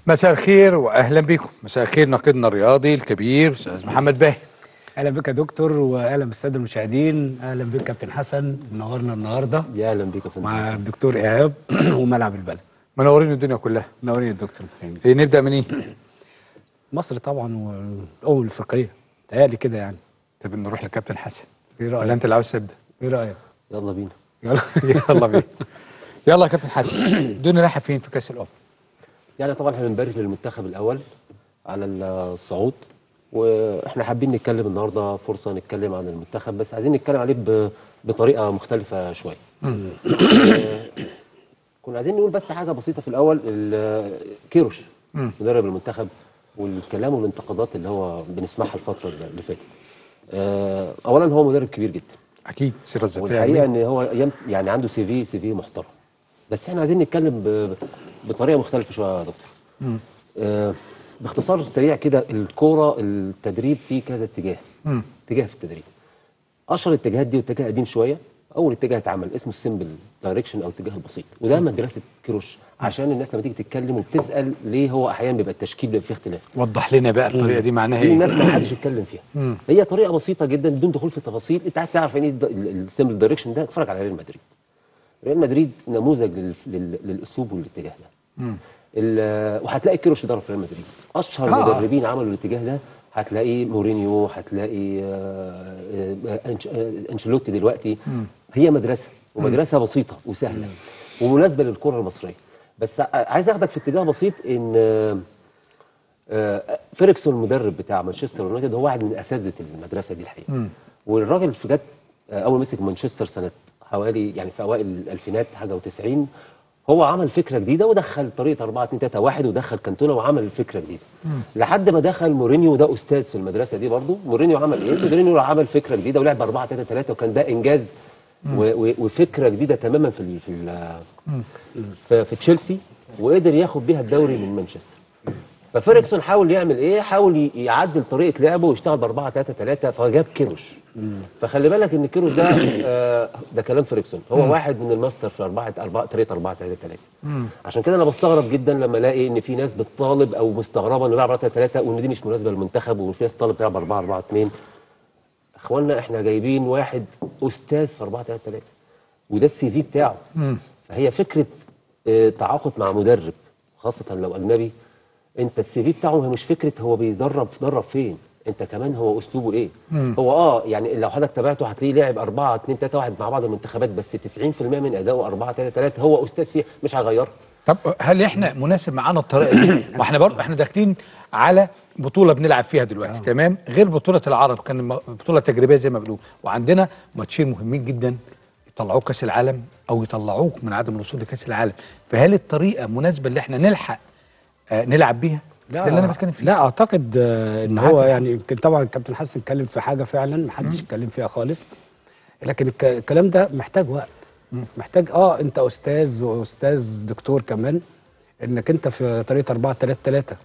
مساء الخير واهلا بكم مساء الخير ناقدنا الرياضي الكبير استاذ محمد باهي اهلا بك يا دكتور واهلا بالساده المشاهدين اهلا بك كابتن حسن منورنا النهارده يا اهلا بيك يا فندم مع الدكتور ايهاب وملعب البلد منورين الدنيا كلها منورين يا دكتور إيه نبدا منين مصر طبعا والامم الافريقيه تهيألي كده يعني طب نروح لكابتن حسن ايه ولا رايك انت اللي عاوز تبدا ايه رايك يلا بينا يلا يلا بينا يلا يا كابتن حسن الدنيا رايحه فين في كاس الامم يعني طبعا احنا بنبارك للمنتخب الاول على الصعود واحنا حابين نتكلم النهارده فرصه نتكلم عن المنتخب بس عايزين نتكلم عليه ب- بطريقه مختلفه شويه آه، كنا عايزين نقول بس حاجه بسيطه في الاول ال- كيروش مدرب المنتخب والكلام والانتقادات اللي هو بنسمعها الفتره اللي فاتت آه، اولا هو مدرب كبير جدا اكيد السيره الذاتيه والحقيقه ان هو يمس يعني عنده سي في سي في محترم بس احنا عايزين نتكلم ب... بطريقه مختلفه شويه يا دكتور آه باختصار سريع كده الكوره التدريب فيه كذا اتجاه اتجاه في التدريب اشهر الاتجاهات دي واتجاه قديم شويه اول اتجاه اتعمل اسمه السمبل دايركشن او الاتجاه البسيط وده مدرسه كيروش عشان الناس لما تيجي تتكلم وبتسال ليه هو احيانا بيبقى التشكيل بيبقى فيه اختلاف وضح لنا بقى الطريقه دي معناها دي الناس ايه ما حدش يتكلم فيها هي طريقه بسيطه جدا بدون دخول في التفاصيل انت عايز تعرف يعني ايه السيمبل دايركشن ده اتفرج على ريال مدريد ريال مدريد نموذج لل... لل... للاسلوب والاتجاه ده ال... وهتلاقي كيروش ضرب في ريال مدريد اشهر آه. مدربين عملوا الاتجاه ده هتلاقي مورينيو هتلاقي آه، آه، أنش... آه، انشيلوتي دلوقتي هي مدرسه ومدرسه بسيطه وسهله ومناسبه للكره المصريه بس ع- عايز اخدك في اتجاه بسيط ان آه، آه، فيريكسون المدرب بتاع مانشستر يونايتد هو واحد من اساتذه المدرسه دي الحقيقه والراجل في جت آه، اول ما مسك مانشستر سنه حوالي يعني في اوائل الالفينات حاجه و90 هو عمل فكره جديده ودخل طريقه 4 2 3 1 ودخل كانتونا وعمل فكره جديده لحد ما دخل مورينيو ده استاذ في المدرسه دي برضه مورينيو عمل ايه مورينيو عمل فكره جديده ولعب 4 3 3 وكان ده انجاز و- و- وفكره جديده تماما في ال في ال في, في تشيلسي وقدر ياخد بيها الدوري من مانشستر ففيريكسون حاول يعمل ايه؟ حاول ي- يعدل طريقه لعبه ويشتغل ب 4 3 3 فجاب كيروش فخلي بالك ان كيروش ده آه ده كلام فيريكسون هو واحد من الماستر في 4 4 طريقه 4 3 3 عشان كده انا بستغرب جدا لما الاقي ان في ناس بتطالب او مستغربه انه بيلعب 4 3 3 وان دي مش مناسبه للمنتخب وفي ناس طالب تلعب 4 4 2 اخوانا احنا جايبين واحد استاذ في 4 3 3 وده السي في بتاعه فهي فكره آه، تعاقد مع مدرب خاصه لو اجنبي انت السي في بتاعه هي مش فكره هو بيدرب درب فين انت كمان هو اسلوبه ايه هو اه يعني لو حضرتك تابعته هتلاقيه لاعب 4 2 3 1 مع بعض المنتخبات بس 90% من ادائه 4 3 3 هو استاذ فيها مش هيغيرها طب هل احنا مناسب معانا الطريقه دي ما احنا برضه احنا داخلين على بطوله بنلعب فيها دلوقتي تمام غير بطوله العرب كان م- بطوله تجريبيه زي ما بنقول وعندنا ماتشين مهمين جدا يطلعوك كاس العالم او يطلعوك من عدم الوصول لكاس العالم فهل الطريقه مناسبه اللي احنا نلحق آه نلعب بيها ده اللي انا بتكلم فيه لا اعتقد آه، ان هو يعني يمكن طبعا الكابتن حسن اتكلم في حاجه فعلا ما حدش اتكلم فيها خالص لكن الك- الكلام ده محتاج وقت محتاج اه انت استاذ واستاذ دكتور كمان انك انت في طريقه 4 3 3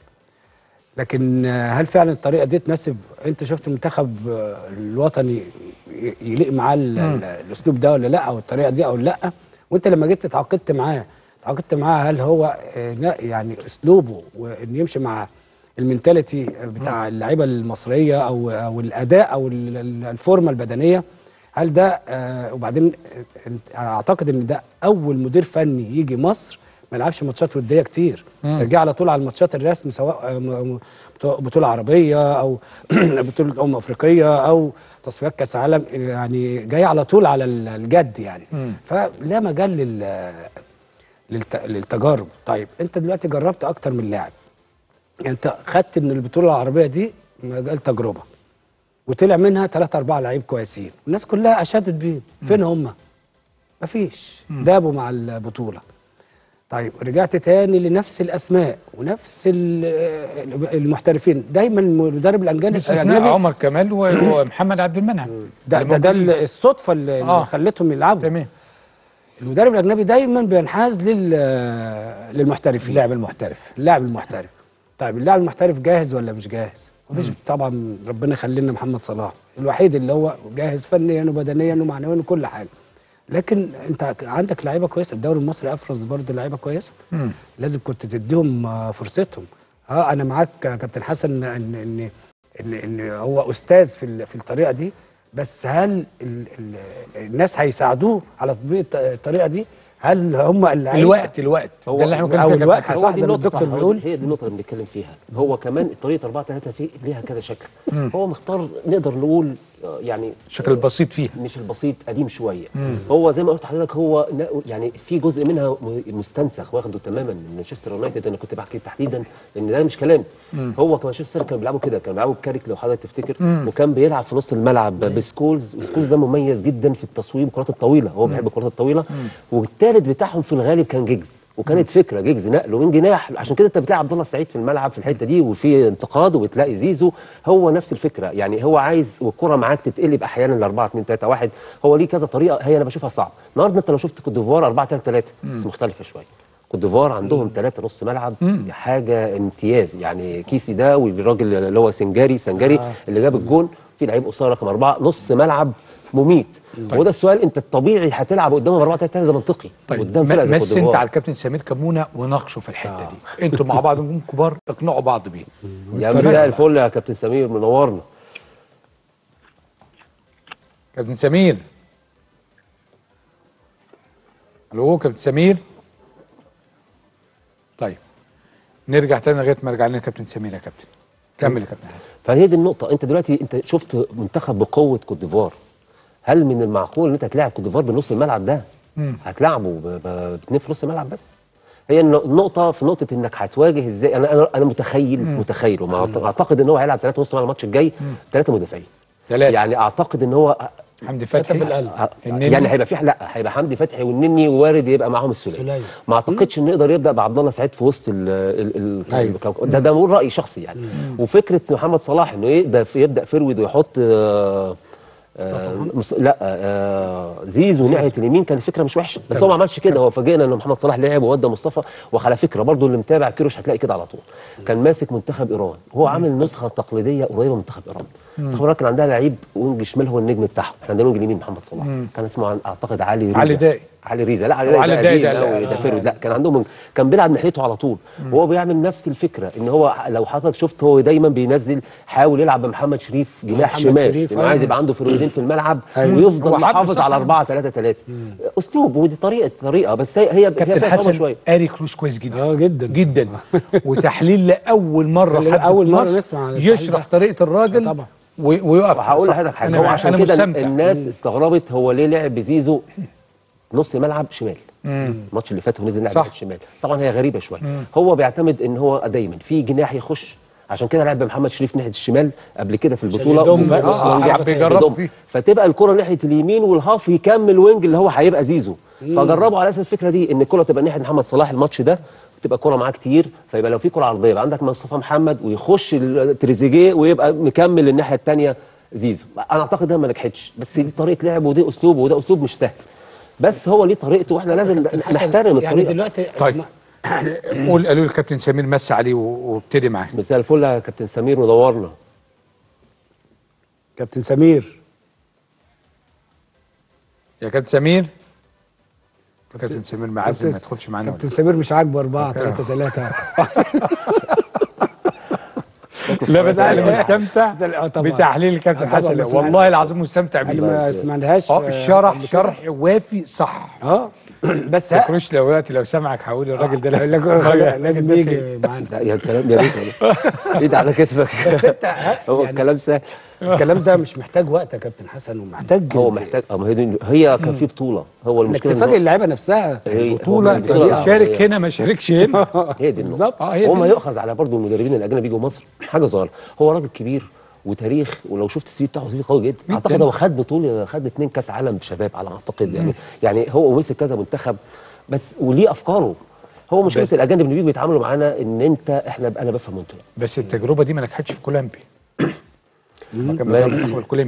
لكن آه، هل فعلا الطريقه دي تناسب انت شفت المنتخب آه، الوطني ي- يليق معاه ال- ال- الاسلوب ده ولا لا او الطريقه دي او لا وانت لما جيت اتعاقدت معاه تعاقدت معاه هل هو آه، لا يعني اسلوبه وان يمشي مع المينتاليتي بتاع اللعيبه المصريه او او الاداء او ال- ال- الفورمه البدنيه هل ده آه وبعدين آه، انت- انا اعتقد ان ده اول مدير فني يجي مصر ما يلعبش ماتشات وديه كتير ترجع على طول على الماتشات الرسمي سواء آه، م- م- بطو- بطوله عربيه او بطوله امم افريقيه او تصفيات كاس عالم يعني جاي على طول على ال- الجد يعني فلا مجال لل للت... للتجارب طيب انت دلوقتي جربت اكتر من لاعب يعني انت خدت من البطوله العربيه دي مجال تجربه وطلع منها ثلاثة أربعة لعيب كويسين الناس كلها أشادت بيهم فين هم؟ مفيش دابوا مع البطولة طيب رجعت تاني لنفس الأسماء ونفس ال- المحترفين دايما المدرب الأجنبي باستثناء الأجنبي عمر كمال و- ومحمد عبد المنعم ده ده, ده الموجودين. الصدفة اللي آه. اللي خلتهم يلعبوا تمام المدرب الأجنبي دايما بينحاز لل للمحترفين اللاعب المحترف اللاعب المحترف طيب اللاعب المحترف جاهز ولا مش جاهز مفيش طبعا ربنا يخلي لنا محمد صلاح الوحيد اللي هو جاهز فنيا وبدنيا ومعنويا وكل حاجه لكن انت عندك لعيبه كويسه الدوري المصري افرز برضه لعيبه كويسه لازم كنت تديهم آه، فرصتهم اه انا معاك يا كابتن حسن ان ان ان, إن هو استاذ في ال- في الطريقه دي بس هل ال ال الناس هيساعدوه على تطبيق الط- الطريقه دي هل هم اللعيبه الوقت الوقت ده اللي احنا بنتكلم أو فيه يا الوقت كابتن صح حسن. زي ما النقطة الدكتور صح، بيقول. هي دي النقطة اللي بنتكلم فيها هو كمان طريقة 4 3 في ليها كذا شكل هو مختار نقدر نقول آه، يعني الشكل البسيط فيها مش البسيط قديم شويه هو زي ما قلت لحضرتك هو نا- يعني في جزء منها م- مستنسخ واخده تماما من مانشستر يونايتد انا كنت بحكي تحديدا ان ده مش كلام هو كمانشستر كانوا بيلعبوا كده كانوا بيلعبوا بكاريك لو حضرتك تفتكر وكان بيلعب في نص الملعب بسكولز وسكولز ده مميز جدا في التصويب الكرات الطويله هو بيحب الكرات الطويله والثالث بتاعهم في الغالب كان جيجز وكانت فكره جيجز نقله من جناح عشان كده انت بتلاقي عبد الله السعيد في الملعب في الحته دي وفي انتقاد وبتلاقي زيزو هو نفس الفكره يعني هو عايز والكره معاك تتقلب احيانا ل 4 2 3 1 هو ليه كذا طريقه هي انا بشوفها صعب النهارده انت لو شفت كوت ديفوار 4 3 3 بس مختلفه شويه كوت ديفوار عندهم ثلاثه نص ملعب حاجه امتياز يعني كيسي ده والراجل اللي هو سنجاري سنجاري آه. اللي جاب الجون في لعيب قصير رقم اربعه نص ملعب مميت طيب. وده السؤال انت الطبيعي هتلعب قدامهم 4 3 3 ده منطقي طيب قدام م- فرقه زي مس كوت انت ديفوار على الكابتن سمير كمونه وناقشوا في الحته دي انتوا مع بعض نجوم كبار اقنعوا بعض بيه يا مساء الفل يا كابتن سمير منورنا كابتن سمير الو كابتن سمير طيب نرجع تاني لغايه ما رجع لنا كابتن سمير يا كابتن كمل يا كابتن حسن فهي دي النقطة أنت دلوقتي أنت شفت منتخب بقوة كوت ديفوار هل من المعقول إن أنت تلاعب كوت ديفوار بنص الملعب ده؟ هتلعبه ب- ب- باتنين في نص الملعب بس؟ هي الن- النقطة في نقطة إنك هتواجه إزاي أنا أنا أنا متخيل متخيل وما أعت- أعتقد إن هو هيلعب ثلاثة نص ملعب الماتش الجاي ثلاثة مدافعين ثلاثة. يعني أعتقد إن هو حمدي فتحي في القلب. النني. يعني هيبقى في لا هيبقى حمدي فتحي والنني وارد يبقى معاهم السوليه السولية. ما اعتقدش ان يقدر يبدا بعبد الله سعيد في وسط ال ال ال أيوة. الكوكب. ده ده بقول راي شخصي يعني وفكره محمد صلاح انه يقدر في يبدا فرويد ويحط آه آه مص- لا آه زيزو ناحيه اليمين كانت فكره مش وحشه بس هو ما عملش كده هو فاجئنا ان محمد صلاح لعب وودى مصطفى وعلى فكره برضو اللي متابع كيروش هتلاقي كده على طول كان ماسك منتخب ايران هو عامل نسخه تقليديه قريبه من منتخب ايران منتخب ايران كان عندها لعيب وينج شمال هو النجم بتاعهم احنا عندنا وينج اليمين محمد صلاح كان اسمه عن- اعتقد علي ريزا علي داي. علي ريزا لا علي أو داي علي ده داي قديم ده- أوي، لا، ده فيرود لا كان عندهم كان بيلعب ناحيته على طول وهو بيعمل نفس الفكره ان هو لو حضرتك شفت هو دايما بينزل حاول يلعب بمحمد شريف جناح محمد شمال شريف، لأنه آه. عايز يبقى عنده فرويدين في الملعب هو ويفضل حب محافظ صح. على 4 3 3 اسلوب ودي طريقه طريقه بس هي هي كابتن فيها صعوبة حسن شويه قاري كروش كويس جدا اه جدا جدا وتحليل لاول مره خلي- حد أول في مرة مصر نسمع عن التحليل يشرح ده. طريقه الراجل طبعا. و- ويقف وهقول صح. لحضرتك حاجه أنا- هو عشان أنا كده مستمتع. الناس استغربت هو ليه لعب بزيزو نص ملعب شمال الماتش اللي فات هو نزل لعب صح. ناحيه الشمال طبعا هي غريبه شويه هو بيعتمد ان هو دايما في جناح يخش عشان كده لعب بمحمد شريف ناحيه الشمال قبل كده في البطوله يضم وف- آه، ونجح حب في يجربوا يضم. فيه. فتبقى الكره ناحيه اليمين والهاف يكمل وينج اللي هو هيبقى زيزو فجربوا على اساس الفكره دي ان الكره تبقى ناحيه محمد صلاح الماتش ده تبقى كرة معاه كتير فيبقى لو في كرة عرضية يبقى عندك مصطفى محمد ويخش ال- تريزيجيه ويبقى مكمل الناحية الثانية زيزو انا اعتقد ده ما نجحتش بس دي طريقة لعب ودي اسلوب وده اسلوب مش سهل بس هو ليه طريقته واحنا لازم حسن، نحترم يعني الطريقة دلوقتي طيب قول قالوا لي الكابتن سمير مس عليه و- وابتدي معاه مساء الفل يا كابتن سمير منورنا كابتن سمير يا كابتن سمير كابتن سمير معزل كابتن- ما يدخلش معانا كابتن ولا سمير مش عاجبه 4 3 3 لا بس انا مستمتع آه طبعا. بتحليل الكابتن آه طبعا، حسن بس والله أنا- العظيم مستمتع انا بيه ما سمعناهاش اه آه، شرح قبل كده. شرح وافي صح اه بس يا ها كروش لو دلوقتي لو سمعك هقول الراجل ده يقول لك الراجل- لازم الراجل ده يجي معانا لا يا سلام يا ريت والله. ايد على كتفك بس انت ها، هو يعني الكلام سهل الكلام ده مش محتاج وقت يا كابتن حسن ومحتاج هو محتاج اه ما هي دي هي كان في بطولة هو انك المشكلة إن تفاجئ هو- اللعيبه نفسها هي- بطولة هو انت البطولة- شارك هي- هنا ما شاركش هنا هي دي بالظبط. النقطة اه هي هو دي ما يؤخذ على برضه المدربين الاجانب يجوا مصر حاجه صغيره هو راجل كبير وتاريخ ولو شفت السي في بتاعه سي في قوي جدا جداً. اعتقد هو خد بطوله خد اتنين كاس عالم شباب على ما اعتقد يعني يعني هو مسك كذا منتخب بس وليه افكاره هو مشكله بس- الاجانب اللي بيجوا بيتعاملوا معانا ان انت احنا انا بفهم وانتوا لا. بس التجربه دي ما نجحتش في كولومبي لما كان ما- بيدرب المنتخب الكولومبي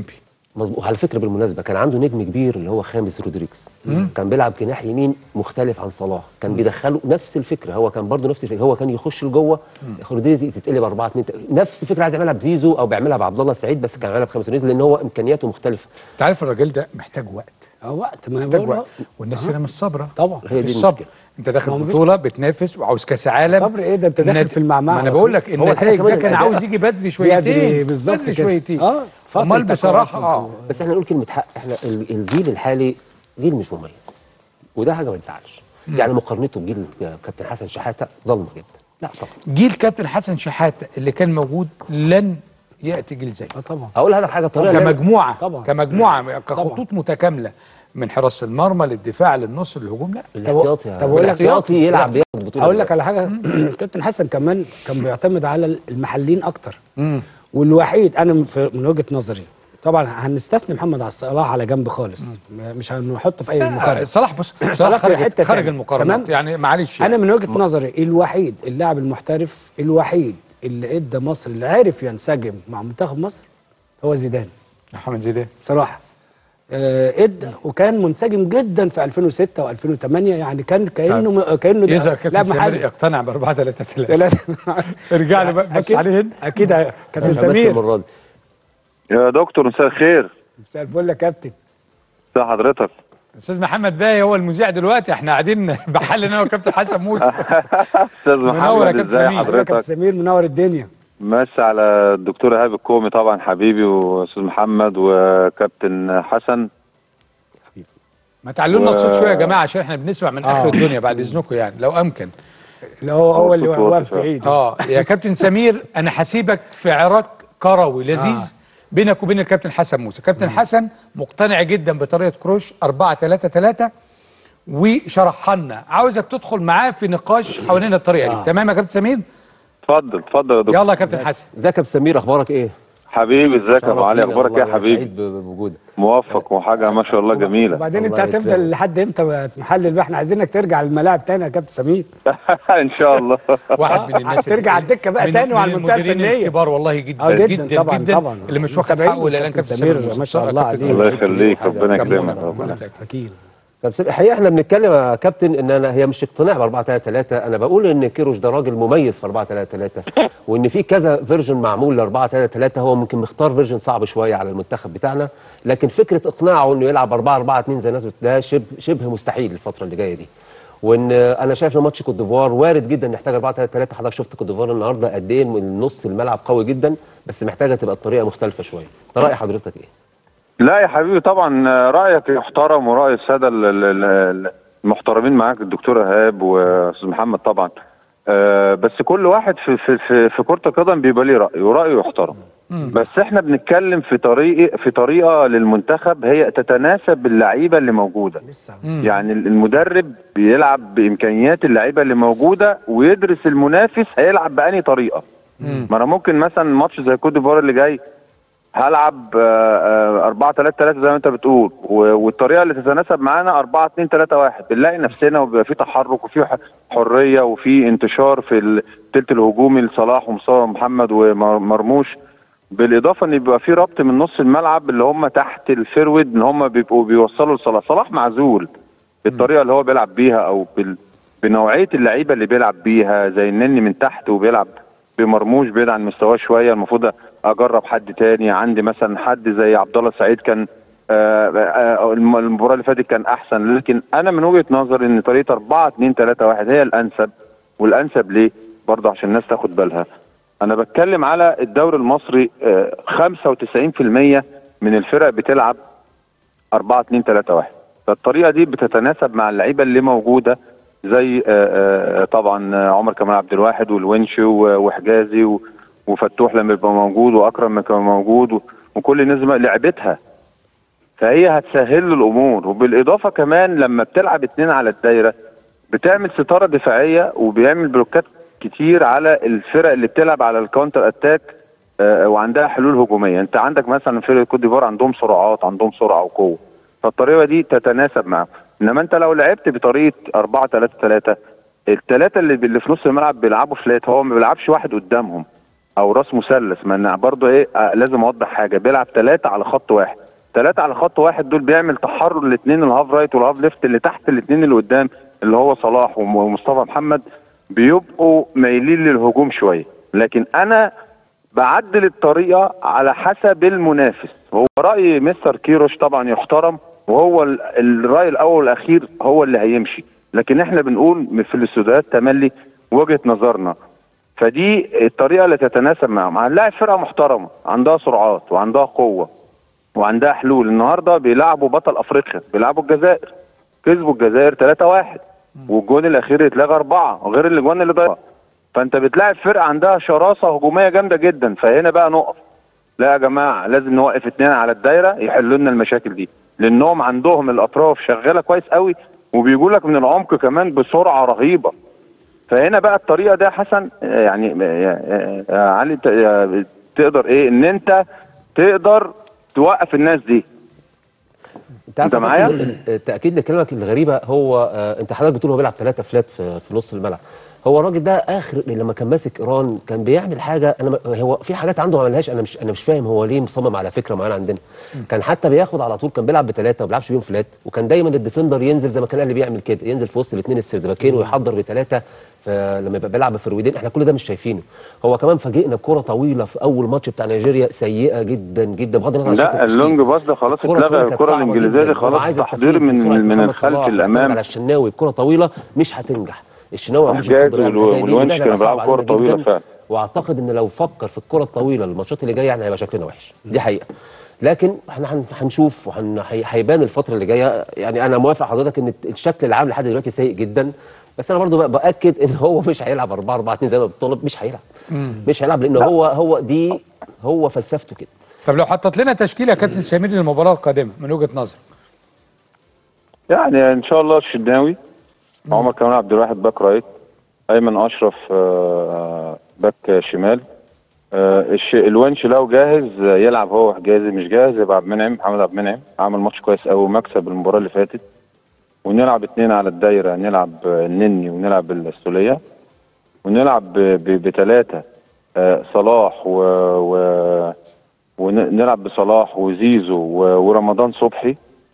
مظبوط وعلى فكره بالمناسبه كان عنده نجم كبير اللي هو خامس رودريجز كان بيلعب جناح يمين مختلف عن صلاح كان بيدخله نفس الفكره هو كان برضه نفس الفكره هو كان يخش لجوه رودريجز تتقلب 4 2 نفس الفكره عايز يعملها بزيزو او بيعملها بعبد الله السعيد بس كان يعملها بخامس رودريجز لان هو امكانياته مختلفه انت عارف الراجل ده محتاج وقت اه وقت ما انا محتاج بقول وقت والناس هنا مش صابره طبعا هي دي مفيش المشكلة. صبر انت داخل ما هو مفيش- بطوله بتنافس وعاوز كاس عالم صبر ايه ده؟ انت داخل النت- في المعمعة ما انا على بقول طول. لك هو النتائج كمان ده كان الأداء- عاوز يجي بدري شويتين بدري بالظبط بدري كده. شويتين اه فترة امال بصراحه تقاعد اه بس احنا نقول كلمه حق احنا ال- الجيل الحالي جيل مش مميز وده حاجه ما تزعلش يعني مقارنته بجيل كابتن حسن شحاته ظلمه جدا لا طبعا جيل كابتن حسن شحاته اللي كان موجود لن ياتي جيل زيه اه طبعا اقول لحضرتك حاجه الطريقه اللي- كمجموعه طبعا. كمجموعه كخطوط متكامله من حراسه المرمى للدفاع للنص للهجوم لا الاحتياطي يا- طب أقول لك- الاحتياطي يلعب بياخد بطوله اقول لك دلوقتي. على حاجه كابتن حسن كمان كان بيعتمد على المحليين اكتر والوحيد انا من- في- من وجهه نظري طبعا هنستثني محمد صلاح على جنب خالص مش هنحطه في اي آه، مقارنه صلاح بص صلاح صلاح في خارج حتة خارج تانية. المقارنات تمام؟ يعني معلش انا يعني. من وجهه نظري الوحيد اللاعب المحترف الوحيد اللي ادى مصر اللي عرف ينسجم مع منتخب مصر هو زيدان محمد زيدان بصراحه آه، ادى وكان منسجم جدا في 2006 و2008 يعني كان كانه م- كانه ده يظهر لاعب كابتن سمير محلي يقتنع ب 4 3 3 ثلاثة ارجع له بقى بس أكيد- عليه هنا اكيد كابتن بس سمير المره دي يا دكتور مساء الخير مساء الفل يا كابتن ازي حضرتك استاذ محمد باي هو المذيع دلوقتي احنا قاعدين بحل انا وكابتن حسن موسى استاذ منور يا محمد كابتن ازي سمير. حضرتك يا كابتن حضرتك سمير منور الدنيا مسا على الدكتور ايهاب الكومي طبعا حبيبي واستاذ محمد وكابتن حسن ما تعلوا لنا و- الصوت شويه يا جماعه عشان احنا بنسمع من اخر آه. الدنيا بعد اذنكم يعني لو امكن اللي هو هو اللي صوت واقف واطي بعيد اه يا كابتن سمير انا هسيبك في عراك كروي لذيذ آه. بينك وبين الكابتن حسن موسى كابتن حسن مقتنع جدا بطريقه كروش 4 3 3 وشرحها لنا عاوزك تدخل معاه في نقاش حوالين الطريقه آه. دي تمام يا كابتن سمير اتفضل اتفضل يا دكتور يلا يا كابتن حسن ازيك يا كابتن سمير اخبارك ايه؟ حبيبي ازيك يا ابو علي شرفتني اخبارك ايه والله، يا حبيبي سعيد ب- بوجودك موفق وحاجه ما شاء الله جميله وبعدين انت الله هتفضل يكرمك. لحد امتى محلل بقى احنا عايزينك ترجع الملاعب تاني يا كابتن سمير ان شاء الله واحد من الناس ترجع اللي- على الدكة بقى من- تاني وعلى من المنطقة المديرين الفنية. الكبار والله جدا اه جدا, جدا طبعا جدا طبعا اللي مش واخد متابعين حقه الا كابتن كابتن سمير سمير ما شاء الله عليه الله يخليك ربنا يكرمك كمونا، ربنا كمونا. اكيد طب سيب- الحقيقه احنا بنتكلم يا كابتن ان انا هي مش اقتناع ب 4 3 3 انا بقول ان كيروش ده راجل مميز في 4 3 3 وان في كذا فيرجن معمول ل 4 3 3 هو ممكن مختار فيرجن صعب شويه على المنتخب بتاعنا لكن فكره اقناعه انه يلعب 4 4 2 زي الناس بت- ده شبه شبه مستحيل الفتره اللي جايه دي وان انا شايف ان ماتش كوت ديفوار وارد جدا نحتاج 4 3 3 حضرتك شفت كوت ديفوار النهارده قد ايه من نص الملعب قوي جدا بس محتاجه تبقى الطريقه مختلفه شويه راي حضرتك ايه لا يا حبيبي طبعا رايك يحترم وراي الساده ال- ال- ال- المحترمين معاك الدكتور ايهاب واستاذ محمد طبعا آه، بس كل واحد في في في, في كره القدم بيبقى ليه راي ورايه يحترم بس احنا بنتكلم في طريقه في طريقه للمنتخب هي تتناسب باللعيبه اللي موجوده لسه يعني المدرب بيلعب بامكانيات اللعيبه اللي موجوده ويدرس المنافس هيلعب بأني طريقه ما انا ممكن مثلا ماتش زي كوت ديفوار اللي جاي هلعب 4 3 3 زي ما انت بتقول و- والطريقه اللي تتناسب معانا 4 2 3 1 بنلاقي نفسنا وبيبقى في تحرك وفي ح- حريه وفي انتشار في الثلث الهجومي لصلاح ومصطفى محمد ومرموش بالاضافه ان بيبقى في ربط من نص الملعب اللي هم تحت الفيرود ان هم بيبقوا بيوصلوا لصلاح صلاح معزول بالطريقه اللي هو بيلعب بيها او بال... بنوعيه اللعيبه اللي بيلعب بيها زي النني من تحت وبيلعب بمرموش بعيد عن مستواه شويه المفروض اجرب حد تاني عندي مثلا حد زي عبد الله السعيد كان آه، آه، الم- المباراه اللي فاتت كان احسن لكن انا من وجهه نظري ان طريقه 4 2 3 1 هي الانسب والانسب ليه؟ برضه عشان الناس تاخد بالها انا بتكلم على الدوري المصري آه، 95% من الفرق بتلعب 4 2 3 1 فالطريقه دي بتتناسب مع اللعيبه اللي موجوده زي آه، آه، طبعا آه، عمر كمال عبد الواحد والونش و- وحجازي و- وفتوح لما يبقى موجود واكرم لما يبقى موجود و- وكل الناس بقى لعبتها فهي هتسهل له الامور وبالاضافه كمان لما بتلعب اتنين على الدايره بتعمل ستاره دفاعيه وبيعمل بلوكات كتير على الفرق اللي بتلعب على الكاونتر اتاك آه، وعندها حلول هجوميه انت عندك مثلا فرقه كوت ديفوار عندهم سرعات عندهم سرعه وقوه فالطريقه دي تتناسب معاهم انما انت لو لعبت بطريقه 4 3 3 الثلاثه اللي اللي في نص الملعب بيلعبوا فلات هو ما بيلعبش واحد قدامهم او راس مثلث ما انا برضه ايه آه، لازم اوضح حاجه بيلعب ثلاثه على خط واحد ثلاثه على خط واحد دول بيعمل تحرر الاثنين الهاف رايت والهاف ليفت اللي تحت الاثنين اللي قدام اللي هو صلاح وم- ومصطفى محمد بيبقوا مايلين للهجوم شويه لكن انا بعدل الطريقه على حسب المنافس هو راي مستر كيروش طبعا يحترم وهو ال- الراي الاول والاخير هو اللي هيمشي لكن احنا بنقول في الاستوديوهات تملي وجهه نظرنا فدي الطريقه اللي تتناسب معاهم هنلاعب فرقه محترمه عندها سرعات وعندها قوه وعندها حلول النهارده بيلعبوا بطل افريقيا بيلعبوا الجزائر كسبوا الجزائر 3-1 والجون الاخير اتلغى اربعه غير الاجوان اللي ضيعها فانت بتلاعب فرقه عندها شراسه هجوميه جامده جدا فهنا بقى نقف لا يا جماعه لازم نوقف اتنين على الدايره يحلوا لنا المشاكل دي لانهم عندهم الاطراف شغاله كويس قوي وبيجوا لك من العمق كمان بسرعه رهيبه فهنا بقى الطريقه ده يا حسن آه، يعني آه، آه، آه، علي ت- آه، تقدر ايه ان انت تقدر توقف الناس دي انت عارف أنت يا معايا؟ كابتن، التاكيد لكلامك الغريبه هو آه، انت حضرتك بتقول هو بيلعب ثلاثه فلات في, في نص الملعب هو الراجل ده اخر لما كان ماسك ايران كان بيعمل حاجه انا م- هو في حاجات عنده ما عملهاش انا مش انا مش فاهم هو ليه مصمم على فكره معينه عندنا كان حتى بياخد على طول كان بيلعب بثلاثه ما بيلعبش بيهم فلات وكان دايما الديفندر ينزل زي ما كان الاهلي بيعمل كده ينزل في وسط الاثنين السردباكين ويحضر بثلاثه فلما يبقى بيلعب بفرويدين احنا كل ده مش شايفينه هو كمان فاجئنا كره طويله في اول ماتش بتاع نيجيريا سيئه جدا جدا بغض النظر عن شكل لا التشكيل. اللونج باص ده خلاص الكرة اتلغى الطويلة كانت الكره صعبة الانجليزيه جداً. دي هو خلاص عايز تحضير يستفيد من بسرعة من محمد الخلف صلاح ويعتمد للامام على الشناوي الكره طويله مش هتنجح الشناوي ما عندوش جاهز القدرة على والو- الحكاية دي، والونش وده كانوا هيبقى صعب بيلعبوا كرة علينا طويلة جداً. فعلا. واعتقد ان لو فكر في الكره الطويله الماتشات اللي جايه يعني هيبقى شكلنا وحش دي حقيقه لكن احنا هن- هنشوف وهيبان الفتره اللي جايه يعني انا موافق حضرتك ان الشكل العام لحد دلوقتي سيء جدا بس انا برضو بقى- باكد ان هو مش هيلعب 4 4 2 زي ما بتطلب مش هيلعب مش هيلعب لان هو هو دي هو فلسفته كده طب لو حطت لنا تشكيله يا كابتن سمير للمباراه القادمه من وجهه نظرك يعني ان شاء الله الشناوي عمر كمال عبد الواحد باك رايت ايمن اشرف آه، باك شمال آه، الش- الونش لو جاهز آه، يلعب هو حجازي مش جاهز يبقى عبد المنعم محمد عبد المنعم عمل ماتش كويس قوي ومكسب المباراه اللي فاتت ونلعب اتنين على الدايره نلعب آه، النني ونلعب السوليه ونلعب بثلاثه صلاح و, و ونلعب بصلاح وزيزو و- ورمضان صبحي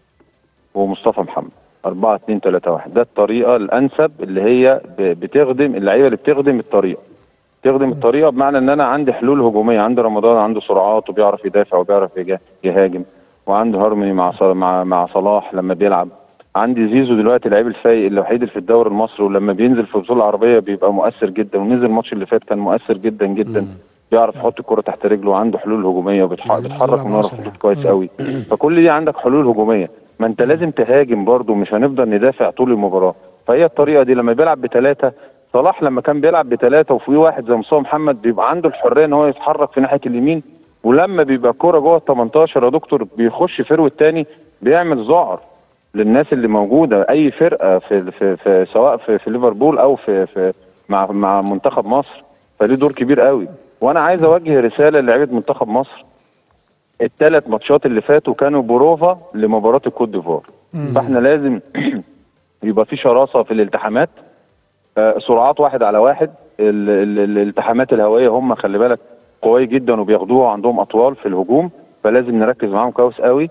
ومصطفى محمد 4 2 3 1 ده الطريقه الانسب اللي هي ب- بتخدم اللعيبه اللي بتخدم الطريقه تخدم الطريقه بمعنى ان انا عندي حلول هجوميه عندي رمضان عنده سرعات وبيعرف يدافع وبيعرف يجا- يهاجم وعنده هارموني مع ص- مع مع صلاح لما بيلعب عندي زيزو دلوقتي اللعيب الفايق الوحيد اللي في الدوري المصري ولما بينزل في البطوله العربيه بيبقى مؤثر جدا ونزل الماتش اللي فات كان مؤثر جدا جدا بيعرف يحط الكره تحت رجله وعنده حلول هجوميه وبيتحرك من ورا عشرة الخطوط كويس قوي فكل دي عندك حلول هجوميه ما انت لازم تهاجم برضو مش هنفضل ندافع طول المباراه فهي الطريقه دي لما بيلعب بثلاثه صلاح لما كان بيلعب بثلاثه وفي واحد زي مصطفى محمد بيبقى عنده الحريه ان هو يتحرك في ناحيه اليمين ولما بيبقى الكوره جوه ال 18 يا دكتور بيخش فيرو الثاني بيعمل ذعر للناس اللي موجوده اي فرقه في, في, في سواء في, في ليفربول او في, في مع مع منتخب مصر فليه دور كبير قوي وانا عايز اوجه رساله للاعيبه منتخب مصر الثلاث ماتشات اللي فاتوا كانوا بروفا لمباراه الكوت ديفوار فاحنا لازم يبقى في شراسه في الالتحامات آه، سرعات واحد على واحد ال- ال- الالتحامات الهوائيه هم خلي بالك قوي جدا وبياخدوها عندهم اطوال في الهجوم فلازم نركز معاهم كويس قوي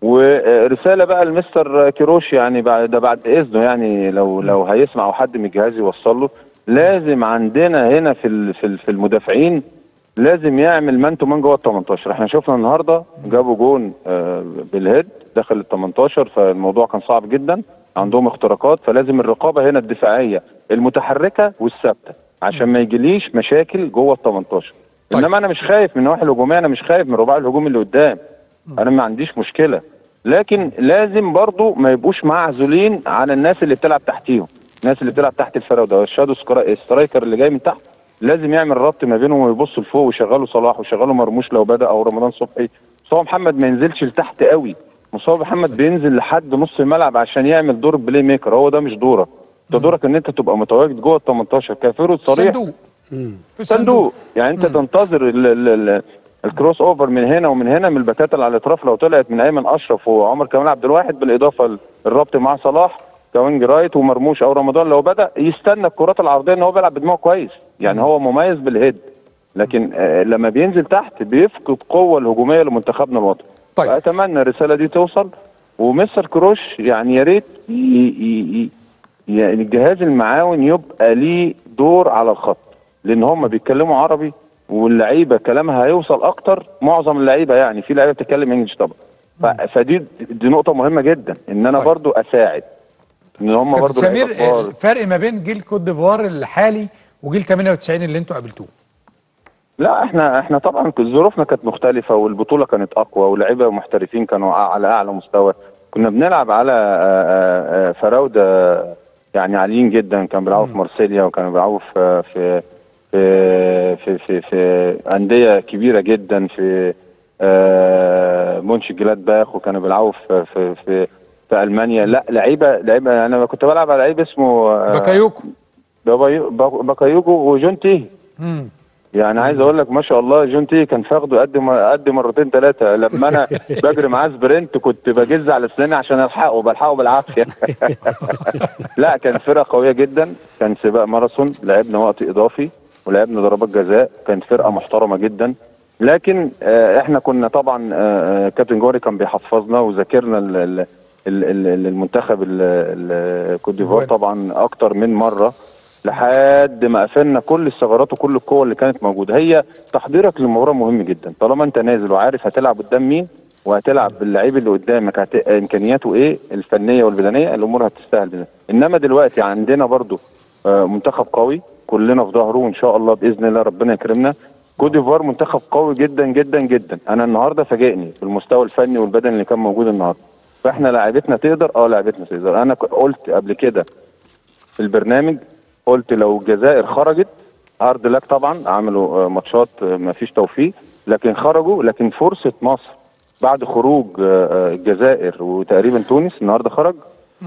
ورساله بقى لمستر كيروش يعني بعد ده بعد اذنه يعني لو لو هيسمع او حد من الجهاز يوصل له لازم عندنا هنا في ال- في ال- في المدافعين لازم يعمل مان تو مان جوه ال 18 احنا شفنا النهارده جابوا جون آه، بالهيد داخل ال 18 فالموضوع كان صعب جدا عندهم اختراقات فلازم الرقابه هنا الدفاعيه المتحركه والثابته عشان ما يجيليش مشاكل جوه ال 18 طيب. انما انا مش خايف من النواحي الهجوميه انا مش خايف من الرباعي الهجومي اللي قدام انا ما عنديش مشكله لكن لازم برضو ما يبقوش معزولين عن الناس اللي بتلعب تحتيهم الناس اللي بتلعب تحت الفراوده الشادو سكرا- سترايكر اللي جاي من تحت لازم يعمل ربط ما بينهم ويبص لفوق ويشغلوا صلاح ويشغلوا مرموش لو بدا او رمضان صبحي مصطفى محمد ما ينزلش لتحت قوي مصطفى محمد بينزل لحد نص الملعب عشان يعمل دور بلاي ميكر هو ده مش دورك انت دورك ان انت تبقى متواجد جوه ال 18 كفيرود صريح صندوق في صندوق يعني انت تنتظر ال ال ال الكروس اوفر من هنا ومن هنا من الباكات اللي على الاطراف لو طلعت من ايمن اشرف وعمر كمال عبد الواحد بالاضافه للربط مع صلاح كوينج رايت ومرموش او رمضان لو بدا يستنى الكرات العرضيه ان هو بيلعب بدماغه كويس يعني هو مميز بالهيد لكن آه لما بينزل تحت بيفقد قوه الهجوميه لمنتخبنا الوطني طيب. اتمنى الرساله دي توصل ومستر كروش يعني يا ريت ي- ي- ي- يعني الجهاز المعاون يبقى ليه دور على الخط لان هم بيتكلموا عربي واللعيبه كلامها هيوصل اكتر معظم اللعيبه يعني في لعيبه بتتكلم انجلش طبعا ف- فدي دي نقطه مهمه جدا ان انا طيب. برضو اساعد ان هم كابتن برضو سمير لعيبة كبار. الفرق ما بين جيل كوت ديفوار الحالي وجيل 98 اللي انتوا قابلتوه لا احنا احنا طبعا ظروفنا كانت مختلفه والبطوله كانت اقوى ولاعيبه محترفين كانوا على اعلى مستوى كنا بنلعب على آه، آه، آه، فراوده يعني عاليين جدا كانوا بيلعبوا في مارسيليا وكانوا بيلعبوا في في في في في, في انديه كبيره جدا في آه، مونش جلادباخ وكانوا بيلعبوا في في في, في المانيا لا لعيبه لعيبه انا كنت بلعب على لعيب اسمه آه، بكايوكو بابايو- باك- باكايوكو وجون تيهي مم. يعني عايز اقول لك ما شاء الله جون تي كان فاخده قد ما- قد مرتين ثلاثه لما انا بجري معاه سبرنت كنت بجز على اسناني عشان الحقه بلحقه بالعافيه لا كان فرقه قويه جدا كان سباق ماراثون لعبنا وقت اضافي ولعبنا ضربات جزاء كانت فرقه محترمه جدا لكن آه، احنا كنا طبعا آه، آه، كابتن جوري كان بيحفظنا وذاكرنا ال- ال- ال- ال- المنتخب ال- ال- كوت ديفوار طبعا اكتر من مره لحد ما قفلنا كل الثغرات وكل القوة اللي كانت موجودة هي تحضيرك للمباراة مهم جدا طالما انت نازل وعارف هتلعب قدام مين وهتلعب باللعيب اللي قدامك هت... امكانياته ايه الفنية والبدنية الامور هتستاهل بده انما دلوقتي عندنا برضو آه، منتخب قوي كلنا في ظهره وان شاء الله باذن الله ربنا يكرمنا كوت ديفوار منتخب قوي جدا جدا جدا انا النهارده فاجئني بالمستوى الفني والبدني اللي كان موجود النهارده فاحنا لاعبتنا تقدر اه لاعبتنا تقدر انا ك- قلت قبل كده في البرنامج قلت لو الجزائر خرجت هارد لك طبعا عملوا آه، ماتشات آه، ما فيش توفيق لكن خرجوا لكن فرصه مصر بعد خروج آه، آه، الجزائر وتقريبا تونس النهارده خرج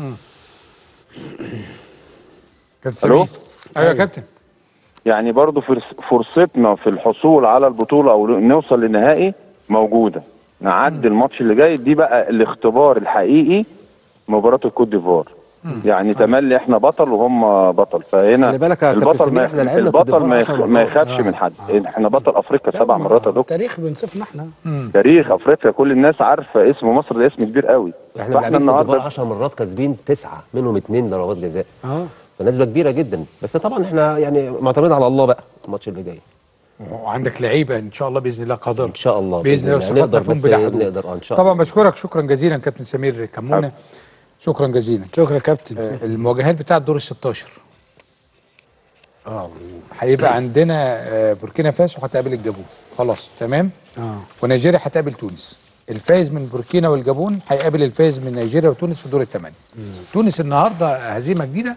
كابتن ألو؟ سمير ايوه يا كابتن يعني برضو فرص- فرصتنا في الحصول على البطوله او نوصل للنهائي موجوده نعدي الماتش اللي جاي دي بقى الاختبار الحقيقي مباراه الكوت ديفوار يعني تملي احنا بطل وهم بطل فهنا خلي بالك يا كابتن البطل سمير، ما احنا لعبنا كوت البطل ما, ديفوار يخ... عشر ما مرات. يخافش من حد احنا بطل افريقيا سبع مرات يا دكتور تاريخ بينصفنا احنا تاريخ افريقيا كل الناس عارفه اسم مصر ده اسم كبير قوي احنا فاحنا لاعبين النهارده النهارده 10 مرات كاسبين تسعه منهم اثنين ضربات جزاء اه فنسبه كبيره جدا بس طبعا احنا يعني معتمدين على الله بقى الماتش اللي جاي وعندك لعيبه ان شاء الله باذن الله قادره ان شاء الله باذن الله يعني وصفات نقدر مفهوم بس بلا حدود نقدر اه ان شاء طبعا الله بشكرك شكرا جزيلا كابتن سمير كمونه شكرا جزيلا شكرا يا كابتن آه، المواجهات بتاعه الدور ال 16 اه هيبقى عندنا آه، بوركينا فاسو هتقابل الجابون خلاص تمام اه ونيجيريا هتقابل تونس الفايز من بوركينا والجابون هيقابل الفايز من نيجيريا وتونس في دور الثمانيه تونس النهارده هزيمه جديده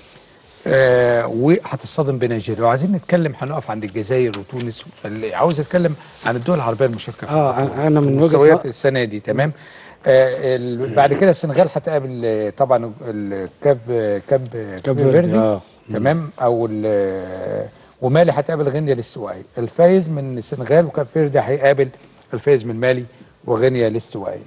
آه وهتصطدم بنيجيريا وعايزين نتكلم هنقف عند الجزائر وتونس اللي عاوز اتكلم عن الدول العربيه المشاركه في اه البطولة. انا من وجهه مستويات نظر- السنه دي تمام آه ال- بعد كده السنغال هتقابل آه، طبعا الكاب كاب كاب فيردي فيردي، آه. تمام او ال- ومالي هتقابل غينيا الاستوائيه الفايز من السنغال وكاب فيردي هيقابل الفايز من مالي وغينيا الاستوائيه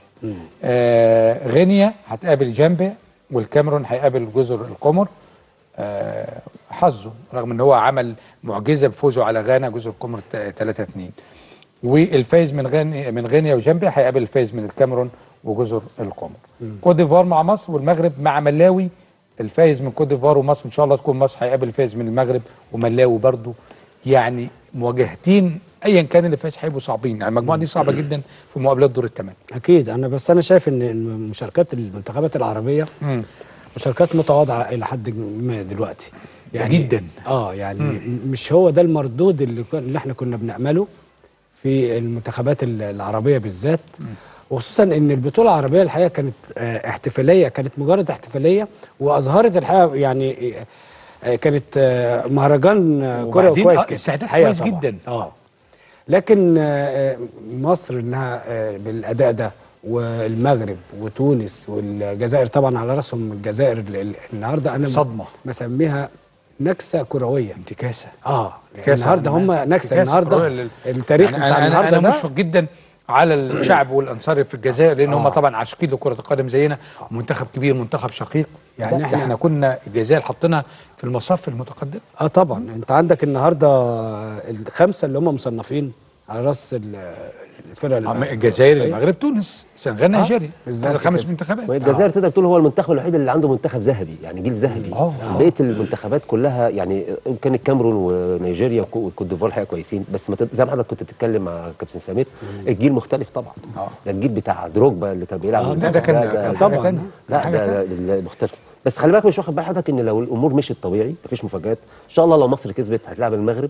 آه غينيا هتقابل جامبيا والكاميرون هيقابل جزر القمر آه حظه رغم ان هو عمل معجزه بفوزه على غانا جزر القمر 3 2 والفايز من غينيا من غينيا وجامبيا هيقابل الفايز من الكاميرون وجزر القمر كوت ديفوار مع مصر والمغرب مع ملاوي الفايز من كوت ديفوار ومصر ان شاء الله تكون مصر هيقابل الفايز من المغرب وملاوي برضو يعني مواجهتين ايا كان اللي فاز هيبقوا صعبين يعني المجموعه دي صعبه جدا في مقابلات دور الثمانيه اكيد انا بس انا شايف ان إن مشاركات المنتخبات العربيه مشاركات متواضعه الى حد ما دلوقتي جداً. اه يعني م- مش هو ده المردود اللي, كن- اللي احنا كنا بنامله في المنتخبات ال- العربيه بالذات وخصوصا ان البطوله العربيه الحقيقه كانت آه، احتفاليه كانت مجرد احتفاليه واظهرت الحقيقه يعني آه، كانت آه، مهرجان آه، كره وبعدين كويس آه، جدا استعداد الحقيقة كويس طبعاً. جداً. اه لكن آه، آه، مصر انها آه، بالاداء ده والمغرب وتونس والجزائر طبعا على راسهم الجزائر ال- ال- النهارده انا صدمة. مسميها نكسه كرويه انتكاسه اه انتكاسة النهارده هم عن- نكسه انتكاسة النهارده كروية لل- التاريخ يعني بتاع أنا النهارده انا, أنا ده مشفق جدا على الشعب والانصار في الجزائر لان هم آه. طبعا عاشقين لكره القدم زينا منتخب كبير منتخب شقيق يعني يعني إحنا- احنا, احنا كنا الجزائر حطينا في المصاف المتقدم اه طبعا انت عندك النهارده الخمسه اللي هم مصنفين على راس ال- الفرق عم- الأفريقية. الجزائر المغرب تونس السنغال آه، نيجيريا بالظبط الخمس كده. منتخبات والجزائر تقدر تقول هو المنتخب الوحيد اللي عنده منتخب ذهبي يعني جيل ذهبي آه. بقيه المنتخبات كلها يعني إن كان الكاميرون ونيجيريا وكو- والكوت ديفوار الحقيقه كويسين بس ما تد- زي ما حضرتك كنت بتتكلم مع كابتن سمير الجيل مختلف طبعا آه. ده الجيل بتاع دروجبا اللي كان بيلعب آه، ده- المنتخب ده كان ده- كان طبعاً. حاجة تانية. لا حاجة ده تانية. ده مختلف بس خلي بالك مش واخد بال حضرتك ان لو الامور مشيت طبيعي مفيش مفاجات ان شاء الله لو مصر كسبت هتلعب المغرب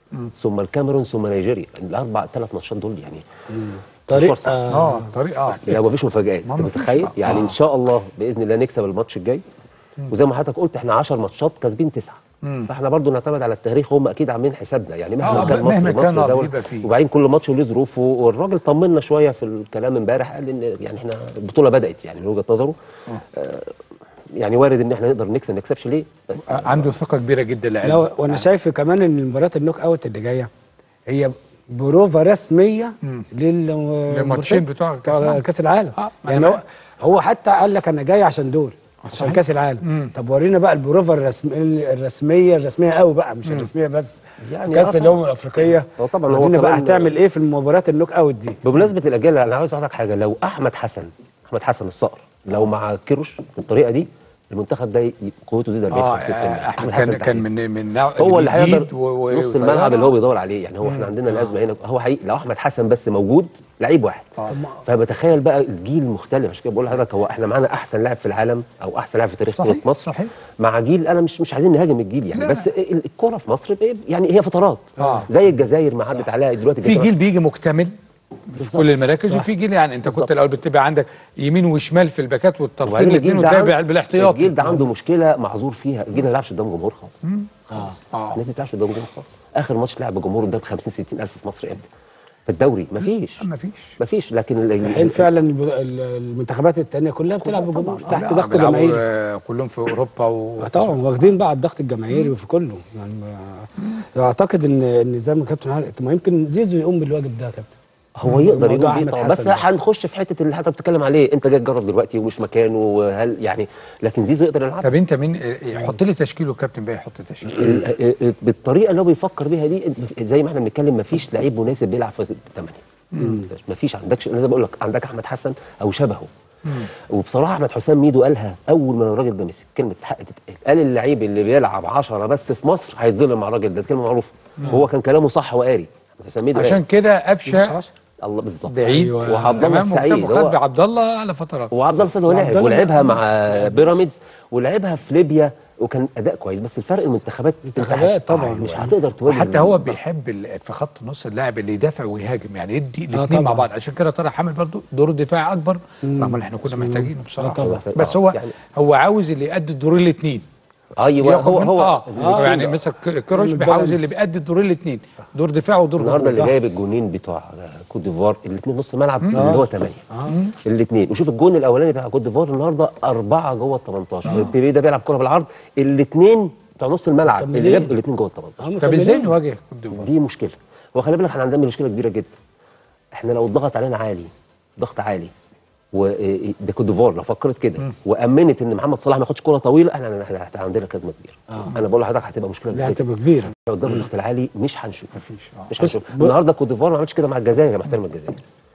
ثم الكاميرون ثم نيجيريا الاربع ثلاث ماتشات دول يعني طريق مشوار صعب. آه اه طريق اه لو مفيش مفاجآت ما انت مفيش. متخيل آه. يعني ان شاء الله باذن الله نكسب الماتش الجاي وزي ما حضرتك قلت احنا 10 ماتشات كاسبين تسعه فاحنا برضو نعتمد على التاريخ هم اكيد عاملين حسابنا يعني مهما آه، كان مصر مهما كان مصر آه، دولة بيبقى فيه. وبعدين كل ماتش له ظروفه والراجل طمنا شويه في الكلام امبارح قال ان يعني احنا البطوله بدات يعني من وجهه نظره آه يعني وارد ان احنا نقدر نكسب ما نكسبش ليه بس آه، عنده ثقه كبيره جدا لا لعيبه وانا شايف كمان ان مباراه النوك اوت اللي جايه هي بروفا رسميه لل للماتشين بتوع كأس العالم. كاس العالم آه، ما يعني أنا هو هو حتى قال لك انا جاي عشان دول عشان صحيح. كاس العالم طب ورينا بقى البروفا الرسميه الرسميه الرسميه قوي بقى مش الرسميه بس يعني يعني كاس آه الامم الافريقيه هو طبعاً هو ورينا بقى كمان- هتعمل ايه في المباريات النوك اوت دي بمناسبه الاجيال انا عاوز اقول لك حاجه لو احمد حسن احمد حسن الصقر لو مع كيروش بالطريقه دي المنتخب ده ي- قوته تزيد 40 اه 50% آه، احمد كان كان تحديداً. من من نوع هو اللي بيزيد هيقدر و- و- نص وطيارة. الملعب اللي هو بيدور عليه يعني هو احنا عندنا الازمه هنا هو حقيقي لو احمد حسن بس موجود لعيب واحد فبتخيل بقى الجيل مختلف عشان كده بقول لحضرتك هو احنا معانا احسن لاعب في العالم او احسن لاعب في تاريخ صحيح، كره مصر صحيح. مع جيل انا مش مش عايزين نهاجم الجيل يعني لا، بس ال- الكره في مصر بإيه؟ يعني هي فترات آه. زي الجزائر ما عدت عليها دلوقتي في الجزائر جيل بيجي مكتمل في كل المراكز وفي جيل يعني انت كنت بالظبط. الاول بتبقى عندك يمين وشمال في الباكات والطرفين وبعدين الاثنين الجيل ده وتابع عن- بالاحتياطي الجيل ده عنده مشكله معذور فيها الجيل ما بيلعبش قدام جمهور خالص خالص آه. الناس دي ما بتلعبش قدام جمهور خالص اخر ماتش لعب بجمهور قدام 50 60 الف في مصر امتى في الدوري مفيش مفيش مفيش لكن ال- ال- الحين فعلا الب- ال- المنتخبات الثانيه كلها بتلعب بجمهور تحت لا، ضغط بيلعبوا، جماهيري آه، كلهم في اوروبا و آه طبعا واخدين بقى على الضغط الجماهيري وفي كله يعني ما- اعتقد ان ان زي ما كابتن قال ما يمكن زيزو يقوم بالواجب ده يا كابتن هو يقدر موضوع يقوم بيه أحمد طبعا حسن بس ده. هنخش في حته اللي حضرتك بتتكلم عليه انت جاي تجرب دلوقتي ومش مكانه وهل يعني لكن زيزو يقدر يلعب طب انت مين آه، يحط لي تشكيله الكابتن بقى يحط تشكيل ال- ال- بالطريقه اللي هو بيفكر بيها دي انت- زي ما احنا بنتكلم مفيش لعيب مناسب بيلعب في الثمانيه مفيش عندكش انا زي ما بقول لك عندك احمد حسن او شبهه وبصراحه احمد حسام ميدو قالها اول ما الراجل ده مسك كلمه حق تتقال قال اللعيب اللي بيلعب 10 بس في مصر هيتظلم مع الراجل ده دي كلمه معروفه هو كان كلامه صح وقاري احمد حسام ميدو عشان قاري. كده قفشه الله بالظبط بعيد أيوة. وعبد الله تمام السعيد وكان هو خد عبد الله على فترات وعبد الله السعيد هو وعبد لعب الله ولعبها مع بيراميدز ولعبها في ليبيا وكان اداء كويس بس الفرق المنتخبات منتخبات طبعاً. مش هتقدر تواجه حتى هو بيحب ال- في خط نص اللاعب اللي يدافع ويهاجم يعني يدي الاثنين مع طبعاً. بعض عشان كده طارق حامل برضو دور الدفاع اكبر رغم ان احنا كنا محتاجينه بصراحه طبعاً. بس آه، هو يعني- هو عاوز اللي يأدي الدورين الاثنين ايوه هو هو اه, آه. يعني مثلا ك- كروش يعمل بيعاوز بالانس. اللي بيأدي الدورين الاثنين دور دفاع ودور النهارده هجوم اللي صح. جايب الجونين بتوع كوت ديفوار الاثنين نص ملعب اللي هو 8 الاثنين وشوف الجون الاولاني بتاع كوت ديفوار النهارده اربعه جوه ال 18 البيبي ده بيلعب كره بالعرض الاثنين بتوع نص الملعب اللي مكملين. جاب الاثنين جوه ال 18 طب ازاي نواجه كوت ديفوار؟ دي مشكله هو خلي بالك احنا عندنا مشكله كبيره جدا احنا لو الضغط علينا عالي ضغط عالي وده كوت ديفوار لو فكرت كده وامنت ان محمد صلاح ما ياخدش كره طويله احنا هت- عندنا كازمه كبيره انا بقول لحضرتك هتبقى مشكله لا كبيره جدا. هتبقى كبيره لو قدام الضغط العالي مش هنشوف مش بس هنشوف ب- النهارده كوت ديفوار ما عملتش كده مع الجزائر يا محترم الجزائر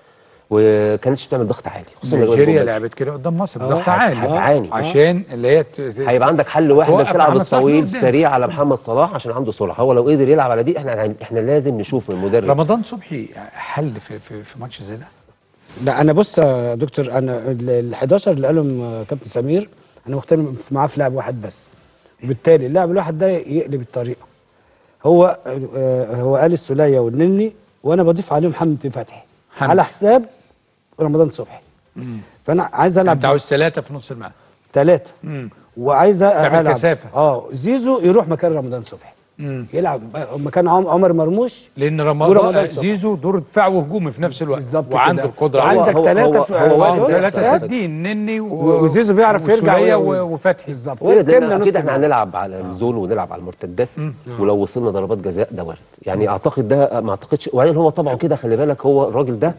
وكانتش بتعمل ضغط عالي خصوصا لو نيجيريا الجول لعبت كده قدام مصر آه، بضغط عالي هتعاني. عشان اللي هي ت- ت- هيبقى عندك حل واحد توقف انك تلعب محمد صلاح الطويل من قدام. سريع على محمد صلاح عشان عنده سرعه هو لو قدر يلعب على دي احنا احنا لازم نشوف من المدرب رمضان صبحي حل في في, في ماتش زي ده لا انا بص يا دكتور انا ال 11 اللي قالهم كابتن سمير انا مختلف معاه في لاعب واحد بس وبالتالي اللاعب الواحد ده يقلب الطريقه هو آه، هو قال السوليه والنني وانا بضيف عليهم حمدي فتحي حمدي. على حساب رمضان صبحي فانا عايز العب انت عاوز ثلاثه في نص الملعب ثلاثه مم. وعايز تعمل العب كثافة. اه زيزو يروح مكان رمضان صبحي مم. يلعب مكان عم- عمر مرموش لان ورمضان رمضان صبحي. زيزو دور دفاع وهجومي في نفس الوقت بالظبط وعنده كده. القدره وعندك هو- هو- ثلاثه في هو- هو آه، عنده دول ثلاثه ثلاثة. سادين نني و... و- وزيزو بيعرف يرجع وسولية و- و- وفتحي بالظبط وارد تملى لان نص اكيد احنا الملعب. هنلعب على الزون ونلعب على المرتدات ولو وصلنا ضربات جزاء ده وارد يعني اعتقد ده ما اعتقدش وبعدين هو طبعا كده خلي بالك هو الراجل ده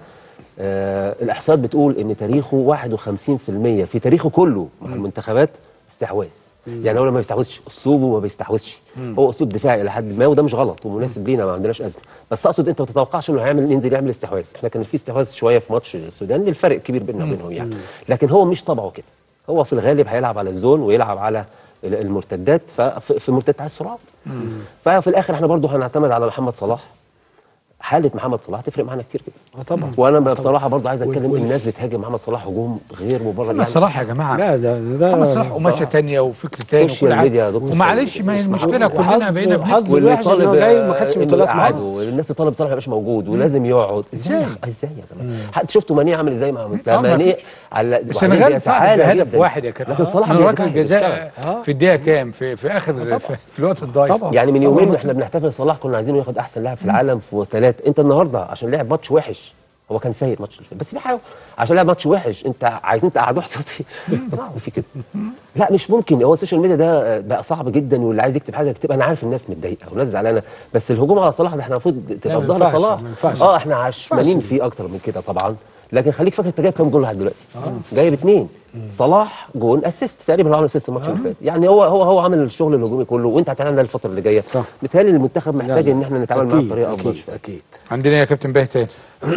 آه الاحصاءات بتقول ان تاريخه 51% في تاريخه كله مع المنتخبات استحواذ يعني هو ما بيستحوذش اسلوبه ما بيستحوذش هو اسلوب دفاعي الى حد ما وده مش غلط ومناسب لينا ما عندناش ازمه بس اقصد انت ما تتوقعش انه هيعمل ينزل يعمل استحواذ احنا كان في استحواذ شويه في ماتش السودان الفرق كبير بيننا وبينهم يعني لكن هو مش طبعه كده هو في الغالب هيلعب على الزون ويلعب على ال- المرتدات ففي في المرتدات عايز سرعات ففي الاخر احنا برضو هنعتمد على محمد صلاح حاله محمد صلاح تفرق معانا كتير جدا اه طبعا وانا بصراحه برضو عايز وال- اتكلم وال- الناس بتهاجم محمد صلاح هجوم غير مبرر محمد يعني صلاح يا جماعه لا ده ده محمد صلاح قماشه تانية وفكر تاني السوشيال وكل حاجه ميديا يا دكتور ومعلش سيد. ما هي اسمع. المشكله كلنا وحظه- بقينا بنكتب. حظه واللي الوحش انه طالب جاي ما خدش إنه بطولات مع يقعده، مصر الناس اللي طالب صلاح ما يبقاش موجود ولازم يقعد ازاي ازاي يا جماعه حد شفتوا ماني عامل ازاي مع آه، ما ماني فيش. على السنغال صعد بهدف جداً. واحد يا كابتن لكن صلاح من ركله بيجتهد، الجزاء آه. في الدقيقه كام في في اخر في, في الوقت الضايع طبعا. يعني من طبعاً. يومين احنا بنحتفل صلاح كنا عايزينه ياخد احسن لاعب في العالم في ثلاث انت النهارده عشان لعب ماتش وحش هو كان سيء الماتش اللي فات بس بيحاول عشان لعب ماتش وحش انت عايزين تقعدوه احتياطي طبعا في كده لا مش ممكن هو السوشيال ميديا ده بقى صعب جدا واللي عايز يكتب حاجه يكتبها انا عارف الناس متضايقه والناس زعلانه بس الهجوم على صلاح ده احنا المفروض تبقى ما في ظهر ينفعش، صلاح ما ينفعش. اه احنا عشمانين ينفعش. فيه اكتر من كده طبعا لكن خليك فاكر انت جايب كام جول لحد دلوقتي جايب اثنين صلاح جون اسيست تقريبا هو عمل اسيست الماتش اللي فات يعني هو هو هو عامل الشغل الهجومي كله وانت هتعمل ده الفتره اللي جايه صح. بالتالي المنتخب محتاج ان احنا نتعامل معاه أكيد، بطريقه افضل اكيد شويه اكيد عندنا يا كابتن باهي تاني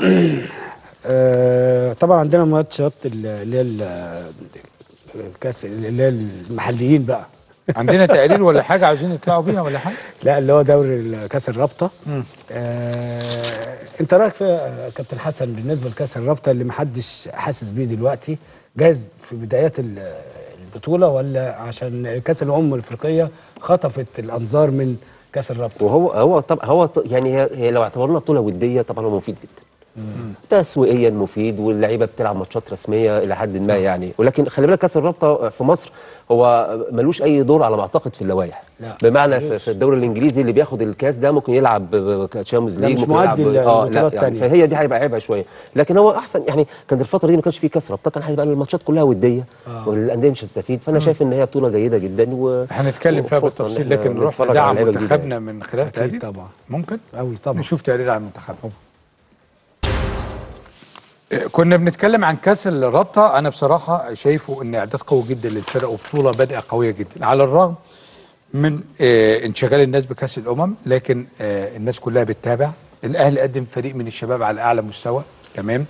آه طبعا عندنا ماتشات اللي هي ال- الكاس اللي هي المحليين بقى عندنا تقرير ولا حاجه عاوزين يطلعوا بيها ولا حاجه لا اللي هو دوري كاس الرابطه آه انت رايك في يا كابتن حسن بالنسبه لكاس الرابطه اللي محدش حاسس بيه دلوقتي جايز في بدايات ال- البطوله ولا عشان كاس الامم الافريقيه خطفت الانظار من كاس الرابطه وهو هو طب هو ط- يعني هي, هي لو اعتبرنا بطوله وديه طبعا هو مفيد جدا تسويقيا مفيد واللعيبه بتلعب ماتشات رسميه الى حد ما يعني ولكن خلي بالك كاس الرابطه في مصر هو ملوش اي دور على ما اعتقد في اللوائح لا، بمعنى في, في الدوري الانجليزي اللي بياخد الكاس ده ممكن يلعب تشامبيونز ده ليج مش ممكن مؤدي يلعب لبطولات يعني تانية. فهي دي هيبقى عيبها شويه لكن هو احسن يعني كانت الفتره دي ما كانش فيه كاس رابطه كان هيبقى الماتشات كلها وديه والانديه مش هتستفيد فانا شايف ان هي بطوله جيده جدا و هنتكلم فيها وفرصة إن بالتفصيل إحنا لكن نروح نتفرج على ندعم لعيبة جديدة منتخبنا من خلال اكيد تقرير طبعا ممكن قوي طبعا نشوف تقرير عن المنتخب كنا بنتكلم عن كاس الرابطه انا بصراحه شايفه ان اعداد قوي جدا للفرق وبطوله بادئه قويه جدا على الرغم من آه انشغال الناس بكاس الامم لكن آه الناس كلها بتتابع الاهلي قدم فريق من الشباب على اعلى مستوى تمام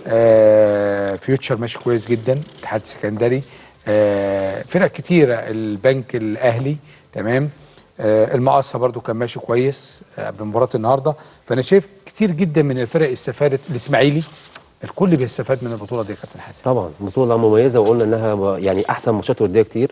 آه فيوتشر ماشي كويس جدا اتحاد سكندري آه فرق كتيره البنك الاهلي تمام آه المقصه برضو كان ماشي كويس آه قبل مباراه النهارده فانا شايف كتير جدا من الفرق استفادت الاسماعيلي الكل بيستفاد من البطوله دي يا كابتن حسن طبعا بطولة مميزة وقلنا انها م- يعني احسن ماتشات ودية كتير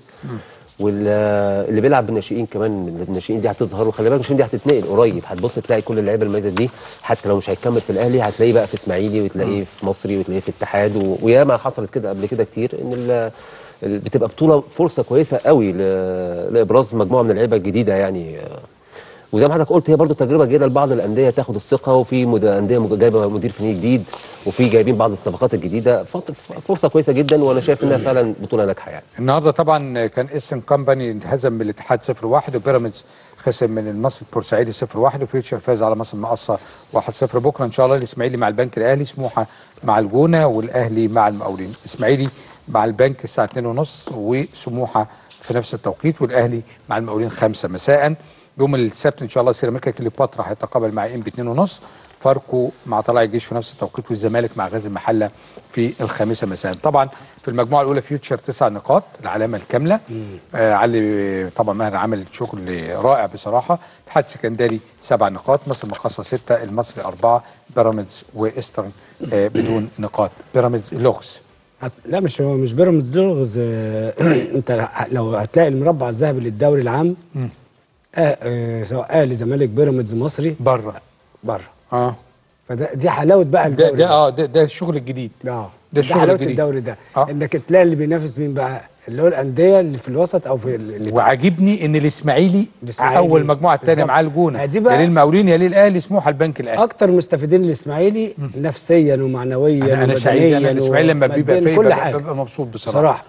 واللي بيلعب بالناشئين كمان من الناشئين دي هتظهر وخلي بالك الناشئين دي هتتنقل قريب هتبص تلاقي كل اللعيبه المميزه دي حتى لو مش هيكمل في الاهلي هتلاقيه بقى في اسماعيلي وتلاقيه في مصري وتلاقيه في اتحاد و- وياما حصلت كده قبل كده كتير ان ال- ال- بتبقى بطوله فرصه كويسه قوي ل- لابراز مجموعه من اللعيبه الجديده يعني آه، وزي ما حضرتك قلت هي برضو تجربه جيده لبعض الانديه تاخد الثقه وفي مد- انديه مج- جايبه مدير فني جديد وفي جايبين بعض الصفقات الجديده فت- فرصه كويسه جدا وانا شايف انها فعلا بطوله ناجحه يعني النهارده طبعا كان ايسترن كامباني انهزم من الاتحاد 0-1 وبيراميدز خسر من المصري البورسعيدي 0-1 وفيوتشر فاز على مصر المقصه 1-0 بكره ان شاء الله الاسماعيلي مع البنك الاهلي سموحه مع الجونه والاهلي مع المقاولين الاسماعيلي مع البنك الساعه 2:30 وسموحه في نفس التوقيت والاهلي مع المقاولين 5 مساء يوم السبت ان شاء الله سيراميكا كليوباترا هيتقابل مع ام ب 2:30 فاركو مع طلائع الجيش في نفس التوقيت والزمالك مع غازي المحله في الخامسه مساء طبعا في المجموعه الاولى فيوتشر تسع نقاط العلامه الكامله آه علي طبعا ماهر عمل شغل رائع بصراحه اتحاد سكندري سبع نقاط مصر المقاصه سته المصري اربعه بيراميدز وايسترن آه بدون نقاط بيراميدز لغز هت- لا مش هو مش بيراميدز لغز آه، انت لو هتلاقي المربع الذهبي للدوري العام آه آه سواء اهلي زمالك بيراميدز مصري بره بره اه فده دي حلاوه بقى ده الدوري ده اه ده, ده الشغل الجديد اه ده ده الشغل حلاوه الجديد. الدوري ده آه. انك تلاقي اللي بينافس مين بقى اللي هو الانديه اللي في الوسط او في اللي تحت. وعاجبني ان الاسماعيلي الإسماعيلي. اول مجموعه الثانيه بالظبط. معاه الجونه دي بقى- يا للمقاولين يا للاهلي سموحه البنك الاهلي اكتر مستفيدين الاسماعيلي نفسيا ومعنويا انا انا سعيد انا وبدنيا الاسماعيلي لما بيبقى ومادياً، فيه كل ببقى, حاجه ببقى مبسوط بصراحه بصراحه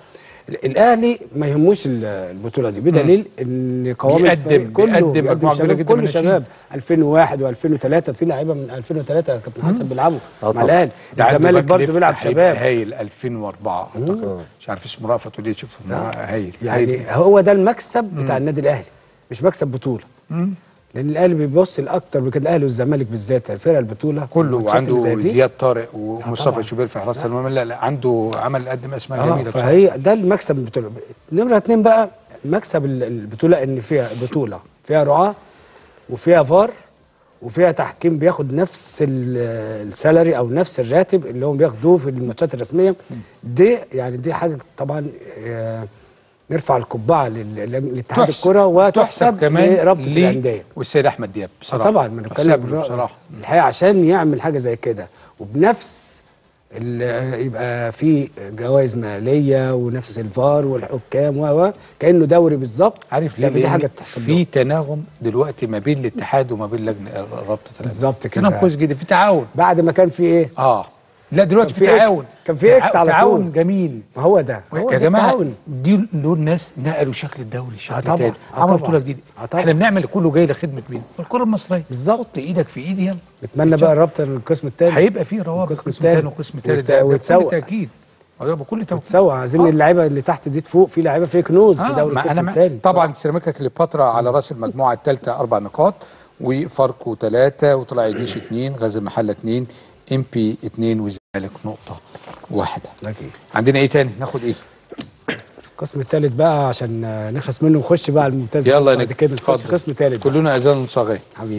ال- الاهلي ما يهموش ال- البطوله دي بدليل ان قوام بيقدم- الفريق كله بيقدم مجموعة كبيرة شباب جدا كله من الناشئين. شباب 2001 و2003 في لعيبه من 2003 يا كابتن حسن بيلعبوا آه مع طبعا. الاهلي ده عنده الزمالك باك برضه ليفت بيلعب هيبقى شباب هايل 2004 اعتقد مش عارف اسمه رأفت وليه شوف هايل يعني هايل. هو ده المكسب بتاع النادي الاهلي مش مكسب بطوله لان الاهلي بيبص لاكتر من كده الاهلي والزمالك بالذات فرق البطوله كله الماتشات اللي زي عنده دي. زياد طارق طبعا. ومصطفى شوبير في حراسه المرمى لا لا عنده عمل قدم اسماء اه جميله بصراحه فهي ده المكسب البطوله نمره اتنين بقى مكسب ال- البطوله ان فيها بطوله فيها رعاه وفيها فار وفيها تحكيم بياخد نفس ال- السالري او نفس الراتب اللي هم بياخدوه في الماتشات الرسميه دي يعني دي حاجه طبعا آه، نرفع القبعه لل- لل- لاتحاد تحسب- الكره وتحسب كمان لرابطه ليه الانديه والسيد احمد دياب آه بصراحه طبعا ما تحسب له نتكلم بصراحه الحقيقه عشان يعمل حاجه زي كده وبنفس ال- يبقى في جوائز ماليه ونفس الفار والحكام و و كانه دوري بالظبط عارف ليه لا، دي لأن حاجه تحسب في له. تناغم دلوقتي ما بين الاتحاد وما بين لجنه رابطه الأندية. بالظبط كده. تناغم كويس جدا في تعاون بعد ما كان في ايه اه لا دلوقتي كان في في إكس. تعاون كان في إكس تع- على تعاون طول. جميل ما هو ده هو يا ده جماعه التعاون. دي دول ناس نقلوا شكل الدوري شكل آه طبعا، تاني آه عملوا طبعا. بطوله جديده آه طبعا. احنا بنعمل كله جاي لخدمه مين الكره المصريه بالظبط. حط ايدك في ايدي يلا نتمنى بقى الرابطه القسم الثاني هيبقى في روابط القسم قسم التاني. ثاني وقسم ثالث ويت- ده- ده ويتسوق. بكل تاكيد اه بكل تاكيد تسوى عايزين آه. اللعيبه اللي تحت دي تفوق في لعيبه فيك نوز في آه، دوري ما القسم أنا مع- الثاني طبعا سيراميكا كليوباترا على راس المجموعه الثالثه اربع نقاط وفاركو ثلاثه وطلع الجيش اثنين غزل المحله اثنين ام بي اثنين والزمالك نقطه واحده اكيد عندنا ايه تاني ناخد ايه القسم الثالث بقى عشان آه، نخلص منه ونخش بقى على الممتاز يلا يا بعد نجم كده نخش اتفضل. قسم ثالث كلنا اذان صاغيه حبيبي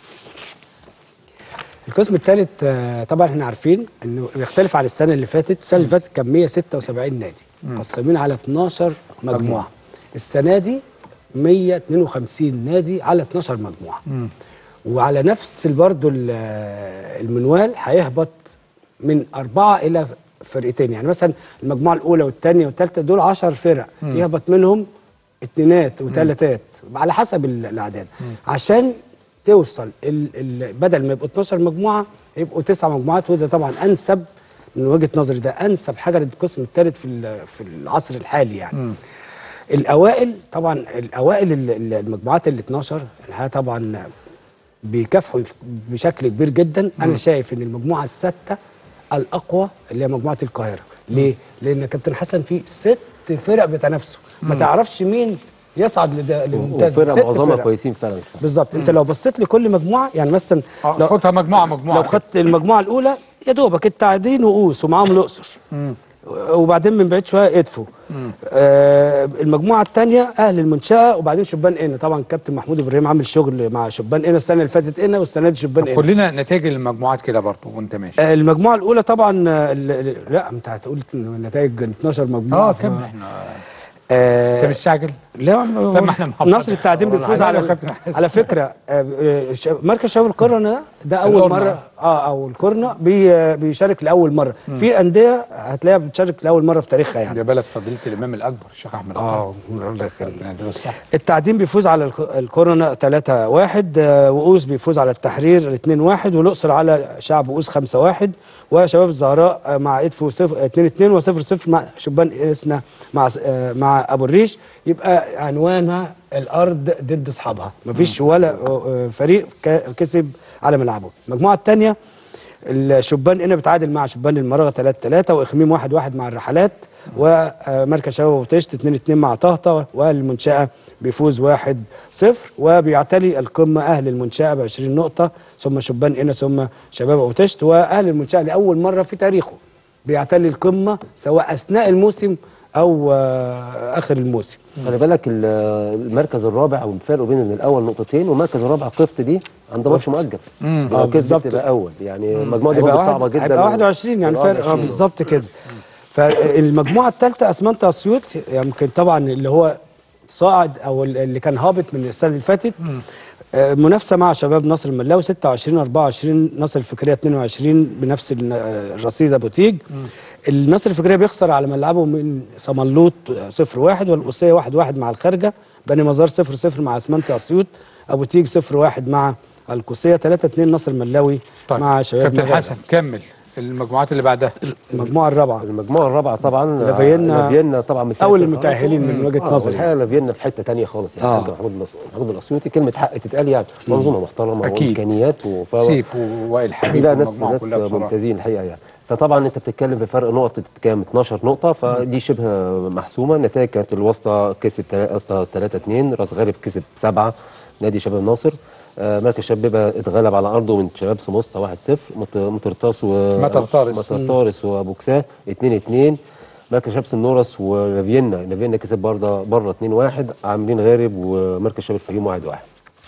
القسم الثالث آه، طبعا احنا عارفين انه بيختلف عن السنه اللي فاتت السنه اللي فاتت كان 176 نادي مقسمين على 12 مجموعه السنه دي 152 نادي على 12 مجموعه وعلى نفس برضه ال- المنوال هيهبط من أربعة إلى فرقتين يعني مثلا المجموعة الأولى والثانية والثالثة دول 10 فرق يهبط منهم اتنينات وثلاثات على حسب ال- الأعداد عشان توصل ال ال بدل ما يبقوا 12 مجموعة يبقوا تسع مجموعات وده طبعا أنسب من وجهة نظري ده أنسب حاجة للقسم الثالث في ال- في العصر الحالي يعني الاوائل طبعا الاوائل ال- ال- المجموعات ال 12 الحقيقه طبعا بيكافحوا بشكل كبير جدا انا شايف ان المجموعه السادسه الاقوى اللي هي مجموعه القاهره ليه لان كابتن حسن في ست فرق بيتنافسوا ما تعرفش مين يصعد لده- للممتاز وفرق ست معظمها فرق. كويسين فعلا بالظبط انت لو بصيت لكل مجموعه يعني مثلا آه، لو, خدها مجموعه مجموعه لو خدت المجموعه الاولى يا دوبك التعدين وقوس ومعاهم الاقصر وبعدين من بعيد شويه ادفو آه المجموعه الثانيه اهل المنشاه وبعدين شبان قنا طبعا الكابتن محمود ابراهيم عامل شغل مع شبان قنا السنه اللي فاتت قنا والسنه دي شبان قنا كلنا نتائج المجموعات كده برضه وانت ماشي آه المجموعه الاولى طبعا آه، ال- ال- لا انت هتقول نتائج 12 مجموعه اه ف- كمل احنا آه انت مستعجل لا طب ما احنا مع بعض. نصر التعدين ورانا بيفوز حاجة. على أيوة يا كابتن حسن. على فكره آه، آه، ش- مركز شباب القرن ده ده اول القرنة. مره اه او القرنه بي آه، بيشارك لاول مره في انديه هتلاقيها بتشارك لاول مره في تاريخها يعني ده بلد فضيله الامام الاكبر الشيخ احمد اه القاضي. الله يخليك ربنا يديله الصحه التعدين بيفوز على الك- الكورونا 3 1 وقوس بيفوز على التحرير 2 1 والاقصر على شعب قوس 5 1 وشباب الزهراء آه، مع ادفو 2 2 و0 0 مع شبان اسنا مع س- آه، مع ابو الريش يبقى عنوانها الارض ضد اصحابها مفيش ولا آه، آه، فريق ك- كسب على ملعبه المجموعه الثانيه الشبان هنا بتعادل مع شبان المرغه 3 3 واخميم 1 1 مع الرحلات ومركز شباب وطشت 2 2 مع طهطا والمنشاه بيفوز 1 0 وبيعتلي القمه اهل المنشاه ب 20 نقطه ثم شبان هنا ثم شباب وطشت واهل المنشاه لاول مره في تاريخه بيعتلي القمه سواء اثناء الموسم او آه، اخر الموسم خلي بالك ال- المركز الرابع والفرق بين ان الاول نقطتين والمركز الرابع قفط دي عنده ماتش مؤجل آه، لو كسبت بالظبط. تبقى اول يعني المجموعه دي هيبقى برضه واحد- صعبه جدا هيبقى 21 يعني هيبقى فرق اه 21. بالظبط كده فالمجموعه الثالثه اسمنت اسيوط يمكن طبعا اللي هو صاعد او اللي كان هابط من السنه اللي فاتت آه، منافسه مع شباب نصر الملاوي 26 24 نصر الفكريه 22 بنفس ال- آه، الرصيد ابو تيج النصر الفكريه بيخسر على ملعبه من صمنلوط 0 1 والقصيه 1 1 مع الخارجه بني مزار 0 0 مع اسمنت اسيوط ابو تيج 0 1 مع القصيه 3 2 نصر الملاوي طيب مع شباب كابتن مغاربة. حسن كمل المجموعات اللي بعدها المجموعه الرابعه المجموعه الرابعه طبعا لافيينا لافينا طبعا مسافر أول خلاص. المتأهلين من وجهة آه، نظري. الحقيقه لافينا في حته تانية خالص يعني آه. حاج محمود الأس- محمود الاسيوطي كلمه حق تتقال يعني منظومه محترمه أكيد. وامكانيات وف... سيف ووائل حبيب لا ناس والمجموعة ناس كلها بصراحة. ممتازين الحقيقه يعني فطبعا انت بتتكلم في فرق نقط كام 12 نقطه فدي شبه محسومه النتائج كانت الواسطه كسب تلا- واسطه 3 2 راس غارب كسب 7 نادي شباب الناصر آه، مركز شبيبه اتغلب على ارضه من شباب سموسطه 1 0 مطرطاس و مطر طارس. مطر طارس وبوكساه 2 2 مركز شباب النورس ولافينا لافينا كسب برضه بره 2 1 عاملين غارب ومركز شباب الفيوم 1 1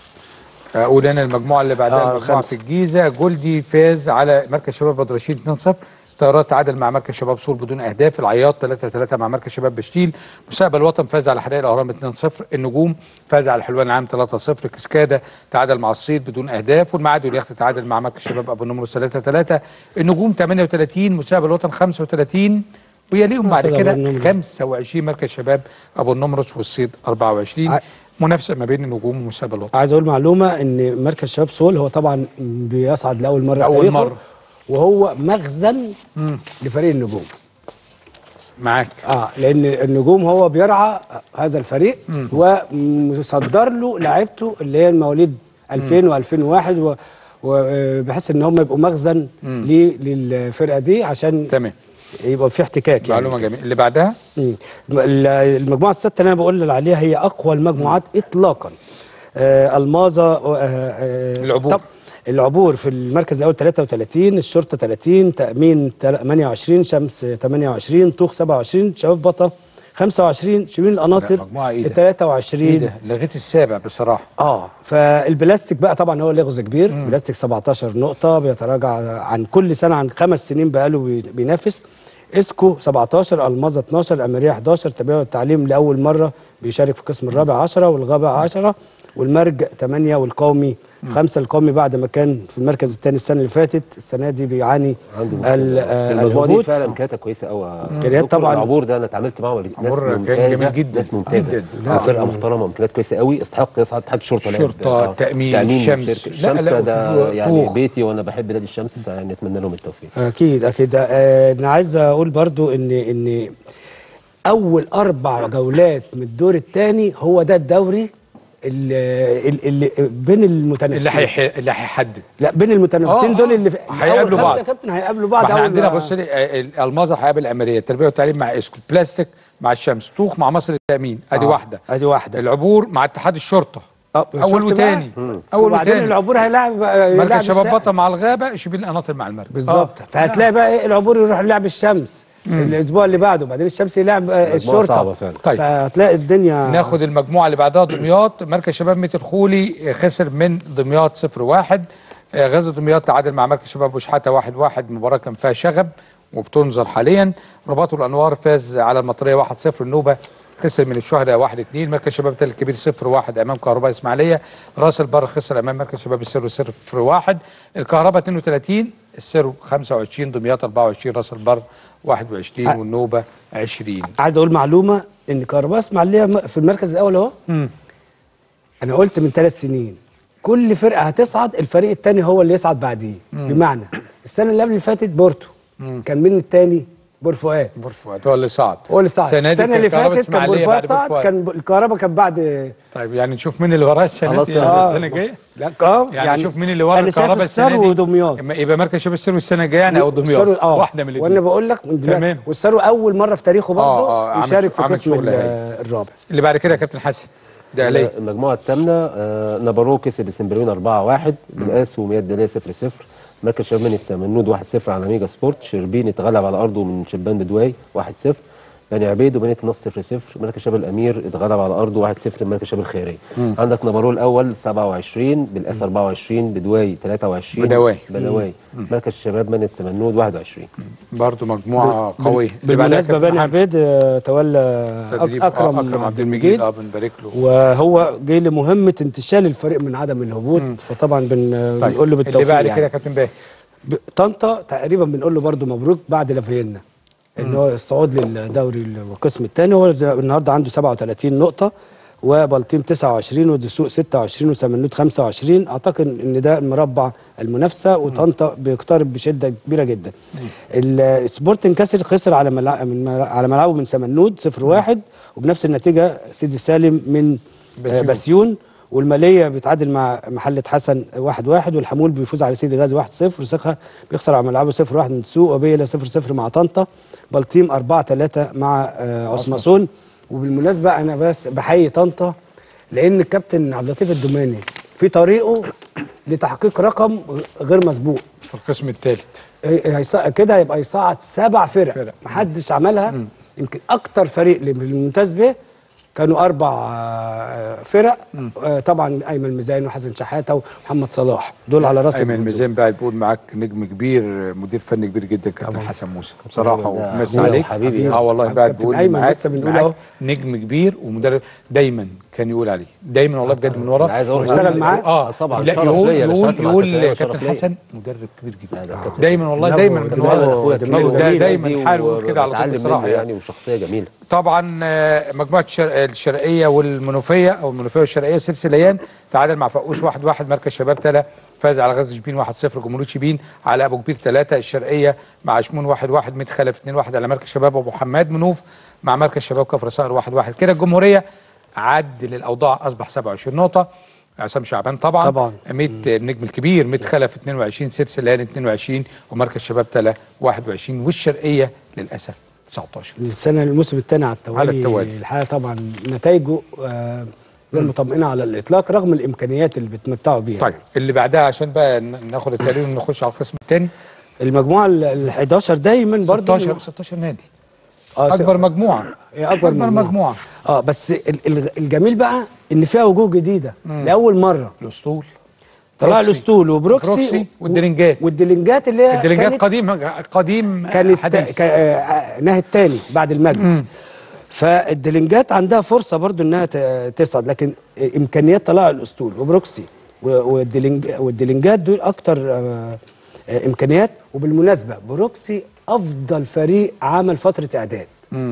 اقول انا المجموعه اللي بعدها آه، المجموعه خمسة. في الجيزه جولدي فاز على مركز شباب بدرشين 2-0 طيارات تعادل مع مركز شباب سور بدون اهداف العياط 3-3 مع مركز شباب بشتيل مستقبل وطن فاز على حدائق الاهرام 2-0 النجوم فاز على حلوان العام 3-0 كسكاده تعادل مع الصيد بدون اهداف والمعاد واليخت تعادل مع مركز شباب ابو النمرس 3-3 النجوم 38 مستقبل وطن 35 ويليهم بعد كده كده أبو النمرس. 25 مركز شباب ابو النمرس والصيد 24 ع- منافسه ما بين النجوم ومستقبل وطن عايز اقول معلومه ان مركز شباب سول هو طبعا بيصعد لاول مره لأول في تاريخه مرة. وهو مخزن لفريق النجوم معاك اه لان النجوم هو بيرعى هذا الفريق ومصدر له لعيبته اللي هي المواليد 2000 و2001 و وبحيث ان هم يبقوا مخزن ليه- للفرقه دي عشان تمام يبقى في احتكاك يعني معلومه جميله اللي بعدها مم. ال- المجموعه السته اللي انا بقول عليها هي اقوى المجموعات اطلاقا آه الماظه آه آه العبور. طب العبور في المركز الاول 33 الشرطه 30 تامين تل- 28 شمس 28 طوخ 27 شباب بطه 25 شبين لا، القناطر مجموعة إيه ده؟ 23 ايه ده لغيت السابع بصراحه اه فالبلاستيك بقى طبعا هو لغز كبير بلاستيك 17 نقطه بيتراجع عن كل سنه عن خمس سنين بقاله بي- بينافس اسكو 17 الماظه 12 الاميريه 11 تربيه والتعليم لاول مره بيشارك في القسم الرابع 10 والغابه 10 والمرج 8 والقومي 5 القومي بعد ما كان في المركز الثاني السنه اللي فاتت السنه دي بيعاني عنده مشكلة. ال- آه، المجموعه دي الهبوط فعلا امكانياتها كويسه قوي إمكانيات طبعاً. العبور ده انا اتعاملت معاه ناس عبور كان ممتازه جميل جداً. ناس ممتازه جداً. لا فرقه محترمه امكانيات كويسه قوي يستحق يصعد اتحاد الشرطه لعب. شرطة، آه، تأمين، تامين الشمس. شركة. لا، الشمس لا، ده يعني طوخ. بيتي وانا بحب نادي الشمس فنتمنى لهم التوفيق اكيد اكيد آه، انا عايز اقول برضو ان ان اول اربع جولات من الدور الثاني هو ده الدوري اللي, اللي بين المتنافسين اللي هيح... اللي هيحدد لا بين المتنافسين آه، دول آه. اللي في هيقابلوا أول خمسة بعض. يا كابتن هيقابلوا بعض ما احنا أول عندنا ما- بص لي آه، المظهر هيقابل الاميريه التربيه والتعليم مع اسكو بلاستيك مع الشمس طوخ مع مصر التامين ادي آه، واحده ادي واحده العبور مع اتحاد الشرطه آه، اول شفت بقى؟ وتاني اول وبعدين وتاني العبور هيلاعب يلاعب مركز شباب الساحل. بطه مع الغابه شبيل القناطر مع المركز بالظبط فهتلاقي بقى ايه العبور يروح يلعب الشمس الاسبوع اللي بعده وبعدين الشمس يلعب آه، الشرطه صعبة فعلا. طيب. فهتلاقي الدنيا ناخد المجموعه اللي بعدها دمياط مركز شباب ميت الخولي خسر من دمياط 0 1 غزل دمياط تعادل مع مركز شباب بوشحاته 1 1 مباراه كان فيها شغب وبتنظر حاليا رباط الانوار فاز على المطريه 1 0 النوبه خسر من الشهداء 1 2 مركز شباب تل الكبير 0 1 امام كهرباء اسماعيليه راس البر خسر امام مركز شباب السر 0 1 الكهرباء 32 السر 25 دمياط 24 راس البر 21 والنوبه 20 عايز اقول معلومه ان كهرباء اسماعيليه م- في المركز الاول اهو انا قلت من ثلاث سنين كل فرقه هتصعد الفريق الثاني هو اللي يصعد بعديه بمعنى السنه اللي قبل اللي فاتت بورتو كان مين الثاني بور فؤاد بور فؤاد هو اللي صعد هو اللي صعد السنة دي السنه كان اللي كهرباء فاتت كان بور إسماعيلية فؤاد بعد بور صعد فؤاد. كان ب- الكهرباء كان بعد طيب يعني نشوف مين اللي وراه السنه خلاص دي كده. يعني السنه الجايه لا اه يعني, يعني شوف مين اللي ورا انا شايف الكهرباء السنه السر دي ودمياط إما يبقى مركز شباب السر السنه الجايه يعني او دمياط والسرو- اه واحده من وانا الاثنين بقول لك من دلوقتي تمام. والسرو اول مره في تاريخه برضه آه، عامل- يشارك في عامل قسم شغل ال- هايل. الرابع اللي بعد كده يا كابتن حسن ده ليه المجموعه الثامنه آه نابارو كسب السنبريون 4 1 بالقاس ومياد دليه 0 0 مركز شباب من السمنود 1 0 على ميجا سبورت شربين اتغلب على ارضه من شبان بدواي 1 0 بني عبيد وبنية النصر 0 0 مركز شباب الامير اتغلب على ارضه 1 0 مركز شباب الخيريه عندك نابارو الاول 27 بالقاس 24 بدواي 23 بدواي. بدواي مركز شباب من السمنود 21 برضه مجموعه قويه اللي بعدها بالمناسبه كابتن بني محمد. عبيد آه، تولى تدريب أك- اكرم, اكرم عبد المجيد اه بنبارك له وهو جاي لمهمه انتشال الفريق من عدم الهبوط فطبعا بن طيب بنقول له اللي بالتوفيق بعد كده يا يعني. كابتن باهي ب- طنطا تقريبا بنقول له برضه مبروك بعد لافينا ان هو الصعود للدوري القسم الثاني هو ده- النهارده عنده 37 نقطه وبلطيم 29 ودسوق 26 وسمنود 25 اعتقد ان ده المربع المنافسه وطنطا بيقترب بشده كبيره جدا السبورتنج كاسل خسر على ملع... من ملع... على ملعبه من سمنود 0 1 وبنفس النتيجه سيدي سالم من بسيون, بسيون والماليه بيتعادل مع محله حسن 1 1 والحمول بيفوز على سيدي غازي 1 0 وسخه بيخسر على ملعبه 0 1 من دسوق وبيلا 0 0 مع طنطا بلطيم 4 3 مع آه عثماسون وبالمناسبه انا بس بحيي طنطا لان الكابتن عبد اللطيف الدوماني في طريقه لتحقيق رقم غير مسبوق في القسم الثالث كده هيبقى يصعد سبع فرق, فرق. محدش عملها مم. يمكن اكتر فريق للممتاز به كانوا اربع فرق مم. طبعا ايمن الميزان وحسن شحاته ومحمد صلاح دول على راس ايمن الميزان بقى بيقول معاك نجم كبير مدير فني كبير جدا كابتن حسن موسى بصراحه ومسي عليك حبيبي اه والله بقى بيقول ايمن معاك لسه بنقول اهو نجم كبير ومدرب دايما كان يقول عليه دايما والله بجد من ورا عايز اقول اشتغل معاه اه طبعا لا شرف يقول ليا، أنا يقول اشتغلت مع يقول كابتن كابتن شرف ليا. حسن مدرب كبير جدا ده كابتن دايما والله دماغه- دايما من دماغه ورا اخويا دماغه كبير جميل. دايما حاول يقول كده على طول بتعلم بصراحه منه يعني يعني وشخصيه جميله طبعا آه، مجموعه الشر- الشرقيه والمنوفيه او المنوفيه والشرقيه سلسليان تعادل مع فقوس 1 1 مركز شباب تلا فاز على غزل شبين 1 0 جمهوريه شبين على ابو كبير 3 الشرقيه مع شمون 1 1 ميت خلف 2 1 على مركز شباب ابو حماد منوف مع مركز شباب كفر صقر 1 1 كده الجمهوريه عدل الاوضاع اصبح 27 نقطه عصام شعبان طبعا طبعا. ميت النجم الكبير ميت خلف 22 سيرس ليال 22 ومركز شباب تلا 21 والشرقيه للاسف 19 السنه الموسم الثاني على التوالي على التوالي. الحقيقه طبعا نتائجه آه، غير مطمئنه على الاطلاق رغم الامكانيات اللي بتمتعوا بيها طيب اللي بعدها عشان بقى ن- ناخد التقرير ونخش على القسم الثاني المجموعه ال 11 دايما برضه 16 16 نادي آه، س- اكبر مجموعه هي اكبر, اكبر مجموعه اه بس ال- ال- الجميل بقى ان فيها وجوه جديده لاول مره الاسطول طلع بروكسي. الاسطول وبروكسي بروكسي و- والدرنجات. والدلنجات اللي هي الدلنجات كانت قديم قديم كانت حديث كا- آه، نهي الثاني بعد المجد فالدلنجات عندها فرصه برضو انها ت- تصعد لكن امكانيات طلائع الاسطول وبروكسي و- والدلنج والدلنجات دول اكتر آه، آه، امكانيات وبالمناسبه بروكسي افضل فريق عمل فتره اعداد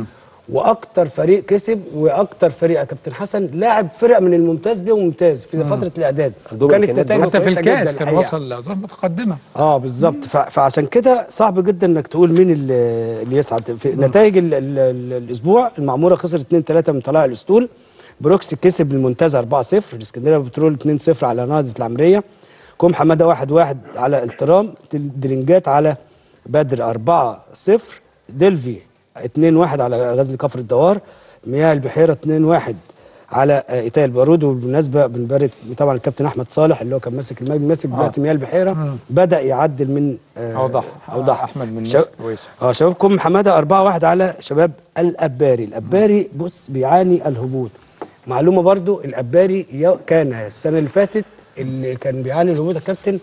واكتر فريق كسب واكتر فريق يا كابتن حسن لاعب فرق من الممتاز بيه وممتاز في فتره الاعداد عندهم كانت إمكانيات نتائجه حتى في كويسة الكاس جداً كان الحقيقة. وصل لادوار متقدمه اه بالظبط ف- فعشان كده صعب جدا انك تقول مين اللي اللي يصعد في نتائج ال ال ال الاسبوع المعموره خسر 2 3 من طلائع الاسطول بروكسي كسب المنتزه 4 0 الاسكندريه بترول 2 0 على نهضه العمريه كوم حماده 1 1 على الترام دل- دلنجات على بدر 4 0 دلفي 2 1 على غزل كفر الدوار مياه البحيره 2 1 على آه، ايتال البارود وبالمناسبه بنبارك طبعا الكابتن احمد صالح اللي هو كان ماسك المجد ماسك دلوقتي مياه البحيره بدا يعدل من آه، اوضح اوضح احمد من شب... الناس كويس اه شبابكم حماده 4 1 على شباب الاباري الاباري بص بيعاني الهبوط معلومه برضو الاباري يا- كان السنه اللي فاتت اللي كان بيعاني الهبوط يا كابتن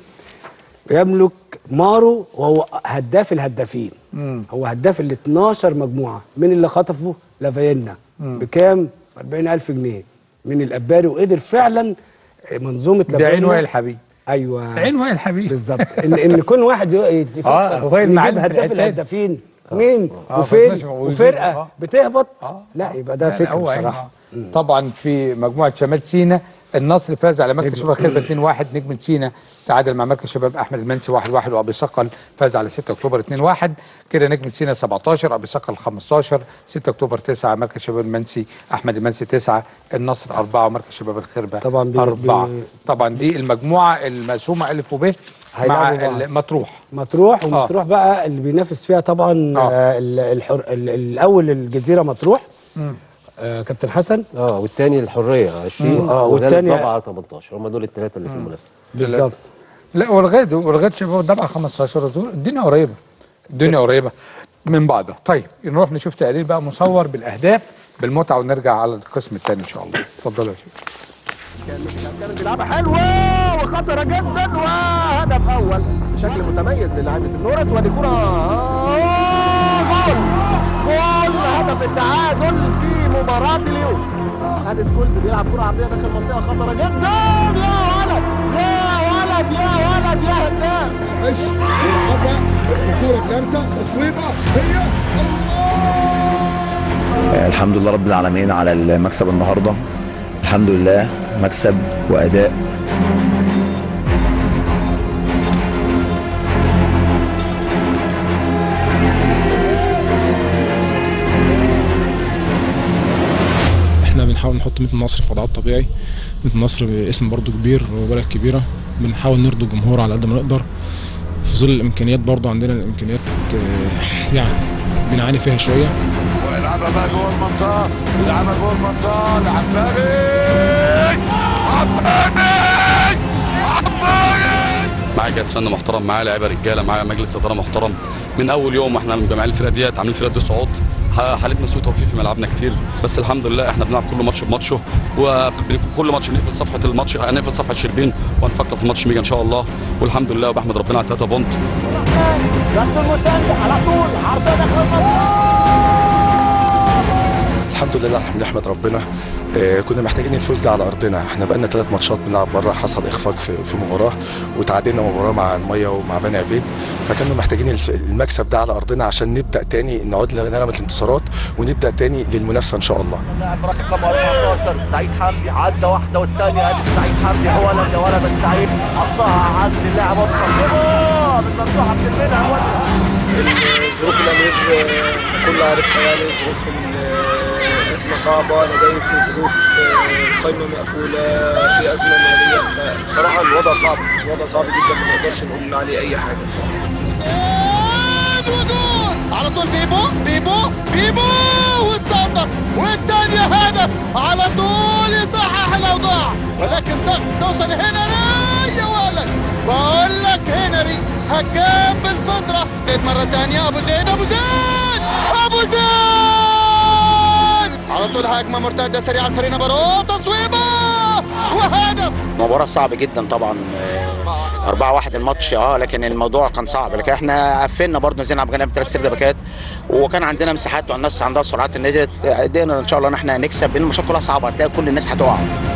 يملك مارو وهو هداف الهدافين هو هداف ال 12 مجموعه مين اللي خطفه لافينا بكام 40000 جنيه من الاباري وقدر فعلا منظومه ده عين لافينا وائل حبيب ايوه عين وائل حبيب بالظبط ان ان كل واحد يفكر آه، هو إن المعلم يجيب في هداف الإعداد. الهدافين مين آه، وفين بس ماشي، ويزيد، وفرقه آه. بتهبط آه، لا يبقى ده لا، فكر هو عين، بصراحه آه. طبعا في مجموعه شمال سينا النصر فاز على مركز شباب خلفه 2 1 نجم سينا تعادل مع مركز شباب احمد المنسي 1 1 وابي صقل فاز على 6 اكتوبر 2 1 كده نجم سينا 17 ابي صقل 15 6 اكتوبر 9 مركز شباب المنسي احمد المنسي 9 النصر 4 ومركز شباب الخربه طبعاً بي- 4 بي- طبعا دي المجموعه المقسومه الف وب مع هيلعبوا بعض. المطروح مطروح ومطروح بقى اللي بينافس فيها طبعا آه. آه. ال- الحر ال- الاول الجزيره مطروح آه كابتن حسن اه والتاني الحريه 20 آه، والتاني والتاني- الضبعه 18 هم دول الثلاثه اللي في المنافسه بالظبط لا ولغايه ولغايه شباب الضبعه 15 زور الدنيا قريبه الدنيا قريبه من بعضها طيب نروح نشوف تقرير بقى مصور بالاهداف بالمتعه ونرجع على القسم الثاني ان شاء الله اتفضلوا يا شيخ كانت بيلعبها حلوه وخطره جدا وهدف اول بشكل متميز للاعب النورس ودي كره آه، جول جول هدف التعادل في مباراه اليوم ادي سكولز بيلعب كره عرضيه داخل منطقه خطره جدا يا ولد يا ولد يا ولد يا هداف ايش يلعبها الكوره بلمسه تصويبه هي الحمد لله رب العالمين على المكسب النهارده الحمد لله مكسب واداء احنا بنحاول نحط ميت النصر في وضعها الطبيعي ميت النصر اسم برضو كبير وبلد كبيرة بنحاول نرضي الجمهور على قد ما نقدر في ظل الامكانيات برضو عندنا الامكانيات آه، يعني بنعاني فيها شويه ويلعبها بقى جوه المنطقه يلعبها جوه المنطقه لعباني عباني معايا جهاز فني محترم معايا لعيبه رجاله معايا مجلس اداره محترم من اول يوم احنا مجمعين الفرقه ديت عاملين الفرقه دي صعود ح- حالتنا سوء توفيق في ملعبنا كتير بس الحمد لله احنا بنلعب كل ماتش بماتشه وكل ماتش بنقفل صفحه الماتش هنقفل صفحه شربين وهنفكر في ماتش ميجا ان شاء الله والحمد لله وبحمد ربنا على 3 بونت جد المساند على طول عرضه داخل الحمد لله بنحمد ربنا آه، كنا محتاجين الفوز ده على ارضنا احنا بقالنا ثلاث ماتشات بنلعب بره حصل اخفاق في, في مباراه وتعادلنا مباراه مع الميه ومع بني عبيد فكانوا محتاجين الف- المكسب ده على ارضنا عشان نبدا تاني نعود لنغمه الانتصارات ونبدا تاني للمنافسه ان شاء الله لاعب رقم 14 سعيد حمدي عدى واحده والثانيه ادي سعيد حمدي هو ولد يا ولد السعيد حطها عند اللاعب القصيمه بالمفتوحه بتلميذها ظروف الامير آه، كله عارفها يعني ظروف الازمه صعبه انا جاي في ظروف آه، قايمه مقفوله في ازمه ماليه فبصراحه الوضع صعب الوضع صعب جدا ما نقدرش نقول عليه اي حاجه بصراحه على طول بيبو بيبو بيبو وتصدق والثانية هدف على طول يصحح الأوضاع ولكن ضغط توصل هنري يا ولد بقول لك هنري هجام بالفطرة زيد مرة ثانية أبو زيد أبو زيد أبو زيد على طول هجمة مرتدة سريعة الفريق نبرو تصويبة وهدف مباراة صعبة جدا طبعا آه، أربعة واحد الماتش اه لكن الموضوع كان صعب لكن احنا قفلنا برضه نزلنا بجانب بثلاث سير باكات وكان عندنا مساحات والناس عندها سرعات نزلت قدرنا ان شاء الله ان احنا نكسب لان الماتشات كلها صعبة هتلاقي كل الناس هتقع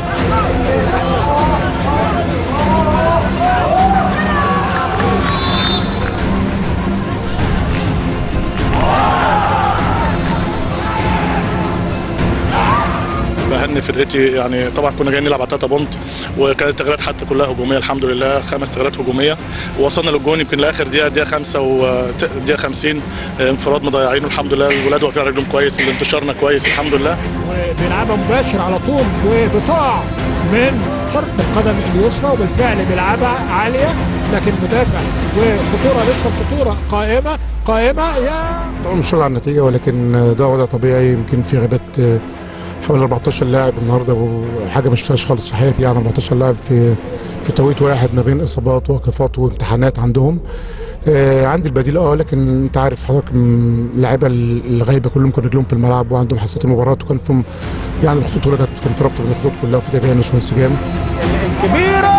بهني فرقتي يعني طبعا كنا جايين نلعب على 3 بونت وكانت التغييرات حتى كلها هجوميه الحمد لله خمس تغييرات هجوميه ووصلنا للجون يمكن لاخر دقيقه دقيقه 5 ودقيقه 50 انفراد مضيعينه الحمد لله الولاد واقفين على رجلهم كويس انتشارنا كويس الحمد لله بيلعبها مباشر على طول وبتقع من شرط القدم اليسرى وبالفعل بيلعبها عاليه لكن مدافع وخطوره لسه الخطوره قائمه قائمه يا طبعا مش راضي عن النتيجة ولكن ده وضع طبيعي يمكن في غيابات حوالي 14 لاعب النهارده وحاجه مش فيهاش خالص في حياتي يعني 14 لاعب في في توقيت واحد ما بين اصابات ووقفات وامتحانات عندهم آه عندي البديل اه لكن انت عارف حضرتك م- اللعيبه الغايبه كلهم كانوا رجلهم في الملعب وعندهم حساسيه المباراه وكان فيهم يعني الخطوط كلها كانت كان في ربط بين الخطوط كلها وفي تجانس وانسجام كبيرة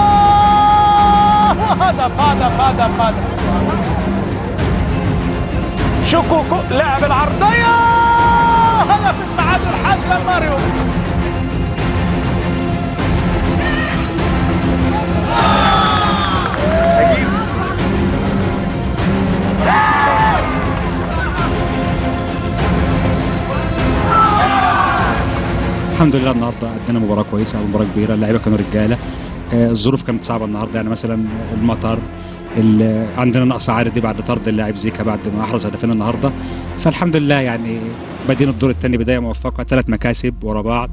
هدف هدف هدف هدف شكوكو لعب العرضية هدف التعادل حسن ماريو الحمد لله النهارده ادينا مباراه كويسه مباراه كبيره اللعيبه كانوا رجاله آه، الظروف كانت صعبه النهارده يعني مثلا المطر ال- عندنا نقص عارضي بعد طرد اللاعب زيكا بعد ما احرز هدفين النهارده فالحمد لله يعني بادئين الدور الثاني بدايه موفقه ثلاث مكاسب ورا بعض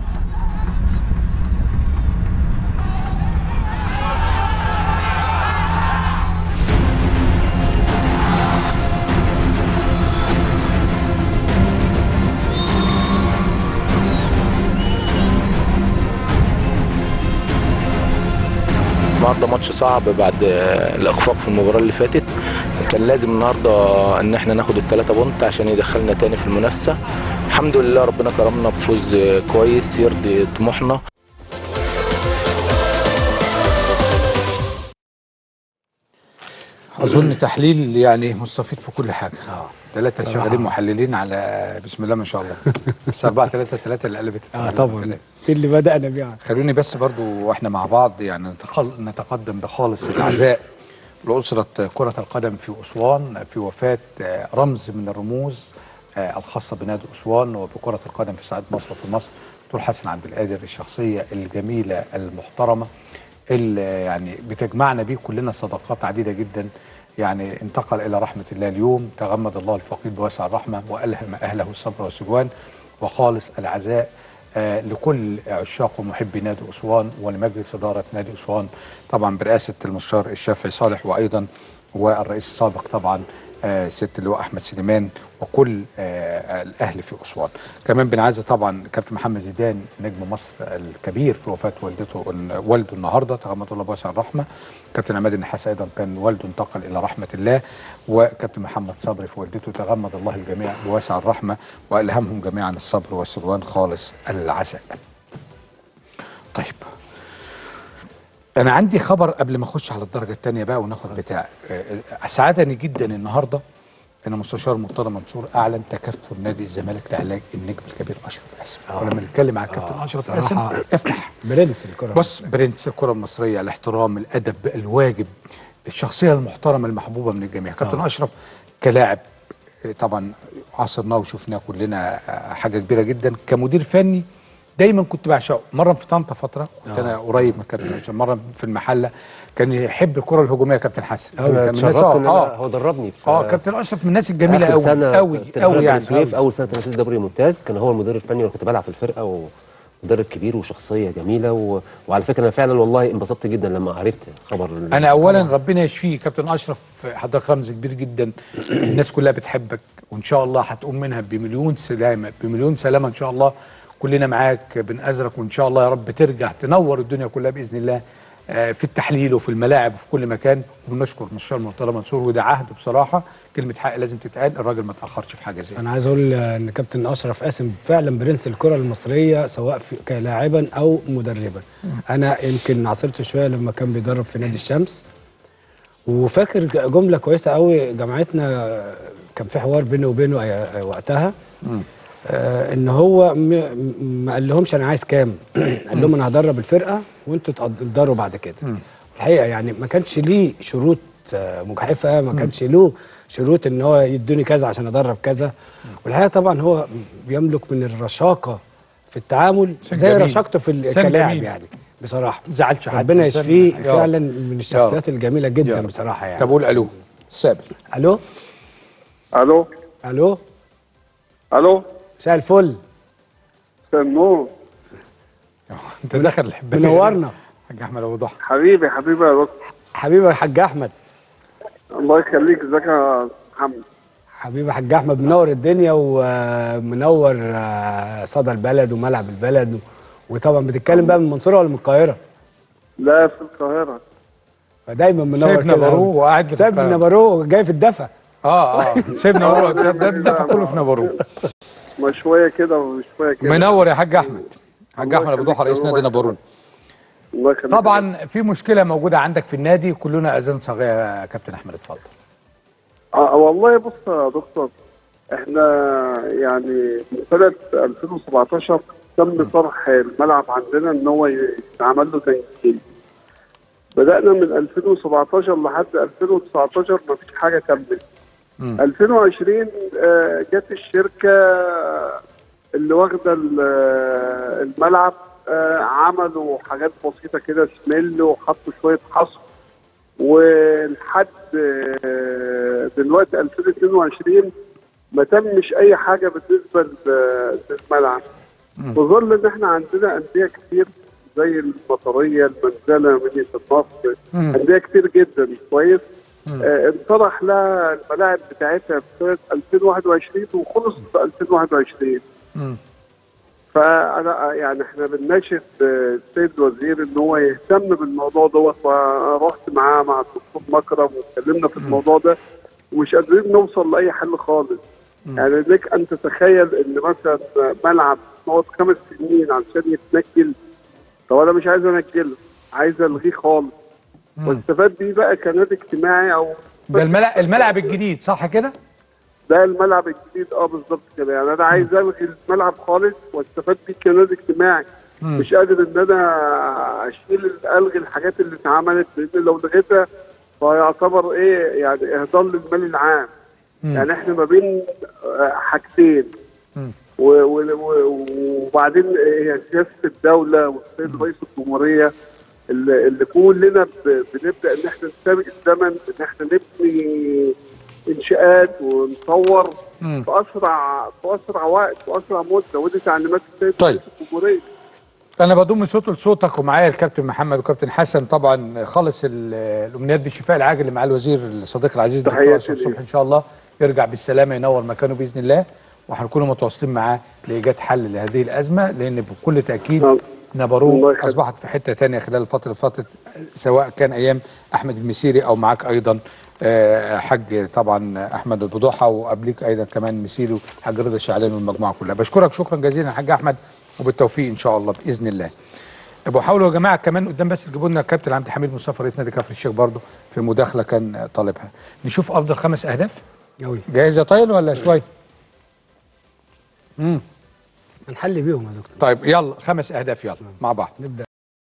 النهارده ماتش صعب بعد آه، الاخفاق في المباراه اللي فاتت كان لازم النهارده ان احنا ناخد الثلاثه بونت عشان يدخلنا تاني في المنافسه الحمد لله ربنا كرمنا بفوز آه، كويس يرضي طموحنا اظن تحليل يعني مستفيد في كل حاجه اه ثلاثه بصراحة. شغالين محللين على بسم الله ما شاء الله بس 4 3 3 اللي قلبت اه التمرين طبعا كده. دي اللي بدانا بيها خلوني بس برضو واحنا مع بعض يعني نتقل نتقدم بخالص العزاء لأسرة كرة القدم في أسوان في وفاة آه، رمز من الرموز آه، الخاصة بنادي أسوان وبكرة القدم في ساعات مصر وفي مصر دكتور حسن عبد القادر الشخصيه الجميله المحترمه اللي يعني بتجمعنا بيه كلنا صداقات عديده جدا يعني انتقل الى رحمه الله اليوم تغمد الله الفقيد بواسع الرحمه والهم اهله الصبر والسجوان وخالص العزاء آه لكل عشاق ومحبي نادي اسوان ولمجلس اداره نادي اسوان طبعا برئاسه المستشار الشافعي صالح وايضا والرئيس السابق طبعا آه ست اللواء احمد سليمان وكل آه الاهل في اسوان كمان بنعزي طبعا كابتن محمد زيدان نجم مصر الكبير في وفاه والدته والده النهارده تغمد الله بواسع الرحمه كابتن عماد النحاس ايضا كان والده انتقل الى رحمه الله وكابتن محمد صبري في والدته تغمد الله الجميع بواسع الرحمه والهمهم جميعا الصبر والسجوان خالص العزاء طيب انا عندي خبر قبل ما اخش على الدرجه الثانيه بقى وناخد بتاع آه، اسعدني جدا النهارده ان مستشار مرتضى منصور اعلن تكفل نادي الزمالك لعلاج النجم الكبير اشرف قاسم آه. ولما نتكلم على الكابتن آه، اشرف قاسم بصراحة افتح برنس الكره بص برنس الكره المصريه الاحترام الادب الواجب الشخصيه المحترمه المحبوبه من الجميع كابتن آه. اشرف كلاعب آه، طبعا عاصرناه وشفناه كلنا آه، حاجه كبيره جدا كمدير فني دايما كنت بعشقه مره في طنطا فتره كنت آه. انا قريب من كابتن أشرف، مره في المحله كان يحب الكره الهجوميه كابتن حسن انا كان من الناس- اتشرفت ان اه أنا- هو دربني في اه كابتن اشرف من الناس الجميله آخر قوي سنة قوي تلفزيون قوي يعني بني سويف قوي. اول سنه تنافس دوري ممتاز كان هو المدير الفني وانا كنت بلعب في الفرقه ومدرب كبير وشخصيه جميله و... وعلى فكره انا فعلا والله انبسطت جدا لما عرفت خبر ال- انا اولا ربنا يشفيه كابتن اشرف حضرتك رمز كبير جدا الناس كلها بتحبك وان شاء الله هتقوم منها بمليون سلامه بمليون سلامه ان شاء الله كلنا معاك بنأزرك وان شاء الله يا رب ترجع تنور الدنيا كلها باذن الله آه، في التحليل وفي الملاعب وفي كل مكان وبنشكر مستشار مرتضى منصور وده عهد بصراحه كلمه حق لازم تتقال الراجل ما تاخرش في حاجه زي انا عايز اقول ان كابتن اشرف قاسم فعلا برنس الكره المصريه سواء في كلاعبا او مدربا انا يمكن عاصرته شويه لما كان بيدرب في نادي الشمس وفاكر جمله كويسه قوي جمعتنا كان في حوار بيني وبينه أي- وقتها آه ان هو م- م- ما قال لهمش انا عايز كام قال لهم انا هدرب الفرقه وانتوا تقدروا بعد كده الحقيقه يعني ما كانش ليه شروط آه، مجحفه ما كانش له شروط ان هو يدوني كذا عشان ادرب كذا والحقيقه طبعا هو بيملك من الرشاقه في التعامل إنسان زي جميل. رشاقته في ال- إنسان كلاعب جميل. يعني بصراحه زعلش حد ربنا إنسان- يشفيه يا رب. فعلا من الشخصيات يا الجميله يا جدا رب. بصراحه يعني طب قول الو سابق الو الو الو الو مساء الفل مساء النور انت داخل الحبايه منورنا حاج احمد ابو ضحى حبيبي حبيبي يا دكتور حبيبي يا حاج احمد الله يخليك ازيك يا محمد حبيبي يا حاج احمد منور الدنيا ومنور آه، صدى البلد وملعب البلد و- وطبعا بتتكلم بقى من المنصوره ولا من القاهره لا في القاهره فدايما منور سيبنا كده بارو وقاعد لي في سيبنا القاهرة. بارو جاي في الدفا اه اه سيبنا بارو ده ده الدفع كله في نابورو ما شويه كده وشويه كده منور يا حاج احمد حاج الله احمد ابو ضحى يخليك رئيس يا نادي رب. نابورو الله يخليك طبعا في مشكله موجوده عندك في النادي كلنا اذان صغيره يا كابتن احمد اتفضل آه والله بص يا دكتور احنا يعني من سنه 2017 تم طرح الملعب عندنا ان هو يتعمل له تنجيل بدانا من 2017 لحد 2019 ما فيش حاجه تمت 2020 آه، جت الشركه اللي واخده ال- آه، الملعب آه، عملوا حاجات بسيطه كده سميل وحطوا شويه حصر ولحد آه، دلوقتي 2022 ما تمش اي حاجه بالنسبه لل- للملعب في ظل ان احنا عندنا انديه كتير زي المطريه المنزله مدينه النصر مم. انديه كتير جدا كويس آه انطرح لها الملاعب بتاعتها في سنه 2021 وخلص في 2021 فانا يعني احنا بنناشد آه، السيد الوزير ان هو يهتم بالموضوع دوت ورحت معاه مع الدكتور مكرم واتكلمنا في الموضوع ده ومش قادرين نوصل لاي حل خالص يعني لك ان تتخيل ان مثلا ملعب نقعد خمس سنين عشان يتنجل طب انا مش عايز انجله عايز الغيه خالص واستفاد بيه بقى كنادي اجتماعي او ده الملعب الملعب الجديد صح كده ده الملعب الجديد اه بالظبط كده يعني انا عايز الغي الملعب خالص واستفاد بيه كنادي اجتماعي مم. مش قادر ان انا اشيل الغي الحاجات اللي اتعملت لان لو لغيتها فيعتبر ايه يعني اهدار للمال العام مم. يعني احنا ما بين آه، حاجتين و- و- و- وبعدين هي سياسه الدوله والسيد رئيس الجمهوريه اللي, اللي كلنا ب- بنبدا ان احنا نسابق الزمن ان احنا نبني انشاءات ونطور مم. في اسرع في اسرع وقت واسرع مده ودي تعليمات السيد طيب. رئيس الجمهوريه انا بضم صوته لصوتك ومعايا الكابتن محمد والكابتن حسن طبعا خالص ال- الامنيات بالشفاء العاجل اللي مع الوزير الصديق العزيز الدكتور تحياتي اشرف ليه. صبحي ان شاء الله يرجع بالسلامه ينور مكانه باذن الله وهنكون متواصلين معاه لايجاد حل لهذه الازمه لان بكل تاكيد نبروه اصبحت في حته ثانيه خلال الفتره اللي فاتت سواء كان ايام احمد المسيري او معاك ايضا آه، حاج طبعا احمد البضوحه وقبليك ايضا كمان المسيري وحاج رضا الشعلاني والمجموعه كلها بشكرك شكرا جزيلا يا حاج احمد وبالتوفيق ان شاء الله باذن الله ابو حاولوا يا جماعه كمان قدام بس تجيبوا لنا الكابتن عبد الحميد مصطفى رئيس نادي كفر الشيخ برضه في مداخله كان طالبها نشوف افضل خمس اهداف قوي جاهز يا طايل ولا شويه امم هنحل بيهم يا دكتور طيب يلا خمس اهداف يلا مع بعض نبدا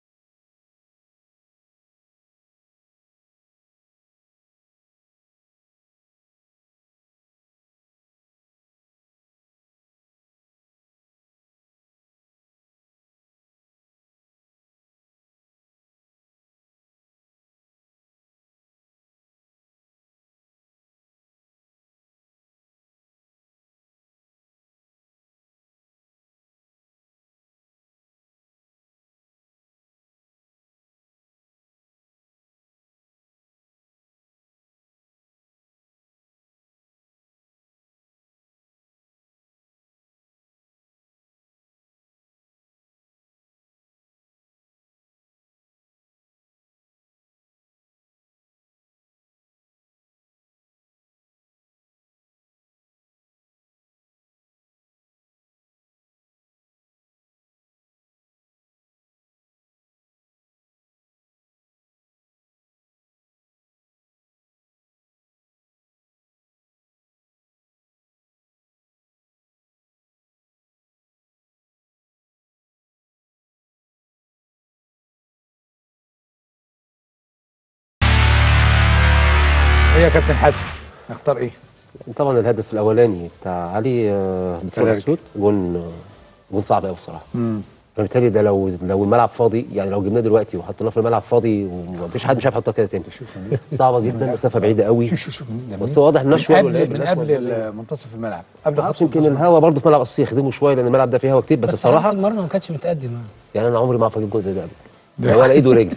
ايه يا كابتن حسن نختار ايه طبعا الهدف الاولاني بتاع علي آه، بتاع فرارجي. السود جون آه، جون صعب قوي بصراحه امم انا بالتالي ده لو لو الملعب فاضي يعني لو جبناه دلوقتي وحطيناه في الملعب فاضي ومفيش حد مش عارف يحطها كده تاني صعبه جدا مسافه بعيده قوي بس واضح من النشوه قبل من قبل منتصف الملعب قبل خط يمكن الهوا برضه في ملعب اسيوط يخدمه شويه لان الملعب ده فيه هوا كتير بس, بس الصراحه حارس المرمى ما كانش متقدم يعني. يعني انا عمري ما اعرف اجيب جول زي ده قبل ولا ايد ورجل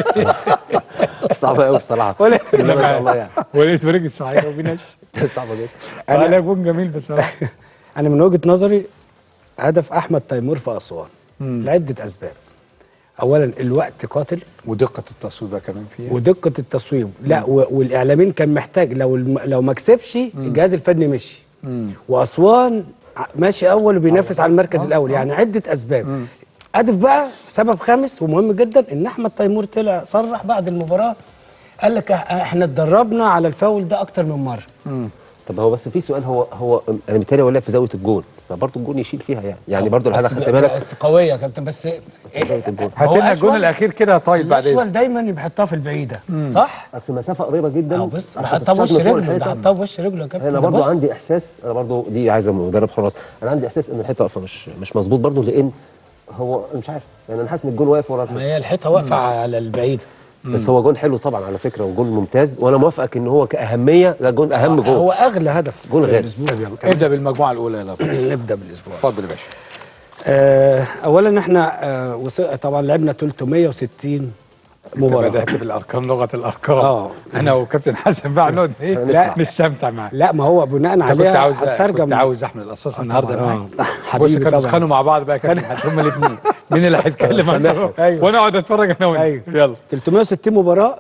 صعبه قوي بصراحه ولا بسم الله ما شاء الله يعني ولقيت فريق صحيح وبيناش صعبه جدا انا جون جميل بصراحه انا من وجهه نظري هدف احمد تيمور في اسوان مم. لعده اسباب اولا الوقت قاتل ودقه التصويب بقى كمان فيها ودقه التصويب لا و- والاعلاميين كان محتاج لو الم... لو ما كسبش الجهاز الفني مشي مم. واسوان ع- ماشي اول وبينافس على المركز الاول يعني عده اسباب هدف بقى سبب خامس ومهم جدا ان احمد تيمور طلع صرح بعد المباراه قال لك إح- احنا اتدربنا على الفاول ده اكتر من مره طب هو بس في سؤال هو هو انا بالتالي ولا في زاويه الجول فبرضه الجول يشيل فيها يعني يعني برضه لو بس خدت ب- بالك بس قويه يا كابتن بس زاويه الجول هات لنا الجون الاخير كده يا طيب بعد الاسود اذنك دايما بيحطها في البعيده صح؟ اصل مسافه قريبه جدا اه بص عشان حطها بوش تتشاط من فوق رجله ده الحيطة. حطها بوش رجله يا كابتن انا ده برضو بص. عندي احساس انا برضو دي عايزه مدرب حراس انا عندي احساس ان الحيطه واقفه مش مش مظبوط برضو لان هو مش عارف يعني انا حاسس ان الجون واقف ورا ما هي الحيطه واقفه على البعيده بس هو جون حلو طبعا على فكره وجون ممتاز وانا موافقك ان هو كاهميه ده جون اهم جون هو اغلى هدف جون في غالي. الاسبوع ابدا بالمجموعه الاولى يلا نبدا بالاسبوع اتفضل يا باشا آه اولا احنا آه وص- طبعا لعبنا 360 مباراه بدات بالارقام لغه الارقام اه. انا وكابتن حسن بقى نقعد ايه لا. نستمتع معاك لا ما هو بناء أنت كنت عليها عاوز هترجم كنت عاوز احمد القصاص النهارده طبعاً. معاك آه. بص حبيبي كانوا طبعاً. بيتخانقوا مع بعض بقى يا كابتن حسن هما الاثنين مين اللي هيتكلم عن أيوة. وانا اقعد اتفرج انا وانت أيوة. يلا 360 مباراه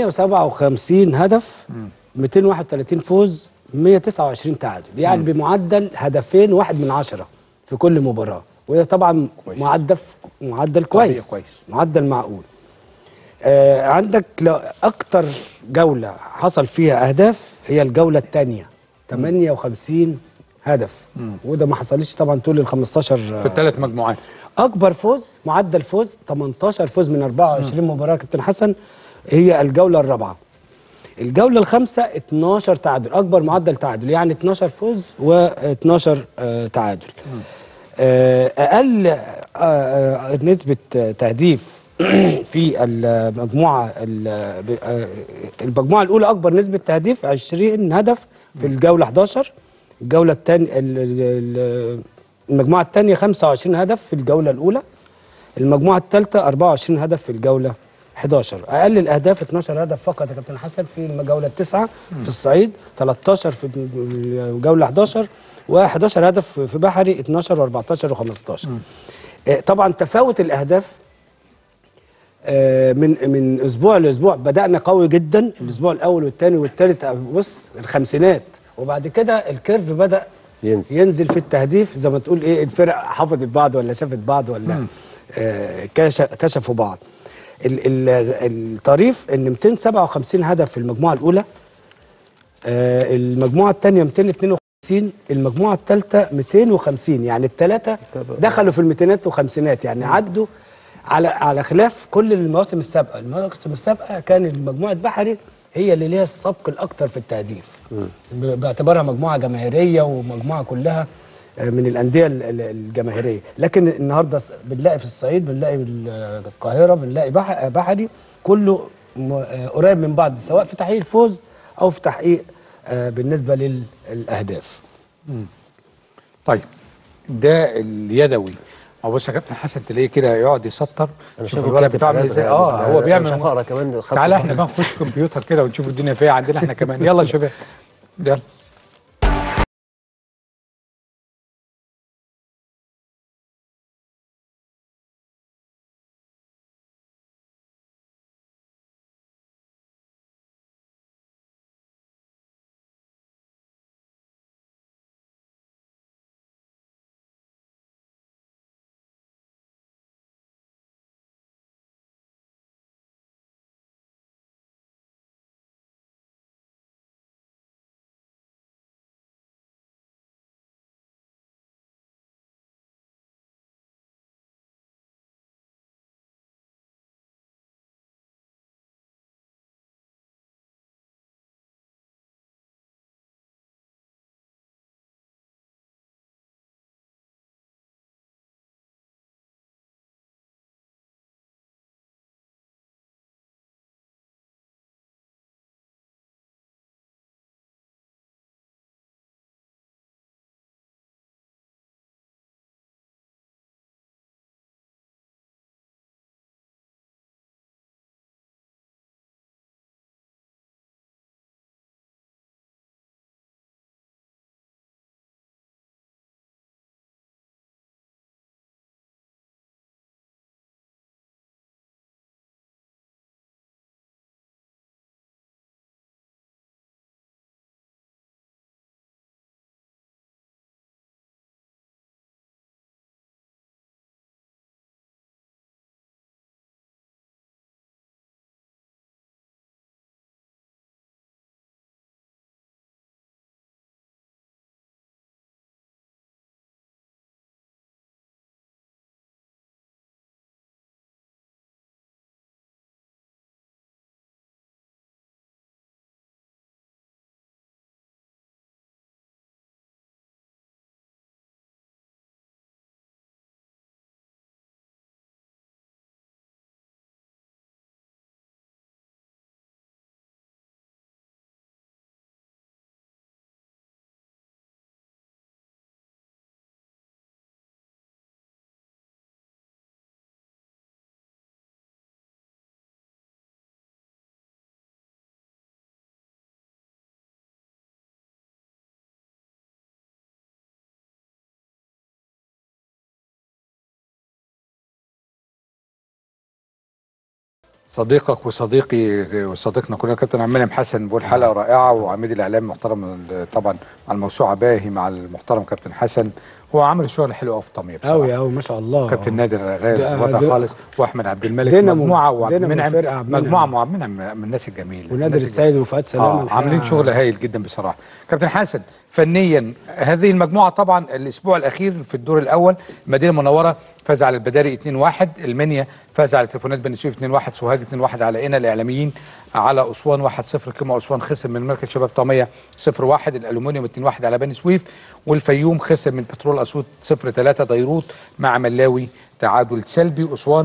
757 هدف 231 فوز 129 تعادل يعني بمعدل هدفين واحد من عشرة في كل مباراه وده طبعا معدل معدل كويس كويس. معدل معقول آه عندك لو اكتر جوله حصل فيها اهداف هي الجوله الثانيه 58 هدف وده ما حصلش طبعا طول ال 15 في الثلاث مجموعات اكبر فوز معدل فوز 18 فوز من 24 مباراه كابتن حسن هي الجوله الرابعه الجوله الخامسه 12 تعادل اكبر معدل تعادل يعني 12 فوز و12 تعادل آه، اقل آه، آه، نسبه تهديف في المجموعه ال- ب- آه، المجموعه الاولى اكبر نسبه تهديف 20 هدف في الجوله 11 الجوله الثانيه المجموعه الثانيه 25 هدف في الجوله الاولى المجموعه الثالثه 24 هدف في الجوله 11 اقل الاهداف 12 هدف فقط يا كابتن حسن في الجوله التاسعه في الصعيد 13 في الجوله 11 و11 هدف في بحري 12 و14 و15 طبعا تفاوت الاهداف آه، من من اسبوع لاسبوع بدانا قوي جدا الاسبوع الاول والثاني والثالث بص الخمسينات وبعد كده الكيرف بدا ينزل ينزل في التهديف زي ما تقول ايه الفرق حفظت بعض ولا شافت بعض ولا آه كش- كشفوا بعض ال- ال- الطريف ان 257 هدف في المجموعه الاولى آه المجموعه الثانيه 252 المجموعه الثالثه 250 يعني الثلاثه دخلوا في الميتينات والخمسينات يعني عدوا على على خلاف كل المواسم السابقه المواسم السابقه كان مجموعه بحري هي اللي ليها السبق الاكثر في التهديف ب- باعتبارها مجموعه جماهيريه ومجموعه كلها آه، من الانديه ال- ال- الجماهيريه لكن النهارده س- بنلاقي في الصعيد بنلاقي بالقاهره بنلاقي بح- بحري كله م- آه، قريب من بعض سواء في تحقيق الفوز او في تحقيق آه، بالنسبه للاهداف طيب ده اليدوي هو بص يا كابتن حسن تلاقيه كده يقعد يسطر أنا شوف شايفه الولد كاتب بتاعه عامل حاجات ازاي غريبة. اه أنا هو مش بيعمل عارف أقرأ كمان خط تعالى واحد. احنا بقى نخش كمبيوتر كده ونشوف الدنيا فيها عندنا احنا كمان يلا يا شباب يلا صديقك وصديقي وصديقنا كلنا كابتن عماد حسن بيقول حلقه رائعه وعميد الاعلام محترم طبعا مع الموسوعه باهي مع المحترم كابتن حسن هو عامل شغل حلو قوي في طمية بصراحه قوي قوي ما شاء الله كابتن نادر غير ده- وضع ده- خالص واحمد عبد الملك دينامو- مجموعه وعبد دينامو المنعم فرقة عبد المنعم. مجموعه مع عبد المنعم من الناس الجميله ونادر الناس السيد وفؤاد سلامة آه الحقيقة- عاملين شغل هايل جدا بصراحه كابتن حسن فنيا هذه المجموعه طبعا الاسبوع الاخير في الدور الاول المدينه المنوره فاز على البداري 2-1 المنيا فاز على تليفونات بني سويف 2-1 سوهاج 2-1 على قنا الاعلاميين على اسوان 1-0 كما اسوان خسر من مركز شباب طاميه 0-1 الالومنيوم 2-1 على بني سويف والفيوم خسر من بترول اسيوط 0-3 ديروت مع ملاوي تعادل سلبي اسوان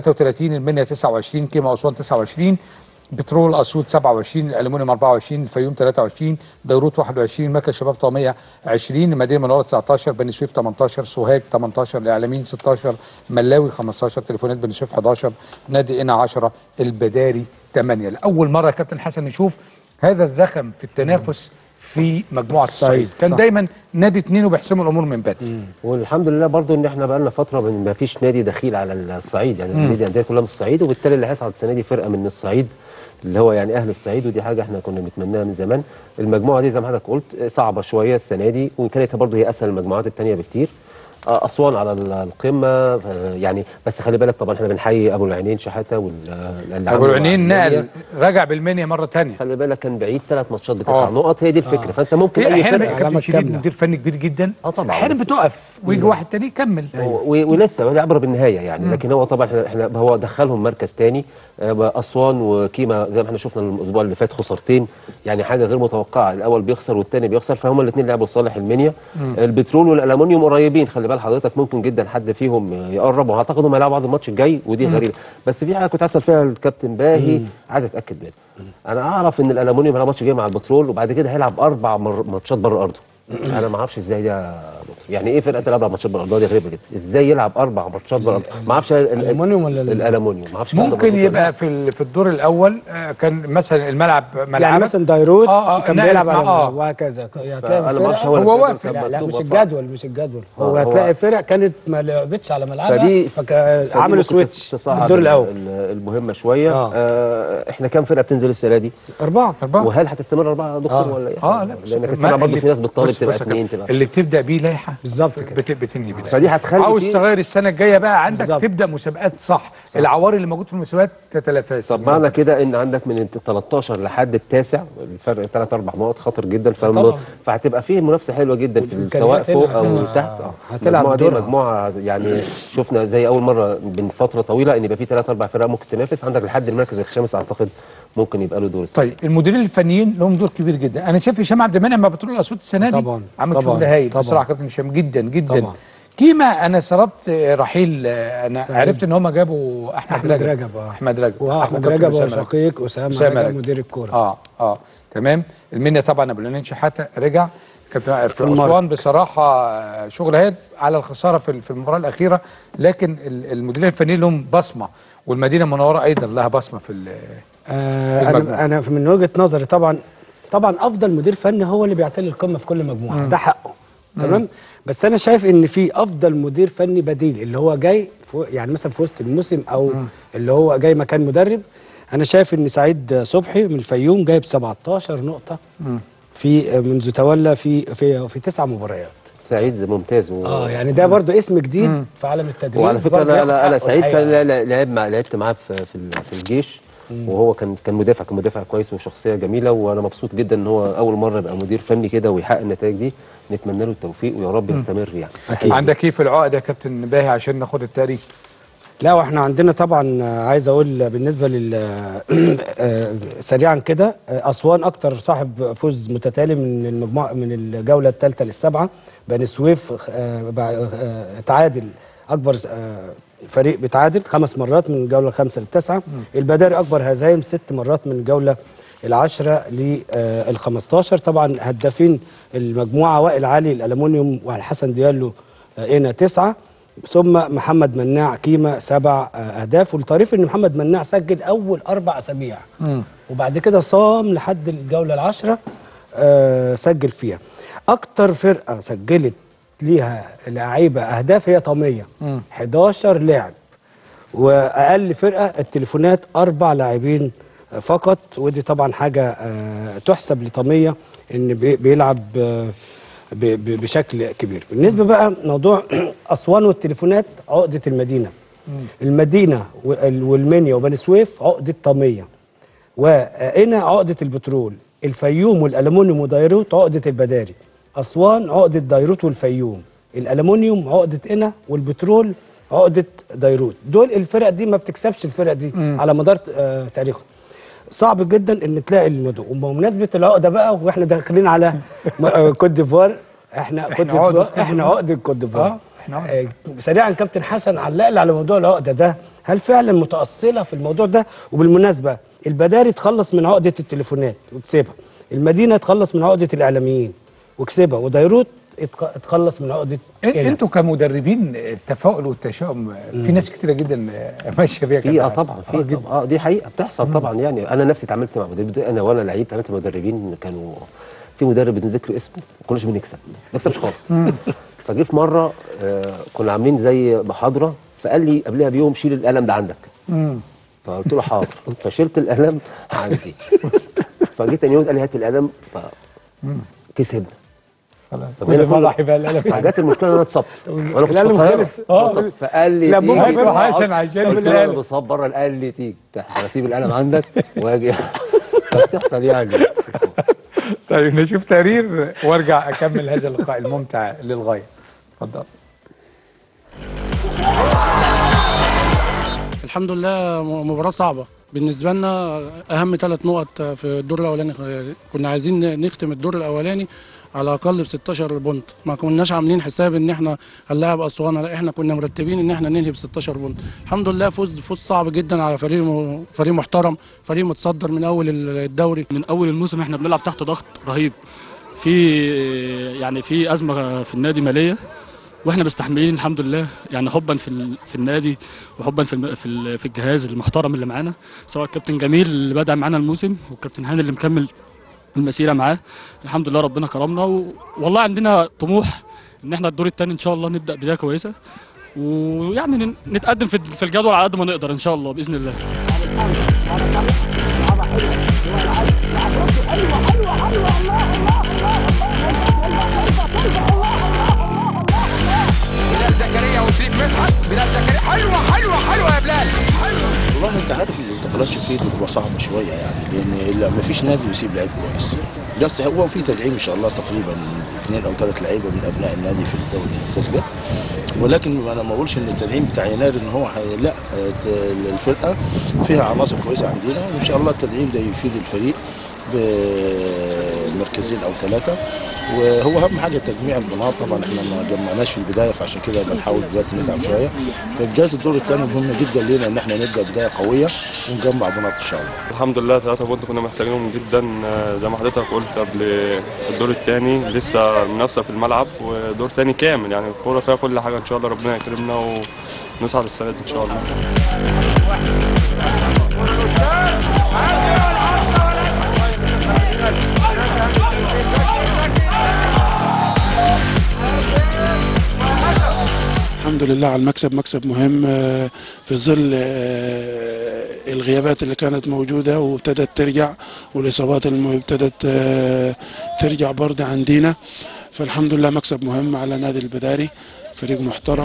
33 المنيا 29 كما اسوان 29 بترول اسيوط 27 الالومنيوم 24 الفيوم 23 بيروت 21 مركز شباب طاميه 20 المدينه المنوره 19 بني سويف 18 سوهاج 18 الاعلاميين 16 ملاوي 15 تليفونات بني سويف 11 نادي قنا 10 البداري 8 لاول مره يا كابتن حسن نشوف هذا الزخم في التنافس في مجموعه الصعيد كان صح. دايما نادي اتنين وبيحسموا الامور من بدري والحمد لله برضو ان احنا بقى لنا فتره من- ما فيش نادي دخيل على الصعيد يعني مم. النادي الانديه كلها من الصعيد وبالتالي اللي هيصعد السنه دي فرقه من الصعيد اللي هو يعني اهل الصعيد ودي حاجه احنا كنا بنتمناها من زمان المجموعه دي زي ما حضرتك قلت صعبه شويه السنه دي وكانت برضو هي اسهل المجموعات الثانيه بكتير آه، اسوان على ال- القمه آه، يعني بس خلي بالك طبعا احنا بنحيي ابو العينين شحاته وال ابو العينين نقل رجع بالمنيا مره ثانيه خلي بالك كان بعيد ثلاث ماتشات بتسع آه. نقط هي دي الفكره آه. فانت ممكن في اي احيانا فرقه كابتن شديد مدير فني كبير جدا اه طبعا احيانا بس- بتقف ويجي واحد تاني يكمل و- ولسه هو عبره بالنهايه يعني مم. لكن هو طبعا احنا احنا هو دخلهم مركز تاني آه، اسوان وكيما زي ما احنا شفنا الاسبوع اللي فات خسارتين يعني حاجه غير متوقعه الاول بيخسر والتاني بيخسر فهم الاثنين لعبوا لصالح المنيا مم. البترول والالومنيوم قريبين خلي بال حضرتك ممكن جدا حد فيهم يقرب واعتقد هم هيلعبوا بعض الماتش الجاي ودي مم. غريبه بس في حاجه كنت اسال فيها الكابتن باهي مم. عايز اتاكد منها انا اعرف ان الالومنيوم هيلعب ماتش جاي مع البترول وبعد كده هيلعب اربع مر- ماتشات بره ارضه انا ما اعرفش ازاي ده يا دكتور يعني ايه فرقه تلعب اربع ماتشات بره ارضها دي غريبه جدا ازاي يلعب اربع ماتشات بره ارضه ما اعرفش الالومنيوم ولا الالومنيوم ما اعرفش ممكن يبقى في ال- في الدور الاول آه، كان مثلا الملعب ملعب يعني مثلا دايروت آه، آه، كان نقل بيلعب مع- على آه. وهكذا هتلاقي فأنا ما أعرفش فرق- هو هو الجدول واقف. كان لا, لا مكتوب مش وفاء. الجدول مش الجدول هو هو- هتلاقي فرق كانت ما لعبتش على ملعبها فدي فعملوا فدي ممكن سويتش في تصعد الدور ال- الاول ال- المهمه شويه آه. آه احنا كام فرقه بتنزل السنه دي؟ اربعه اربعه وهل هتستمر اربعه يا دكتور آه. ولا ايه؟ اه لا لان كانت ما سامع برضه اللي- في ناس بتطالب بص- تبقى بص يا اثنين كابتن، تبقى اللي بتبدا بيه لائحه بالظبط كده بت- بتنهي بيه فدي هتخلي عاوز فيه- صغير السنه الجايه بقى عندك بالظبط. تبدا مسابقات صح, صح. العوار اللي موجود في المسابقات تتلافاس طب معنى كده ان عندك من ال 13 لحد التاسع الفرق ثلاث اربع نقط خطر جدا فالم... طبعا. فهتبقى فيه منافسه حلوه جدا في ال- سواء الإمكانيات فوق هنا او هتبقى- تحت آه. هتلعب المجموعه دي دورها. مجموعه يعني شفنا زي اول مره من فتره طويله ان يبقى فيه ثلاث اربع فرق ممكن تنافس عندك لحد المركز الخامس اعتقد ممكن يبقى له دور السنة. طيب المديرين الفنيين لهم دور كبير جدا انا شايف هشام عبد المنعم مع بترول الاسود السنه دي طبعاً، عمل طبعاً، شغل هايل طبعاً. بصراحه كابتن هشام جدا جدا طبعاً. كيما انا سربت رحيل آه، انا سعيد. عرفت ان هم جابوا احمد, احمد رجب اه احمد رجب واحمد أخو كابتن رجب أسامة وشقيق اسامه أسامة رجب رجب. مدير الكوره اه اه تمام المنيا طبعا ابو العنين شحاته رجع كابتن في المرة. اسوان بصراحه آه، شغل هاد على الخساره في في المباراه الاخيره لكن ال- المديرين الفنيين لهم بصمه والمدينه المنوره ايضا لها بصمه في ال- آه المجموعة. انا انا من وجهه نظري طبعا طبعا افضل مدير فني هو اللي بيعتلي القمه في كل مجموعه مم. ده حقه مم. تمام بس انا شايف ان في افضل مدير فني بديل اللي هو جاي في يعني مثلا في وسط الموسم او اللي هو جاي مكان مدرب انا شايف ان سعيد صبحي من الفيوم جايب 17 نقطه مم. في منذ تولى في في في تسع مباريات سعيد ممتاز و... اه يعني ده برضو اسم جديد في عالم التدريب وعلى فكره برضو انا ياخد انا, أنا حقه سعيد الحقيقة. كان لا- لا- لعب مع لعبت معاه في في, ال- في الجيش وهو كان كان مدافع كان مدافع كويس وشخصيه جميله وانا مبسوط جدا ان هو اول مره يبقى مدير فني كده ويحقق النتائج دي نتمنى له التوفيق ويا رب مم. يستمر يعني عندك ايه في العقد يا كابتن باهي عشان ناخد التاريخ لا واحنا عندنا طبعا آه، عايز اقول بالنسبه لل آه، سريعا كده آه، اسوان اكتر صاحب فوز متتالي من المجموعه من الجوله الثالثه للسابعه بني سويف آه، بع- آه، تعادل اكبر آه، فريق بيتعادل خمس مرات من الجوله الخامسه للتاسعه البداري اكبر هزايم ست مرات من الجوله العشرة لل 15 طبعا هدافين المجموعه وائل علي الالومنيوم والحسن ديالو آه، هنا تسعه ثم محمد مناع كيما سبع آه، اهداف والطريف ان محمد مناع سجل اول اربع اسابيع وبعد كده صام لحد الجوله العاشره آه سجل فيها اكتر فرقه سجلت ليها لعيبه اهداف هي طاميه 11 لاعب واقل فرقه التليفونات اربع لاعبين فقط ودي طبعا حاجه آه، تحسب لطاميه ان بي- بيلعب آه، ب- ب- بشكل كبير بالنسبه بقى موضوع اسوان والتليفونات عقده المدينه المدينه وال- والمنيا وبني سويف عقده طاميه وهنا عقده البترول الفيوم والالومنيوم وديروت عقده البداري اسوان عقده ديروت والفيوم الالومنيوم عقده قنا والبترول عقده ديروت دول الفرق دي ما بتكسبش الفرق دي على مدار آه تاريخهم صعب جدا ان تلاقي الموضوع وبمناسبه العقده بقى واحنا داخلين على م- آه، كوت ديفوار احنا كوت إحنا عقدة ديفوار كوت احنا ديفوار. عقده كوت ديفوار آه، إحنا عقدة. آه، سريعا كابتن حسن علق لي على موضوع العقده ده هل فعلا متاصله في الموضوع ده وبالمناسبه البداري تخلص من عقده التليفونات وتسيبها المدينه تخلص من عقده الاعلاميين وكسبها وديروت اتق- اتخلص من عقده إن- انتوا كمدربين التفاؤل والتشاؤم في ناس كتيره جدا ماشيه بيها في كده اه طبعا في طبعا اه دي حقيقه بتحصل طبعا يعني انا نفسي اتعاملت مع مدربين انا وانا لعيب اتعاملت مع مدربين كانوا في مدرب بدون ذكر اسمه ما كناش بنكسب ما نكسبش خالص فجه في مره آه كنا عاملين زي محاضره فقال لي قبلها بيوم شيل القلم ده عندك فقلت له حاضر فشلت القلم عندي فجيت تاني يوم قال لي هات القلم فكسبنا خلاص فبقينا كل مرة كل- هيبقى القلم فجت المشكله ان انا اتصبت وانا كنت في القلم القاهره خلص. آه. اتصبت. فقال لي لا، تيجي. ممكن يروح عشان عشان قلت له انا القلم. بصاب بره قال لي تيجي هسيب القلم عندك واجي فبتحصل يعني طيب نشوف تقرير وارجع اكمل هذا اللقاء الممتع للغايه اتفضل الحمد لله م- مباراة صعبة بالنسبة لنا أهم ثلاث نقط في الدور الأولاني كنا عايزين نختم الدور الأولاني على الأقل ب 16 بونت ما كناش عاملين حساب إن إحنا هنلاعب أسوان لا إحنا كنا مرتبين إن إحنا ننهي ب 16 بونت الحمد لله فوز فوز صعب جدا على فريق م- فريق محترم فريق متصدر من أول الدوري من اول الموسم احنا بنلعب تحت ضغط رهيب في يعني في ازمه في النادي ماليه واحنا مستحملين الحمد لله يعني حبا في ال- في النادي وحبا في الم- في ال- في الجهاز المحترم اللي معانا سواء الكابتن جميل اللي بدا معانا الموسم والكابتن هاني اللي مكمل المسيره معاه الحمد لله ربنا كرمنا و... والله عندنا طموح ان احنا الدور الثاني ان شاء الله نبدا بدايه كويسه ويعني ن- نتقدم في في الجدول على قد ما نقدر ان شاء الله باذن الله بلال زكريا وشريف مدحت بلال زكريا حلوه حلوه حلوه يا بلال والله انت عارف الانتقالات شفيت بتبقى صعبه شويه يعني لان لا ما فيش نادي بيسيب لعيب كويس بس هو في تدعيم ان شاء الله تقريبا اثنين او ثلاث لعيبه من ابناء النادي في الدوري الممتاز به ولكن انا ما اقولش ان التدعيم بتاع يناير ان هو حي... لا ت- الفرقه فيها عناصر كويسه عندنا وان شاء الله التدعيم ده يفيد الفريق بمركزين او ثلاثه وهو اهم حاجه تجميع البناط طبعا احنا ما جمعناش في البدايه فعشان كده بنحاول دلوقتي نتعب شويه فبدايه الدور الثاني مهمه جدا لنا ان احنا نبدا بدايه قويه ونجمع بناط ان شاء الله الحمد لله ثلاثة بونت كنا محتاجينهم جدا آه، زي ما حضرتك قلت قبل الدور الثاني لسه منافسة في الملعب ودور تاني كامل يعني الكورة فيها كل حاجة إن شاء الله ربنا يكرمنا ونصعد السنة دي إن شاء الله الحمد لله على المكسب مكسب مهم آه، في ظل آه، الغيابات اللي كانت موجودة وابتدت ترجع والإصابات اللي ابتدت آه، ترجع برضه عندنا فالحمد لله مكسب مهم على نادي البداري فريق محترم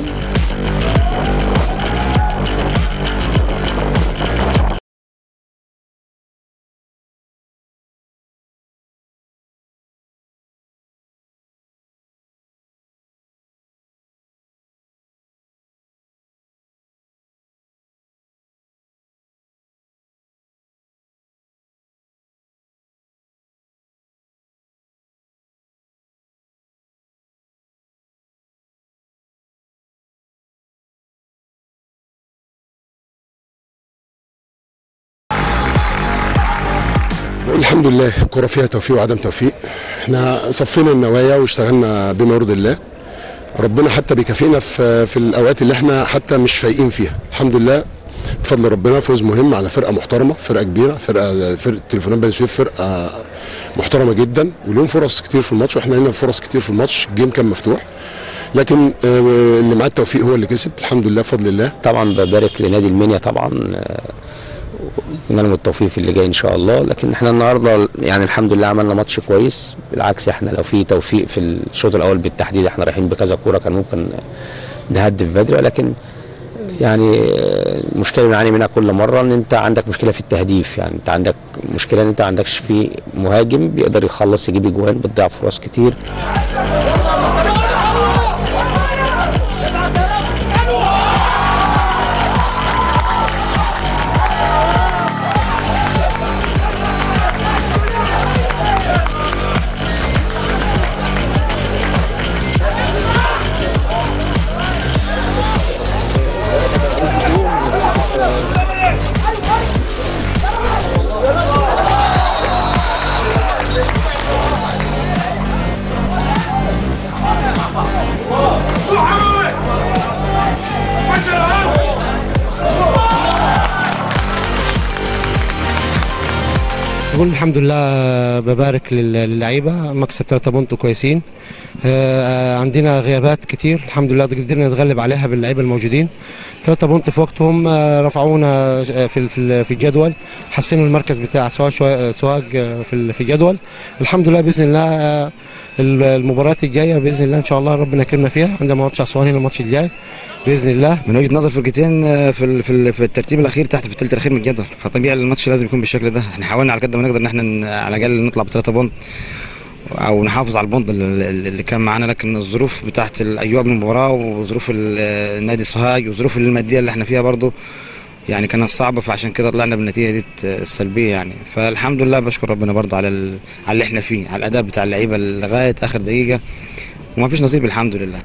الحمد لله الكرة فيها توفيق وعدم توفيق احنا صفينا النوايا واشتغلنا بما يرضي الله ربنا حتى بيكافئنا في في الاوقات اللي احنا حتى مش فايقين فيها الحمد لله بفضل ربنا فوز مهم على فرقه محترمه فرقه كبيره فرقه فرقه تليفونات بني سويف فرقه محترمه جدا ولهم فرص كتير في الماتش واحنا لنا فرص كتير في الماتش الجيم كان مفتوح لكن آه، اللي معاه التوفيق هو اللي كسب الحمد لله بفضل الله طبعا ببارك لنادي المنيا طبعا آه، اتمنى لهم التوفيق في اللي جاي ان شاء الله لكن احنا النهارده يعني الحمد لله عملنا ماتش كويس بالعكس احنا لو في توفيق في الشوط الاول بالتحديد احنا رايحين بكذا كوره كان ممكن نهدف بدري ولكن يعني آه، المشكله اللي بنعاني منها كل مره ان انت عندك مشكله في التهديف يعني انت عندك مشكله ان انت ما عندكش في مهاجم بيقدر يخلص يجيب اجوان بتضيع فرص كتير بقول الحمد لله ببارك لل- للعيبه مكسب 3 بونت كويسين آه، عندنا غيابات كتير الحمد لله قدرنا نتغلب عليها باللعيبه الموجودين 3 بونت في وقتهم آه، رفعونا آه، في ال- في ال- في الجدول حسنوا المركز بتاع سواق شوي- سواق آه، في ال- في الجدول الحمد لله باذن الله آه، ال- المباريات الجايه باذن الله ان شاء الله ربنا يكرمنا فيها عندنا ماتش اسوان هنا الماتش الجاي باذن الله من وجهه نظر فرقتين آه، في ال- في ال- في الترتيب الاخير تحت في الثلث الاخير من الجدول فطبيعي الماتش لازم يكون بالشكل ده احنا حاولنا على قد ما نقدر ان احنا ن- على الاقل نطلع بثلاثه بونت او نحافظ على البونت اللي اللي كان معانا لكن الظروف بتاعت الاجواء من المباراه وظروف ال- النادي سوهاج وظروف الماديه اللي احنا فيها برضو يعني كانت صعبه فعشان كده طلعنا بالنتيجه دي السلبيه يعني فالحمد لله بشكر ربنا برضو على ال- على اللي احنا فيه على الاداء بتاع اللعيبه لغايه اخر دقيقه وما فيش نصيب الحمد لله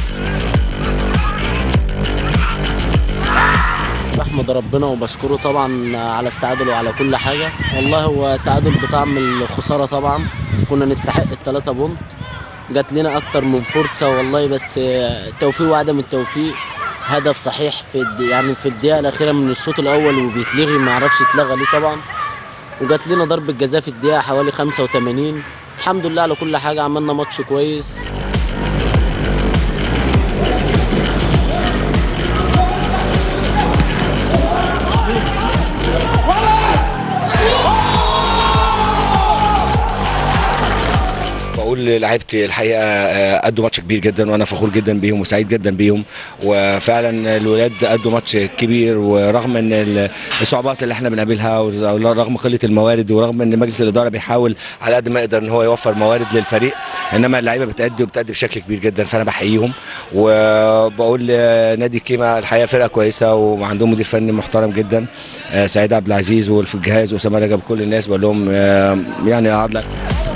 بحمد ربنا وبشكره طبعا على التعادل وعلى كل حاجة والله هو التعادل بطعم الخسارة طبعا كنا نستحق التلاتة بونت جات لنا أكتر من فرصة والله بس التوفيق وعدم التوفيق هدف صحيح في الد... يعني في الدقيقة الأخيرة من الشوط الأول وبيتلغي معرفش اتلغى ليه طبعا وجات لنا ضربة جزاء في الدقيقة حوالي 85 الحمد لله على كل حاجة عملنا ماتش كويس بقول لعيبتي الحقيقه آه، ادوا ماتش كبير جدا وانا فخور جدا بيهم وسعيد جدا بيهم وفعلا الولاد ادوا ماتش كبير ورغم ان ال- الصعوبات اللي احنا بنقابلها ورغم قله الموارد ورغم ان مجلس الاداره بيحاول على قد ما يقدر ان هو يوفر موارد للفريق انما اللعيبه بتأدي وبتأدي بشكل كبير جدا فانا بحييهم وبقول لنادي كيما الحقيقه فرقه كويسه وعندهم مدير فني محترم جدا آه، سعيد عبد العزيز وفي الجهاز واسامه رجب كل الناس بقول لهم آه، يعني هارد لك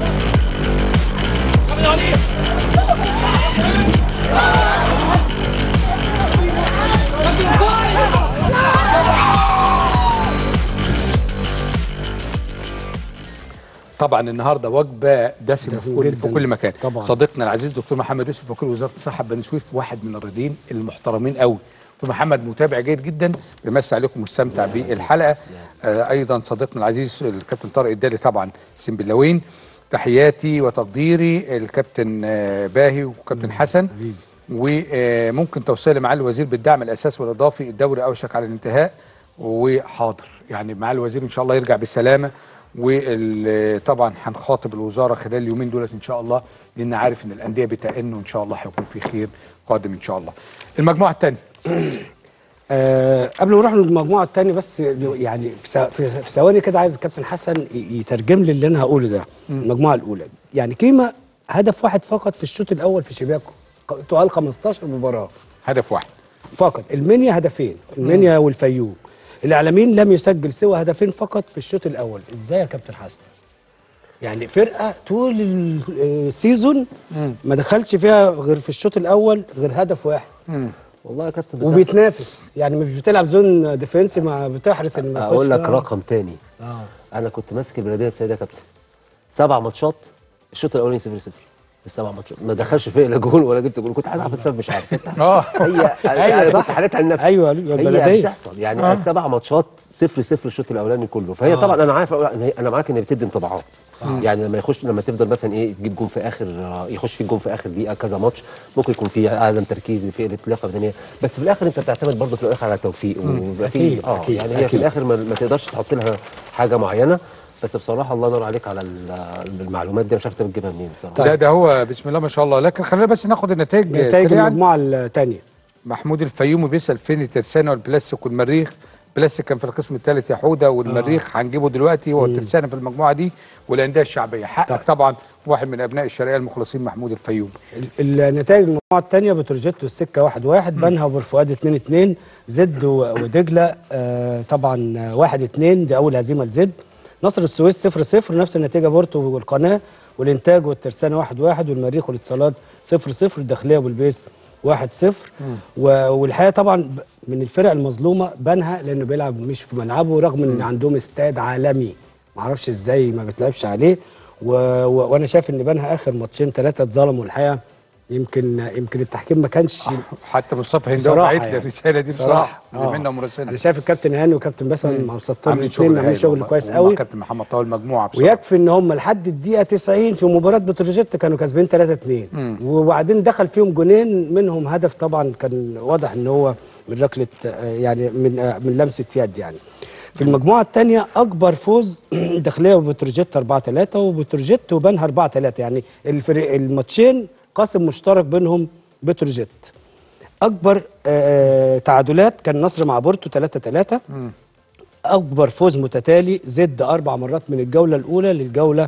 طبعا النهارده وجبه دسمه في دسمة كل جداً. في كل مكان طبعاً. صديقنا العزيز دكتور محمد يوسف وكيل وزاره الصحه بني سويف واحد من الرياضيين المحترمين قوي دكتور محمد متابع جيد جدا بيمسي عليكم مستمتع بالحلقه آه ايضا صديقنا العزيز الكابتن طارق الدالي طبعا سنبلاوين تحياتي وتقديري الكابتن آه باهي وكابتن حسن وممكن توصيلي معالي الوزير بالدعم الاساسي والاضافي الدوري اوشك على الانتهاء وحاضر يعني معالي الوزير ان شاء الله يرجع بالسلامه وطبعا هنخاطب الوزاره خلال اليومين دولت ان شاء الله لان عارف ان الانديه بتأن وان شاء الله هيكون في خير قادم ان شاء الله. المجموعه الثانيه آه قبل ما نروح للمجموعه الثانيه بس يعني في سا- في في ثواني كده عايز الكابتن حسن ي- يترجم لي اللي انا هقوله ده المجموعه الاولى يعني كيما هدف واحد فقط في الشوط الاول في شباكه ق- طوال 15 مباراه هدف واحد فقط المنيا هدفين المنيا والفيوم الاعلاميين لم يسجل سوى هدفين فقط في الشوط الاول ازاي يا كابتن حسن يعني فرقه طول ال- السيزون ما دخلش فيها غير في الشوط الاول غير هدف واحد والله يا كابتن وبيتنافس يعني مش بتلعب زون ديفنس ما بتحرس ان ما يخش اقول لك فيها. رقم تاني اه انا كنت ماسك البلديه السيده يا كابتن سبع ماتشات الشوط الاولاني 0 0 السبع ماتشات ما دخلش فيا لا جول ولا جبت جول كنت هتعرف السبب مش عارف انت اه هي أيوة انا صح. كنت حالتها لنفسي أيوة، أيوة، هي البلدية. بتحصل يعني آه. السبع ماتشات 0 0 الشوط الاولاني كله فهي آه. طبعا انا عارف إن هي- انا معاك ان بتدي انطباعات آه. يعني لما يخش لما تفضل مثلا ايه تجيب جون في اخر آه، يخش فيك جون في اخر دقيقه كذا ماتش ممكن يكون في عدم تركيز في قله لياقه بدنيه بس في الاخر انت بتعتمد برضه في الاخر على التوفيق مم. ويبقى في أكيد، اه أكيد، يعني هي في أكيد. الاخر ما, ما تقدرش تحط لها حاجه معينه بس بصراحه الله ينور عليك على ال- المعلومات دي مش عارف انت بتجيبها منين بصراحه ده ده هو بسم الله ما شاء الله لكن خلينا بس ناخد النتائج نتائج سريعا المجموعه الثانيه محمود الفيومي بيسال فين الترسانه والبلاستيك والمريخ بلاستيك كان في القسم الثالث يا حوده والمريخ هنجيبه دلوقتي هو الترسانه في المجموعه دي والانديه الشعبيه حقق طبعا واحد من ابناء الشرقيه المخلصين محمود الفيومي النتائج المجموعه الثانيه بتروجيت والسكه 1 1 بنها وبور فؤاد 2 2 زد و- ودجله آه طبعا 1 2 دي اول هزيمه لزد نصر السويس 0 0 نفس النتيجه بورتو والقناه والانتاج والترسانه 1 1 والمريخ والاتصالات 0 0 الداخليه والبيس 1 0 و- والحقيقه طبعا ب- من الفرق المظلومه بنها لانه بيلعب مش في ملعبه رغم ان عندهم استاد عالمي معرفش ازاي ما بتلعبش عليه و... و... وانا شايف ان بنها اخر ماتشين ثلاثه اتظلموا الحقيقه يمكن يمكن التحكيم ما كانش حتى مصطفى هنداوي بصراحة بعت لي يعني. الرساله دي بصراحه زميلنا مراسلنا انا شايف الكابتن هاني وكابتن باسم مع مسطر عاملين الاثنين عاملين هايل شغل والله. كويس وهم قوي كابتن محمد طاول مجموعه بصراحه ويكفي ان هم لحد الدقيقه 90 في مباراه بتروجيت كانوا كاسبين 3 2 مم. وبعدين دخل فيهم جونين منهم هدف طبعا كان واضح ان هو من ركله آه، يعني من آه، من لمسه يد يعني في المجموعه الثانيه اكبر فوز داخليه وبتروجيت 4 3 وبتروجيت وبنها 4 3 يعني الفريق الماتشين قاسم مشترك بينهم بتروجيت اكبر آه، تعادلات كان النصر مع بورتو 3 3 اكبر فوز متتالي زد اربع مرات من الجوله الاولى للجوله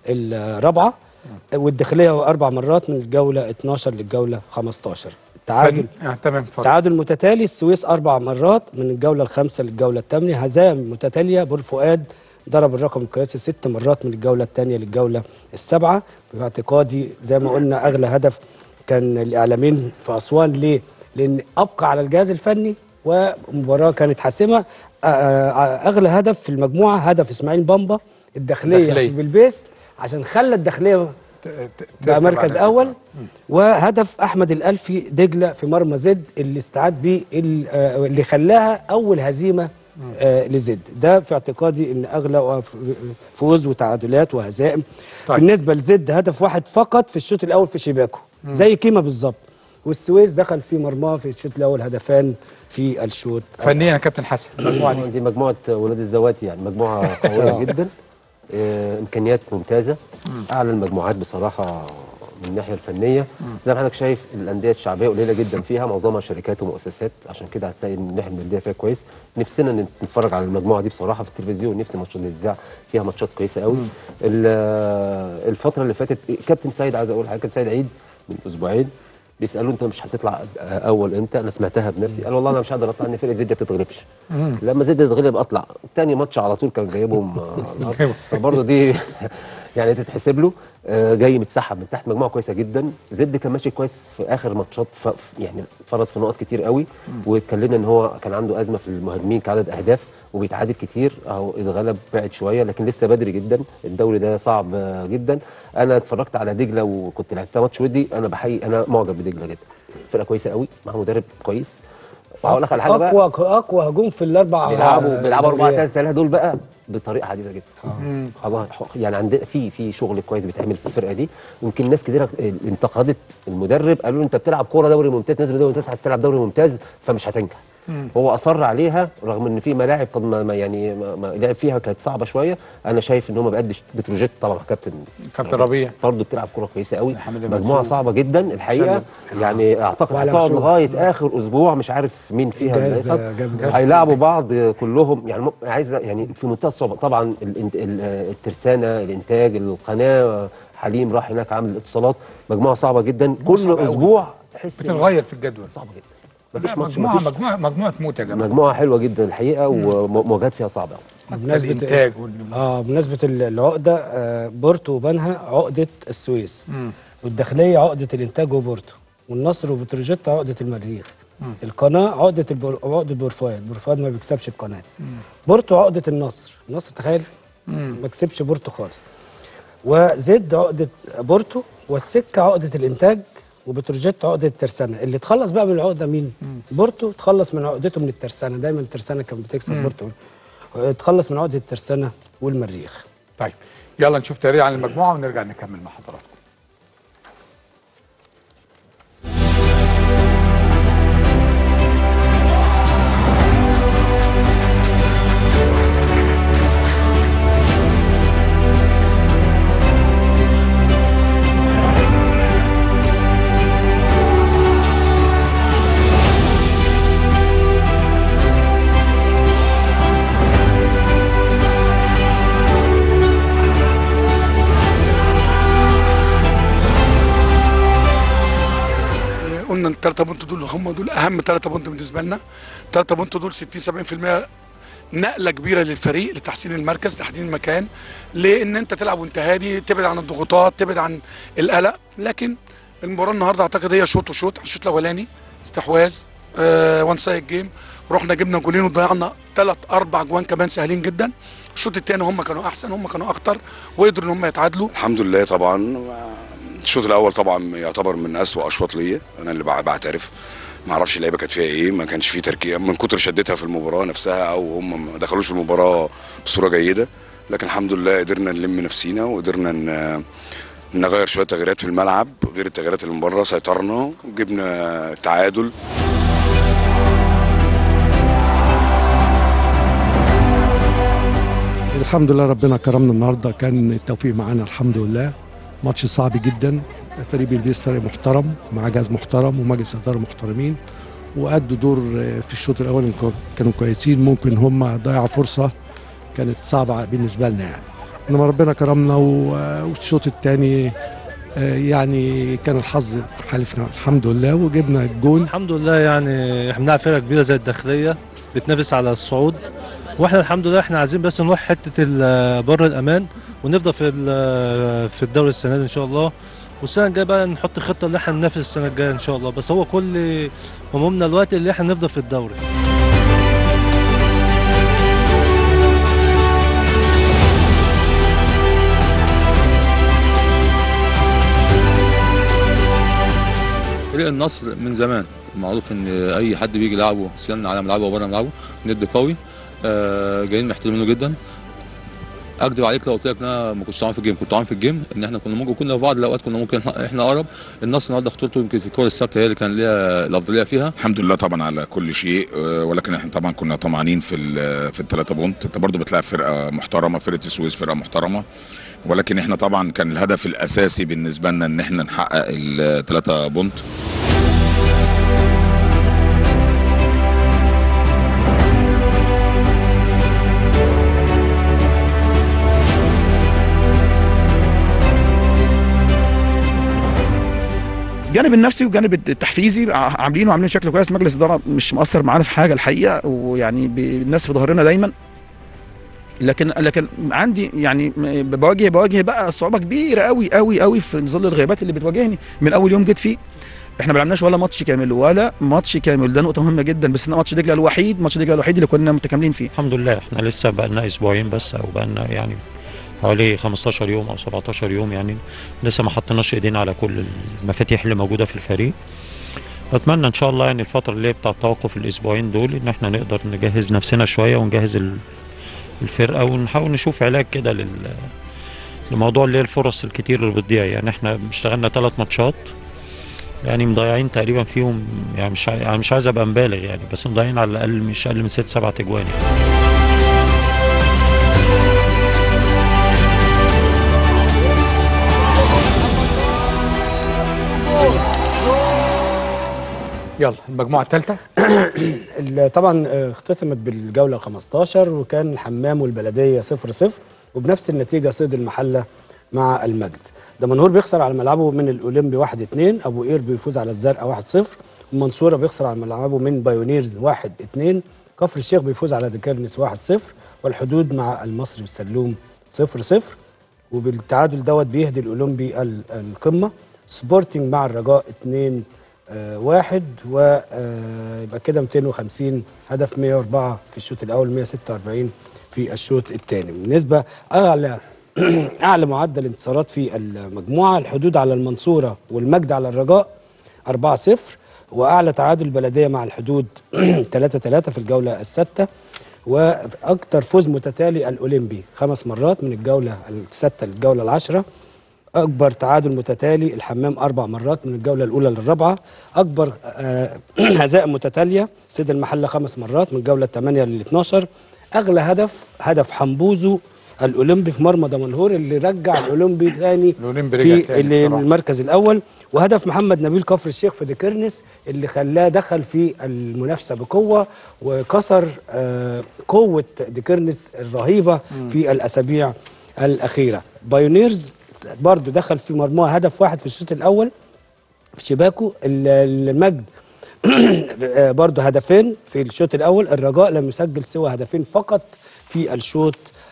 الرابعه والداخليه اربع مرات من الجوله 12 للجوله 15 تعادل فن- آه تمام اتفضل. تعادل متتالي السويس اربع مرات من الجوله الخامسه للجوله الثامنه هزائم متتاليه بور فؤاد ضرب الرقم القياسي ست مرات من الجوله الثانيه للجوله السابعه في اعتقادي زي ما قلنا اغلى هدف كان الاعلاميين في اسوان ليه؟ لان ابقى على الجهاز الفني ومباراه كانت حاسمه آه، آه، اغلى هدف في المجموعه هدف اسماعيل بامبا الداخليه الداخلية. في بلبيست عشان خلى الداخليه بقى ترجع مركز بعد اول وهدف احمد الالفي دجله في مرمى زد اللي استعاد بيه ال- آه، اللي خلاها اول هزيمه آه، لزد ده في اعتقادي ان اغلى وف- فوز وتعادلات وهزائم طيب. طيب. بالنسبه لزد هدف واحد فقط في الشوط الاول في شباكه مم. زي كيما بالظبط والسويس دخل في مرماه في الشوط الاول هدفان في الشوط فنيا يا كابتن حسن المجموعه دي دي مجموعه ولاد الزواتي يعني مجموعه قويه آه. جدا آه، امكانيات ممتازه اعلى المجموعات بصراحه من الناحيه الفنيه زي ما حضرتك شايف الانديه الشعبيه قليله جدا فيها معظمها شركات ومؤسسات عشان كده هتلاقي ان الناحيه الماديه فيها كويس نفسنا ن- نتفرج على المجموعه دي بصراحه في التلفزيون نفسي ماتشات الاذاعه فيها ماتشات كويسه قوي ال- آه، الفتره اللي فاتت كابتن سيد عايز اقول حاجه كابتن سيد عيد من اسبوعين بيسالوه انت مش هتطلع اول امتى انا سمعتها بنفسي قال والله انا مش هقدر اطلع ان فرقه زد ما بتتغلبش لما زد تتغلب اطلع تاني ماتش على طول كان جايبهم آه، الأرض. فبرضه دي يعني تتحسب له آه، جاي متسحب من تحت مجموعه كويسه جدا زد كان ماشي كويس في اخر ماتشات ف... ف- يعني فرط في نقط كتير قوي واتكلمنا ان هو كان عنده ازمه في المهاجمين كعدد اهداف وبيتعادل كتير اهو اتغلب بعد شويه لكن لسه بدري جدا الدوري ده صعب آه، جدا انا اتفرجت على دجله وكنت لعبتها ماتش ودي انا بحقيقي انا معجب بدجله جدا فرقه كويسه قوي مع مدرب كويس وهقول لك على حاجه بقى اقوى اقوى هجوم في الاربع بيلعبوا بيلعبوا 4 دوريات. 3 3 دول بقى بطريقه حديثه جدا خلاص يعني عندنا في في شغل كويس بيتعمل في الفرقه دي يمكن ناس كتير انتقدت المدرب قالوا له انت بتلعب كوره دوري ممتاز نازل دوري ممتاز عايز تلعب دوري ممتاز فمش هتنجح هو اصر عليها رغم ان في ملاعب قد ما ما يعني ما ما لعب فيها كانت صعبه شويه انا شايف ان هو ما بيقدش بتروجيت طبعا كابتن كابتن ربيع برضه بتلعب كوره كويسه قوي حميد مجموعه المنصور. صعبه جدا الحقيقه يعني اعتقد وعلى هتقعد مشروع. لغايه اخر اسبوع مش عارف مين فيها الجهاز اللي ده هيصعد. جاب جهاز هيلعبوا بعض كلهم يعني م- عايز يعني في منتهى الصعوبه طبعا الانت- ال- الترسانه الانتاج القناه حليم راح هناك عامل الاتصالات مجموعه صعبه جدا كل صعبة أوي. اسبوع تحس إن- بتتغير في الجدول صعبه جدا لا، مفيش ماتش مجموعه مفيش مجموعه مجموعه موت يا جماعه مجموعه حلوه جدا الحقيقه ومواجهات فيها صعبه قوي بمناسبة الإنتاج اه بمناسبة ال- العقدة آه بورتو وبنها عقدة السويس مم. والداخلية عقدة الإنتاج وبورتو والنصر وبتروجيت عقدة المريخ القناة عقدة البور... عقدة بورفؤاد بورفؤاد ما بيكسبش القناة بورتو عقدة النصر النصر تخيل ما كسبش بورتو خالص وزد عقدة بورتو والسكة عقدة الإنتاج وبتروجيت عقدة الترسانة اللي اتخلص بقى من العقدة مين؟ بورتو اتخلص من عقدته من الترسانة دايما الترسانة كانت بتكسب مم. بورتو اتخلص من عقدة الترسانة والمريخ طيب يلا نشوف تقرير عن المجموعه ونرجع نكمل مع حضراتكم آه، قلنا الثلاثة بونت دول هم دول اهم ثلاثة بونت بالنسبه لنا الثلاثة بونت دول 60 70% نقله كبيره للفريق لتحسين المركز تحسين المكان لان انت تلعب وانت هادي تبعد عن الضغوطات تبعد عن القلق لكن المباراه النهارده اعتقد هي شوط وشوط الشوط الاولاني استحواذ آه وان سايد جيم رحنا جبنا جولين وضيعنا ثلاث اربع جوان كمان سهلين جدا الشوط الثاني هم كانوا احسن هم كانوا اكتر وقدروا ان هم يتعادلوا الحمد لله طبعا الشوط الاول طبعا يعتبر من اسوأ اشواط ليا انا اللي بع- بعترف ما اعرفش اللعيبه كانت فيها ايه ما كانش فيه تركيز من كتر شدتها في المباراه نفسها او هم ما دخلوش المباراه بصوره جيده لكن الحمد لله قدرنا نلم نفسينا وقدرنا ن- نغير شويه تغييرات في الملعب غير التغييرات اللي من بره سيطرنا وجبنا تعادل الحمد لله ربنا كرمنا النهارده كان التوفيق معانا الحمد لله ماتش صعب جدا فريق بيلبس فريق محترم مع جهاز محترم ومجلس اداره محترمين وادوا دور في الشوط الاول كانوا كويسين ممكن هم ضيعوا فرصه كانت صعبه بالنسبه لنا يعني انما ربنا كرمنا و- والشوط الثاني يعني كان الحظ حالفنا الحمد لله وجبنا الجول الحمد لله يعني احنا بنلعب فرقه كبيره زي الداخليه بتنافس على الصعود واحنا الحمد لله احنا عايزين بس نروح حته ال- بر الامان ونفضل في ال- في الدوري السنه دي ان شاء الله والسنه الجايه بقى نحط خطه اللي احنا ننافس السنه الجايه ان شاء الله بس هو كل همومنا الوقت اللي احنا نفضل في الدوري فريق النصر من زمان معروف ان اي حد بيجي يلعبه سيان على ملعبه وبره ملعبه ند قوي آه جايين محترمينه جدا اكذب عليك لو قلت لك ان انا ما كنتش طعان في الجيم كنت طعان في الجيم ان احنا كنا ممكن كنا في بعض الاوقات كنا ممكن احنا احنا اقرب النصر النهارده خطورته يمكن في الكوره الثابته هي اللي كان ليها الافضليه فيها الحمد لله طبعا على كل شيء آه، ولكن احنا طبعا كنا طمعانين في ال- في الثلاثه بونت انت برضو بتلاعب فرقه محترمه فرقه السويس فرقه محترمه ولكن احنا طبعا كان الهدف الاساسي بالنسبه لنا ان احنا نحقق الثلاثه بونت الجانب النفسي والجانب التحفيزي ع- عاملينه وعاملين شكل كويس مجلس الاداره مش مؤثر معانا في حاجه الحقيقه ويعني ب- الناس في ظهرنا دايما لكن لكن عندي يعني م- بواجه بواجه بقى صعوبه كبيره قوي قوي قوي في ظل الغيابات اللي بتواجهني من اول يوم جيت فيه احنا ما لعبناش ولا ماتش كامل ولا ماتش كامل ده نقطه مهمه جدا بس ماتش دجله الوحيد ماتش دجله الوحيد اللي كنا متكاملين فيه الحمد لله احنا لسه بقى لنا اسبوعين بس او بقى لنا يعني حوالي 15 يوم او 17 يوم يعني لسه ما حطيناش ايدينا على كل المفاتيح اللي موجوده في الفريق بتمنى ان شاء الله يعني الفتره اللي هي بتاع التوقف الاسبوعين دول ان احنا نقدر نجهز نفسنا شويه ونجهز ال- الفرقه ونحاول نشوف علاج كده لل لموضوع اللي هي الفرص الكتير اللي بتضيع يعني احنا اشتغلنا ثلاث ماتشات يعني مضيعين تقريبا فيهم يعني مش عاي- يعني مش عايز ابقى مبالغ يعني بس مضيعين على الاقل مش اقل من ست سبع اجوان يعني. يلا المجموعه الثالثه ال- طبعا آه، اختتمت بالجوله 15 وكان الحمام والبلديه 0 0 وبنفس النتيجه صيد المحله مع المجد دمنهور بيخسر على ملعبه من الاولمبي 1 2 ابو قير بيفوز على الزرقاء 1 0 المنصوره بيخسر على ملعبه من بايونيرز 1 2 كفر الشيخ بيفوز على ديكرنس 1 0 والحدود مع المصري بالسلوم 0 0 وبالتعادل دوت بيهدي الاولمبي ال- القمه سبورتنج مع الرجاء 2 آه، واحد ويبقى كده 250 هدف 104 في الشوط الاول 146 في الشوط الثاني بالنسبه اعلى اعلى معدل انتصارات في المجموعه الحدود على المنصوره والمجد على الرجاء 4 0 واعلى تعادل بلديه مع الحدود 3 3 في الجوله السادسه واكثر فوز متتالي الاولمبي خمس مرات من الجوله السادسه للجوله العاشره اكبر تعادل متتالي الحمام اربع مرات من الجوله الاولى للرابعه اكبر آه، هزائم متتاليه استاد المحله خمس مرات من الجوله الثمانيه لل 12 اغلى هدف هدف حمبوزو الاولمبي في مرمى دمنهور اللي رجع الاولمبي ثاني الأولمبي رجع في تاني اللي- بصراحة. المركز الاول وهدف محمد نبيل كفر الشيخ في ديكرنس اللي خلاه دخل في المنافسه بقوه وكسر آه، قوه ديكرنس الرهيبه مم. في الاسابيع الاخيره بايونيرز برضو دخل في مرماه هدف واحد في الشوط الاول في شباكه ال- المجد آه، برضو هدفين في الشوط الاول الرجاء لم يسجل سوى هدفين فقط في الشوط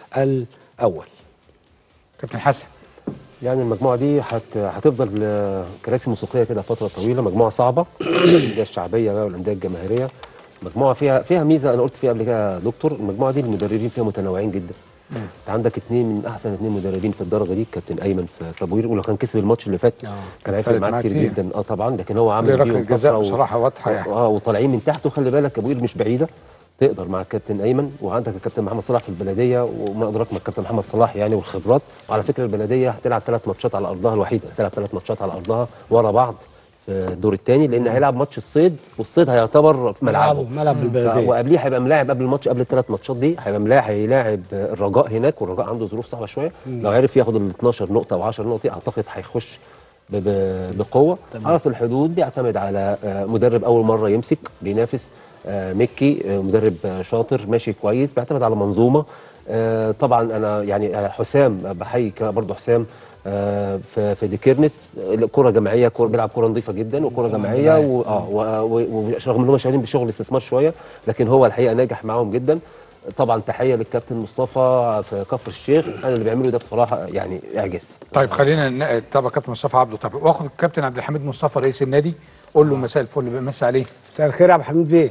الاول كابتن حسن يعني المجموعه دي هت... هتفضل آه، كراسي موسيقيه كده فتره طويله مجموعه صعبه الانديه الشعبيه بقى والانديه الجماهيريه مجموعه فيها فيها ميزه انا قلت فيها قبل كده يا دكتور المجموعه دي المدربين فيها متنوعين جدا انت عندك اثنين من احسن اثنين مدربين في الدرجه دي كابتن ايمن ف- فابوير ولو كان كسب الماتش اللي فات كان هيفرق فرق معاه معاه كتير كتير. جدا اه طبعا لكن هو عامل ركلة بيهم الجزاء طفرة و- بصراحة واضحة يعني. اه وطالعين من تحت وخلي بالك ابو قير مش بعيده تقدر مع الكابتن ايمن وعندك الكابتن محمد صلاح في البلديه وما ادراك ما الكابتن محمد صلاح يعني والخبرات وعلى فكره البلديه هتلعب ثلاث ماتشات على ارضها الوحيده هتلعب ثلاث ماتشات على ارضها ورا بعض في الدور الثاني لان هيلعب ماتش الصيد والصيد هيعتبر في ملعبه ملعبه، ملعب البلدية. ف- وقبليه هيبقى ملاعب قبل الماتش قبل الثلاث ماتشات دي هيبقى ملاعب هيلاعب الرجاء هناك والرجاء عنده ظروف صعبه شويه مم. لو عرف ياخد ال 12 نقطه او 10 نقطه اعتقد هيخش ب- ب- بقوه حرس الحدود بيعتمد على آه، مدرب اول مره يمسك بينافس آه، مكي آه، مدرب آه، شاطر ماشي كويس بيعتمد على منظومه آه، طبعا انا يعني آه، حسام بحيي ك- برضه حسام آه، في في ديكيرنس كره جماعيه كرة بيلعب كره نظيفه جدا وكره جماعيه و- اه و- و- ورغم ان هم شغالين بشغل استثمار شويه لكن هو الحقيقه ناجح معاهم جدا طبعا تحيه للكابتن مصطفى في كفر الشيخ انا اللي بيعمله ده بصراحه يعني اعجاز طيب خلينا ن- طبعا كابتن مصطفى عبده طب واخد الكابتن عبد الحميد مصطفى رئيس النادي قول له مساء الفل بمسي عليه مساء الخير يا عبد الحميد بيه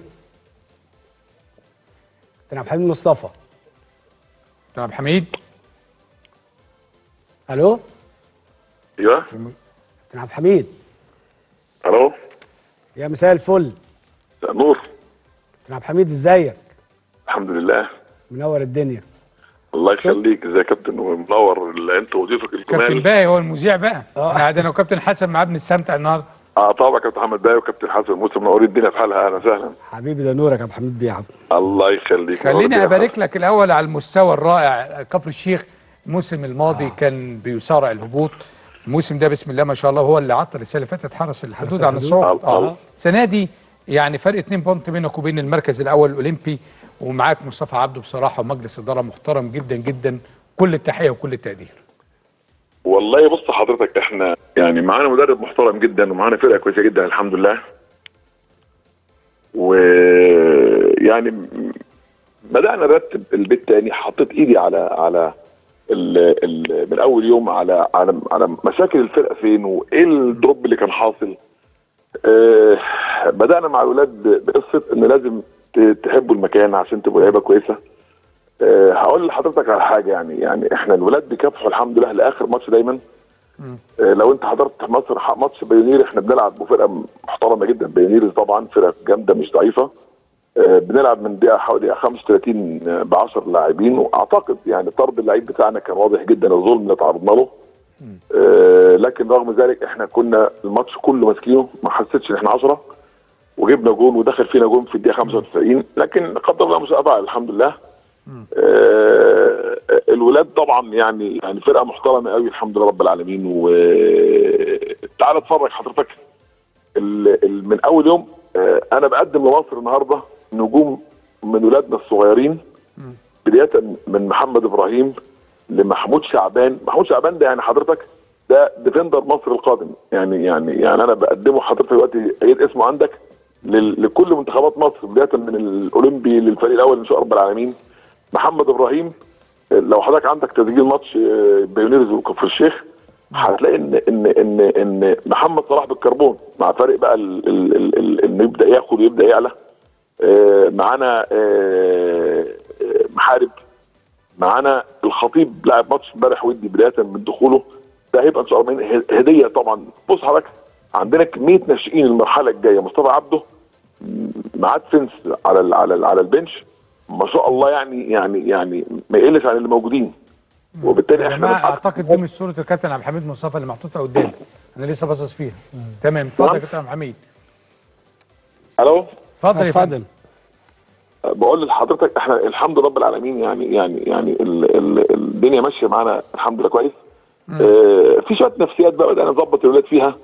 كابتن عبد الحميد مصطفى كابتن عبد الحميد الو ايوه كابتن عبد الحميد الو يا مساء الفل نور كابتن عبد الحميد ازيك الحمد لله منور الدنيا الله يخليك ازي يا كابتن ومنور ال- انت وضيفك كابتن الجمال باقي هو المذيع بقى احنا قاعدين وكابتن حسن معاه بنستمتع النهارده اه طبعا كابتن محمد باي وكابتن حسن موسى منورين الدنيا في حالها اهلا وسهلا حبيبي ده نورك يا عبد الحميد بيه يا عبد الله يخليك خليني ابارك لك الاول على المستوى الرائع كفر الشيخ الموسم الماضي كان بيصارع الهبوط الموسم ده بسم الله ما شاء الله هو اللي عطل السنه اللي فاتت حرس الحدود عن الحدود. الصعود الله. اه السنه دي يعني فرق 2 بونت بينك وبين المركز الاول الاولمبي ومعاك مصطفى عبده بصراحه ومجلس اداره محترم جدا جدا كل التحيه وكل التقدير والله بص حضرتك احنا يعني معانا مدرب محترم جدا ومعانا فرقه كويسه جدا الحمد لله ويعني م- بدانا نرتب البيت تاني حطيت ايدي على على ال ال من اول يوم على على على مشاكل الفرقه فين وايه الدروب اللي كان حاصل آه بدانا مع الولاد بقصه ان لازم ت- تحبوا المكان عشان تبقوا لعيبه كويسه آه هقول لحضرتك على حاجه يعني يعني احنا الولاد بيكافحوا الحمد لله لاخر ماتش دايما آه، لو انت حضرت مصر ح- ماتش بيونير احنا بنلعب بفرقه محترمه جدا بيونير طبعا فرقه جامده مش ضعيفه آه، بنلعب من دقيقه حوالي 35 ب 10 لاعبين واعتقد يعني طرد اللعيب بتاعنا كان واضح جدا الظلم اللي تعرضنا له آه، لكن رغم ذلك احنا كنا الماتش كله ماسكينه ما حسيتش ان احنا 10 وجبنا جون ودخل فينا جون في الدقيقه 95 لكن قدر الله مساء فعل الحمد لله آه، الولاد طبعا يعني يعني فرقه محترمه قوي الحمد لله رب العالمين وتعالى اتفرج حضرتك ال- ال- من اول يوم آه، انا بقدم لمصر النهارده نجوم من ولادنا الصغيرين بدايه من محمد ابراهيم لمحمود شعبان محمود شعبان ده يعني حضرتك ده ديفندر مصر القادم يعني يعني يعني انا بقدمه حضرتك دلوقتي عيد اسمه عندك لل- لكل منتخبات مصر بدايه من الاولمبي للفريق الاول ان شاء رب العالمين محمد ابراهيم لو حضرتك عندك تسجيل ماتش آه، بيونيرز وكفر الشيخ هتلاقي ان ان ان ان محمد صلاح بالكربون مع فرق بقى ال- ال- ال- ال- انه يبدا ياخد ويبدا يعلى آه، معانا آه، آه، محارب معانا الخطيب لعب ماتش امبارح ودي بدايه من دخوله ده هيبقى ان شاء الله من- هديه طبعا بص حضرتك عندنا كميه ناشئين المرحله الجايه مصطفى عبده معاه سنس على ال على ال على البنش ما شاء الله يعني يعني يعني ما يقلش عن اللي موجودين وبالتالي يا احنا جماعه بنحقق- اعتقد دي مش صوره الكابتن عبد الحميد مصطفى اللي محطوطه قدامي انا لسه باصص فيها تمام اتفضل يا كابتن عبد الحميد الو اتفضل يا فندم بقول لحضرتك احنا الحمد لله رب العالمين يعني يعني يعني ال ال الدنيا ماشيه معانا الحمد لله كويس اه في شويه نفسيات بقى بدانا نظبط الولاد فيها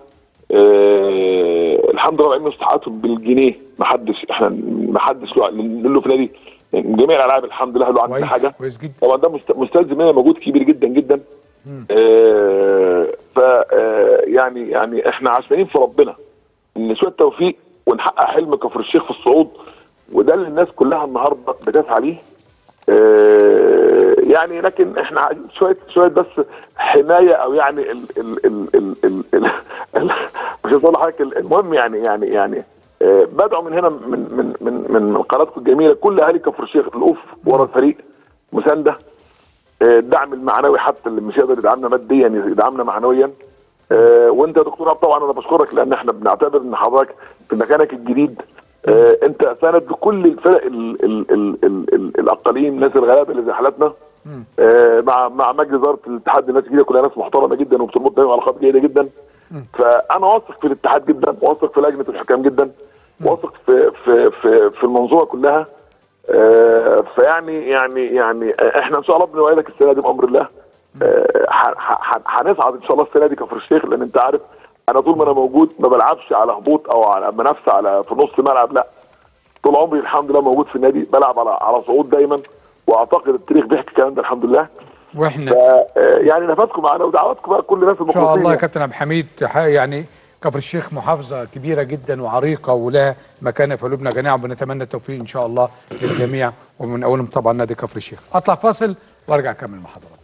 اه الحمد لله العلم مستحقاتهم بالجنيه ما حدش احنا ما حدش له له في نادي يعني جميع الالعاب الحمد لله له عندنا حاجه كويس جدا طبعا ده مست- مستلزم مننا مجهود كبير جدا جدا آه ف آه، يعني يعني احنا عشمانين في ربنا ان شويه توفيق ونحقق حلم كفر الشيخ في الصعود وده اللي الناس كلها النهارده بتسعى ليه آه، يعني لكن احنا عايزين شويه شويه بس حمايه او يعني ال ال ال ال ال ال ال مش هقول لحضرتك ال- المهم يعني يعني يعني آه، بدعو من هنا من من من من من قناتكم الجميله كل اهالي كفر الشيخ الوقوف ورا الفريق مسانده آه، الدعم المعنوي حتى اللي مش يقدر يدعمنا ماديا يدعمنا معنويا آه، وانت يا دكتور عبد طبعا انا بشكرك لان احنا بنعتبر ان حضرتك في مكانك الجديد آه، انت سند لكل الفرق ال ال ال ال ال الاقاليم ناس الغلابه اللي زي حالتنا آه، مع مع مجلس اداره الاتحاد الناس الجديده كلها ناس محترمه جدا وبتربط دايما علاقات جيده جدا فانا واثق في الاتحاد جدا واثق في لجنه الحكام جدا واثق في في في في المنظومه كلها آه، فيعني يعني يعني احنا ان شاء الله بنوعدك السنه دي بامر الله آه، ح- ح- ح- هنصعد ان شاء الله السنه دي كفر الشيخ لان انت عارف انا طول ما انا موجود ما بلعبش على هبوط او على منافسه على في نص ملعب لا طول عمري الحمد لله موجود في النادي بلعب على على صعود دايما واعتقد التاريخ بيحكي الكلام ده الحمد لله واحنا ف آه، يعني نفسكم معانا ودعواتكم بقى كل الناس ان شاء المخلصين الله يا يعني. كابتن عبد الحميد ح- يعني كفر الشيخ محافظه كبيره جدا وعريقه ولها مكانه في قلوبنا جميعا وبنتمنى التوفيق ان شاء الله للجميع ومن اولهم طبعا نادي كفر الشيخ اطلع فاصل وارجع اكمل مع حضرتك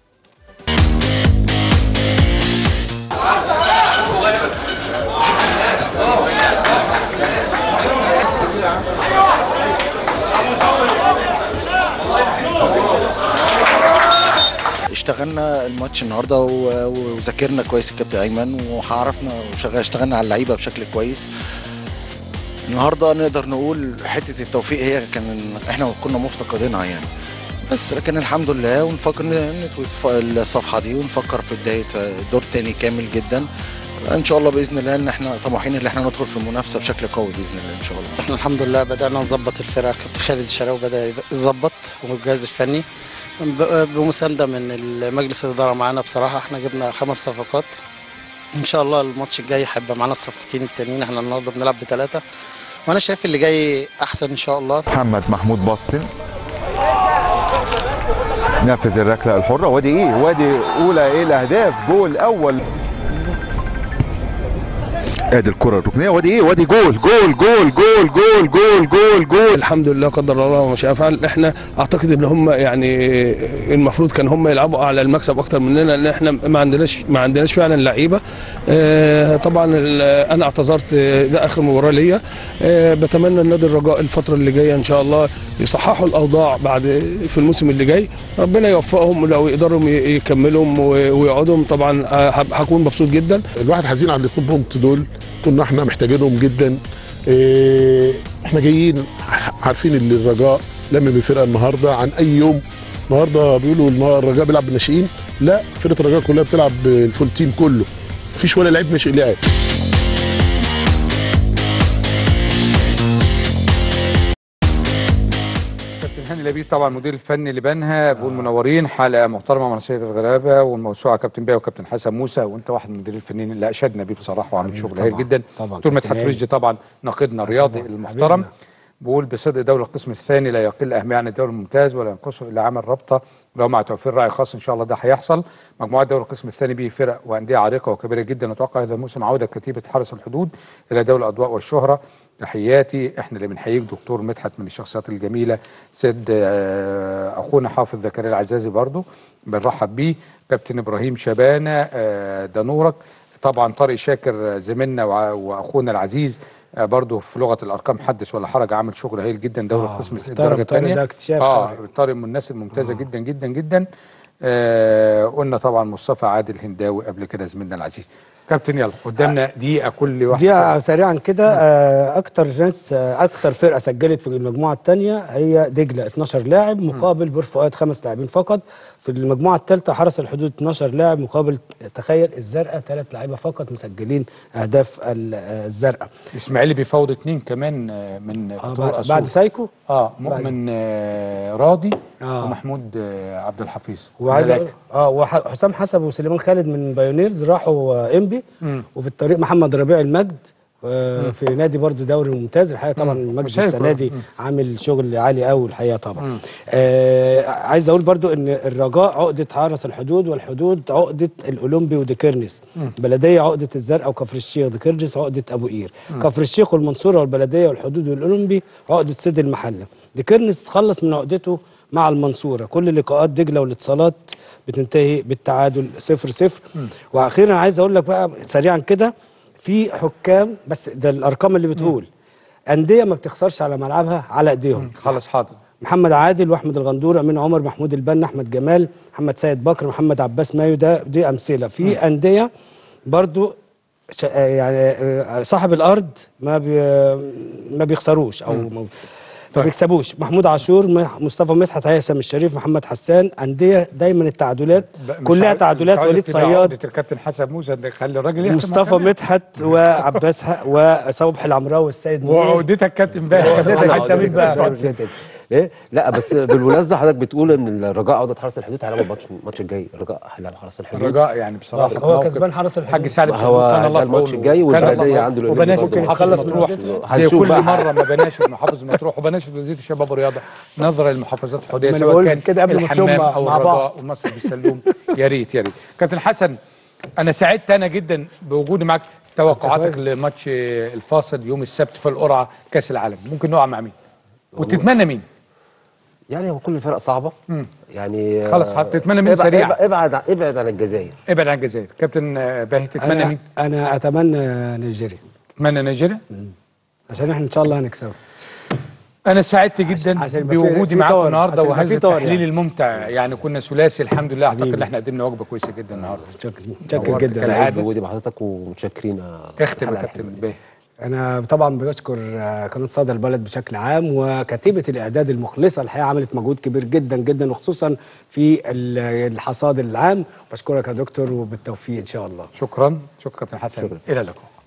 اشتغلنا الماتش النهارده و- وذاكرنا كويس الكابتن ايمن وعرفنا وشغل اشتغلنا على اللعيبه بشكل كويس النهارده نقدر نقول حته التوفيق هي كان احنا كنا مفتقدينها يعني بس لكن الحمد لله ونفكر ن- نطوي الف- الصفحه دي ونفكر في بدايه دور تاني كامل جدا ان شاء الله باذن الله ان احنا طموحين ان احنا ندخل في المنافسه بشكل قوي باذن الله ان شاء الله احنا الحمد لله بدأنا نظبط الفرقة كابتن خالد الشراوي بدأ يظبط والجهاز الفني ب- بمساندة من مجلس الإدارة معانا بصراحة احنا جبنا خمس صفقات إن شاء الله الماتش الجاي هيبقى معانا الصفقتين التانيين احنا النهاردة بنلعب بثلاثة وأنا شايف اللي جاي أحسن إن شاء الله محمد محمود باستن نفذ الركله الحره وادي ايه وادي اولى ايه الاهداف جول اول ادي الكره الركنيه وادي ايه وادي جول جول جول جول جول جول جول جول الحمد لله قدر الله وما شاء فعل احنا اعتقد ان هم يعني المفروض كان هم يلعبوا على المكسب اكتر مننا لان احنا ما عندناش ما عندناش فعلا لعيبه آه، طبعا ال- انا اعتذرت آه، ده اخر مباراه ليا آه، بتمنى النادي الرجاء الفتره اللي جايه ان شاء الله يصححوا الاوضاع بعد في الموسم اللي جاي ربنا يوفقهم لو يقدروا ي- يكملوا ويقعدوا طبعا آه، هب- هكون مبسوط جدا الواحد حزين على الاثنين بونت دول كنا احنا محتاجينهم جدا إيه، احنا جايين عارفين ان الرجاء لم الفرقه النهارده عن اي يوم النهارده بيقولوا النهار- الرجاء بيلعب بالناشئين لا فرقه الرجاء كلها بتلعب بالفول تيم كله مفيش ولا لعيب ناشئ لعب كابتن هاني لبيب طبعا المدير الفني لبنها بقول منورين حلقه محترمه مع سيد الغلابه والموسوعه كابتن بيه وكابتن حسن موسى وانت واحد من المديرين الفنيين اللي اشدنا بيه بصراحه وعامل شغل هايل طبعاً، جدا طبعاً، دكتور مدحت كابتن رشدي طبعا ناقدنا الرياضي المحترم حبيبنا. بقول بصدق دوري القسم الثاني لا يقل اهميه عن الدوري الممتاز ولا ينقصه الا عمل رابطه لو مع توفير راعي خاص ان شاء الله ده هيحصل مجموعه دوري القسم الثاني به فرق وانديه عريقه وكبيره جدا نتوقع هذا الموسم عوده كتيبه حرس الحدود الى دوري الاضواء والشهره تحياتي احنا اللي بنحييك دكتور مدحت من الشخصيات الجميله سيد آه، اخونا حافظ زكريا العزازي برضو بنرحب بيه كابتن ابراهيم شبانه آه، ده نورك طبعا طارق شاكر آه، زميلنا وع- واخونا العزيز آه، برضو في لغه الارقام حدث ولا حرج عامل شغل هايل جدا دوري آه، القسم محترم الدرجه طارق، الثانيه ده اكتشاف اه طارق. طارق من الناس الممتازه جدا جدا جدا آه قلنا طبعا مصطفى عادل هنداوي قبل كده زميلنا العزيز كابتن يلا قدامنا دقيقه كل واحد دي سريعا كده آه، اكتر ناس آه، اكتر فرقه سجلت في المجموعه الثانيه هي دجله 12 لاعب مقابل بور فؤاد خمس لاعبين فقط في المجموعه الثالثه حرس الحدود 12 لاعب مقابل تخيل الزرقاء ثلاث لعيبه فقط مسجلين اهداف ال- آه، الزرقاء اسماعيلي بيفاوض اتنين كمان آه، من آه، بتوع بعد- أسيوط. بعد سايكو اه مؤمن آه راضي آه. ومحمود آه عبد الحفيظ وعايز ملاك. أقول- اه وحسام حسب وسليمان خالد من بايونيرز راحوا آه، انبي مم. وفي الطريق محمد ربيع المجد آه، في نادي برضو دوري ممتاز الحقيقه طبعا المجد شايف السنه دي مم. عامل شغل عالي قوي الحقيقه طبعا مم. آه عايز اقول برضو ان الرجاء عقده حرس الحدود والحدود عقده الاولمبي وديكيرنس مم. بلديه عقده الزرقاء وكفر الشيخ ديكيرنس عقده ابو قير مم. كفر الشيخ والمنصوره والبلديه والحدود والاولمبي عقده سيد المحله ديكيرنس تخلص من عقدته مع المنصوره كل لقاءات دجله والاتصالات بتنتهي بالتعادل 0 0 واخيرا عايز اقول لك بقى سريعا كده في حكام بس ده الارقام اللي بتقول انديه ما بتخسرش على ملعبها على ايديهم خلاص حاضر محمد عادل واحمد الغندور امين عمر محمود البنا احمد جمال محمد سيد بكر محمد عباس مايو ده دي امثله في انديه برضو ش- آه يعني آه، صاحب الارض ما بي ما بيخسروش او ما ما بيكسبوش محمود عاشور مح- مصطفى مدحت هيثم الشريف محمد حسان انديه دايما التعادلات ب- مش كلها عاوز- تعادلات مش عاوز وليد ابتداء صياد عقدة الكابتن حسن موسى ده خلي الراجل يختم مصطفى مكانه. مدحت وعباس ح- وصبحي العمراوي والسيد منير. وعقدتك كابتن بقى وعقدتك كابتن مين بقى؟ ايه لا بس بالمناسبه حضرتك بتقول ان الرجاء عوده حرس الحدود هيلعبوا الماتش الماتش الجاي الرجاء هيلعب حرس الحدود الرجاء يعني بصراحه هو موقف كسبان حرس الحدود. حاج سالم هو كان الله ده في الماتش عونه. الجاي كان الله والبلدية في عنده عونه. الإمام وبناشد برضه. محافظ هنخلص مطروح من زي هنشوف كل بقى. مره ما بناشد محافظ مطروح وبناشد وزير الشباب والرياضه نظرا للمحافظات الحدوديه ما أنا سواء بقول كان كده قبل ماتشهم الحمام مع- او مع الرجاء بعض. ومصر بالسلوم يا ريت يا ريت كابتن حسن انا سعدت انا جدا بوجودي معاك توقعاتك لماتش الفاصل يوم السبت في القرعه كاس العالم ممكن نقع مع مين وتتمنى مين يعني هو كل الفرق صعبه مم. يعني خلاص، آه، هتتمنى مين ابعد- سريع؟ ابعد ابعد عن- ابعد عن الجزائر ابعد عن الجزائر كابتن آه، باهي تتمنى انا مين انا اتمنى نيجيريا تتمنى نيجيريا عشان احنا ان شاء الله هنكسبها انا سعدت جدا عشان يبقى في- بوجودي في معاكم طار، النهارده عشان يبقى وهذا في طار التحليل يعني. الممتع يعني كنا ثلاثي الحمد لله اعتقد ان احنا قدمنا وجبه كويسه جدا النهارده متشكر نورت جدا سعيد كالعاده بوجودي مع حضرتك ومتشكرين آه، اختم يا الحلقة كابتن الحلوة. باهي انا طبعا بشكر آه، قناه صدى البلد بشكل عام وكتيبه الاعداد المخلصه الحقيقه عملت مجهود كبير جدا جدا وخصوصا في ال- الحصاد العام بشكرك يا دكتور وبالتوفيق ان شاء الله شكرا شكرا كابتن حسن الى اللقاء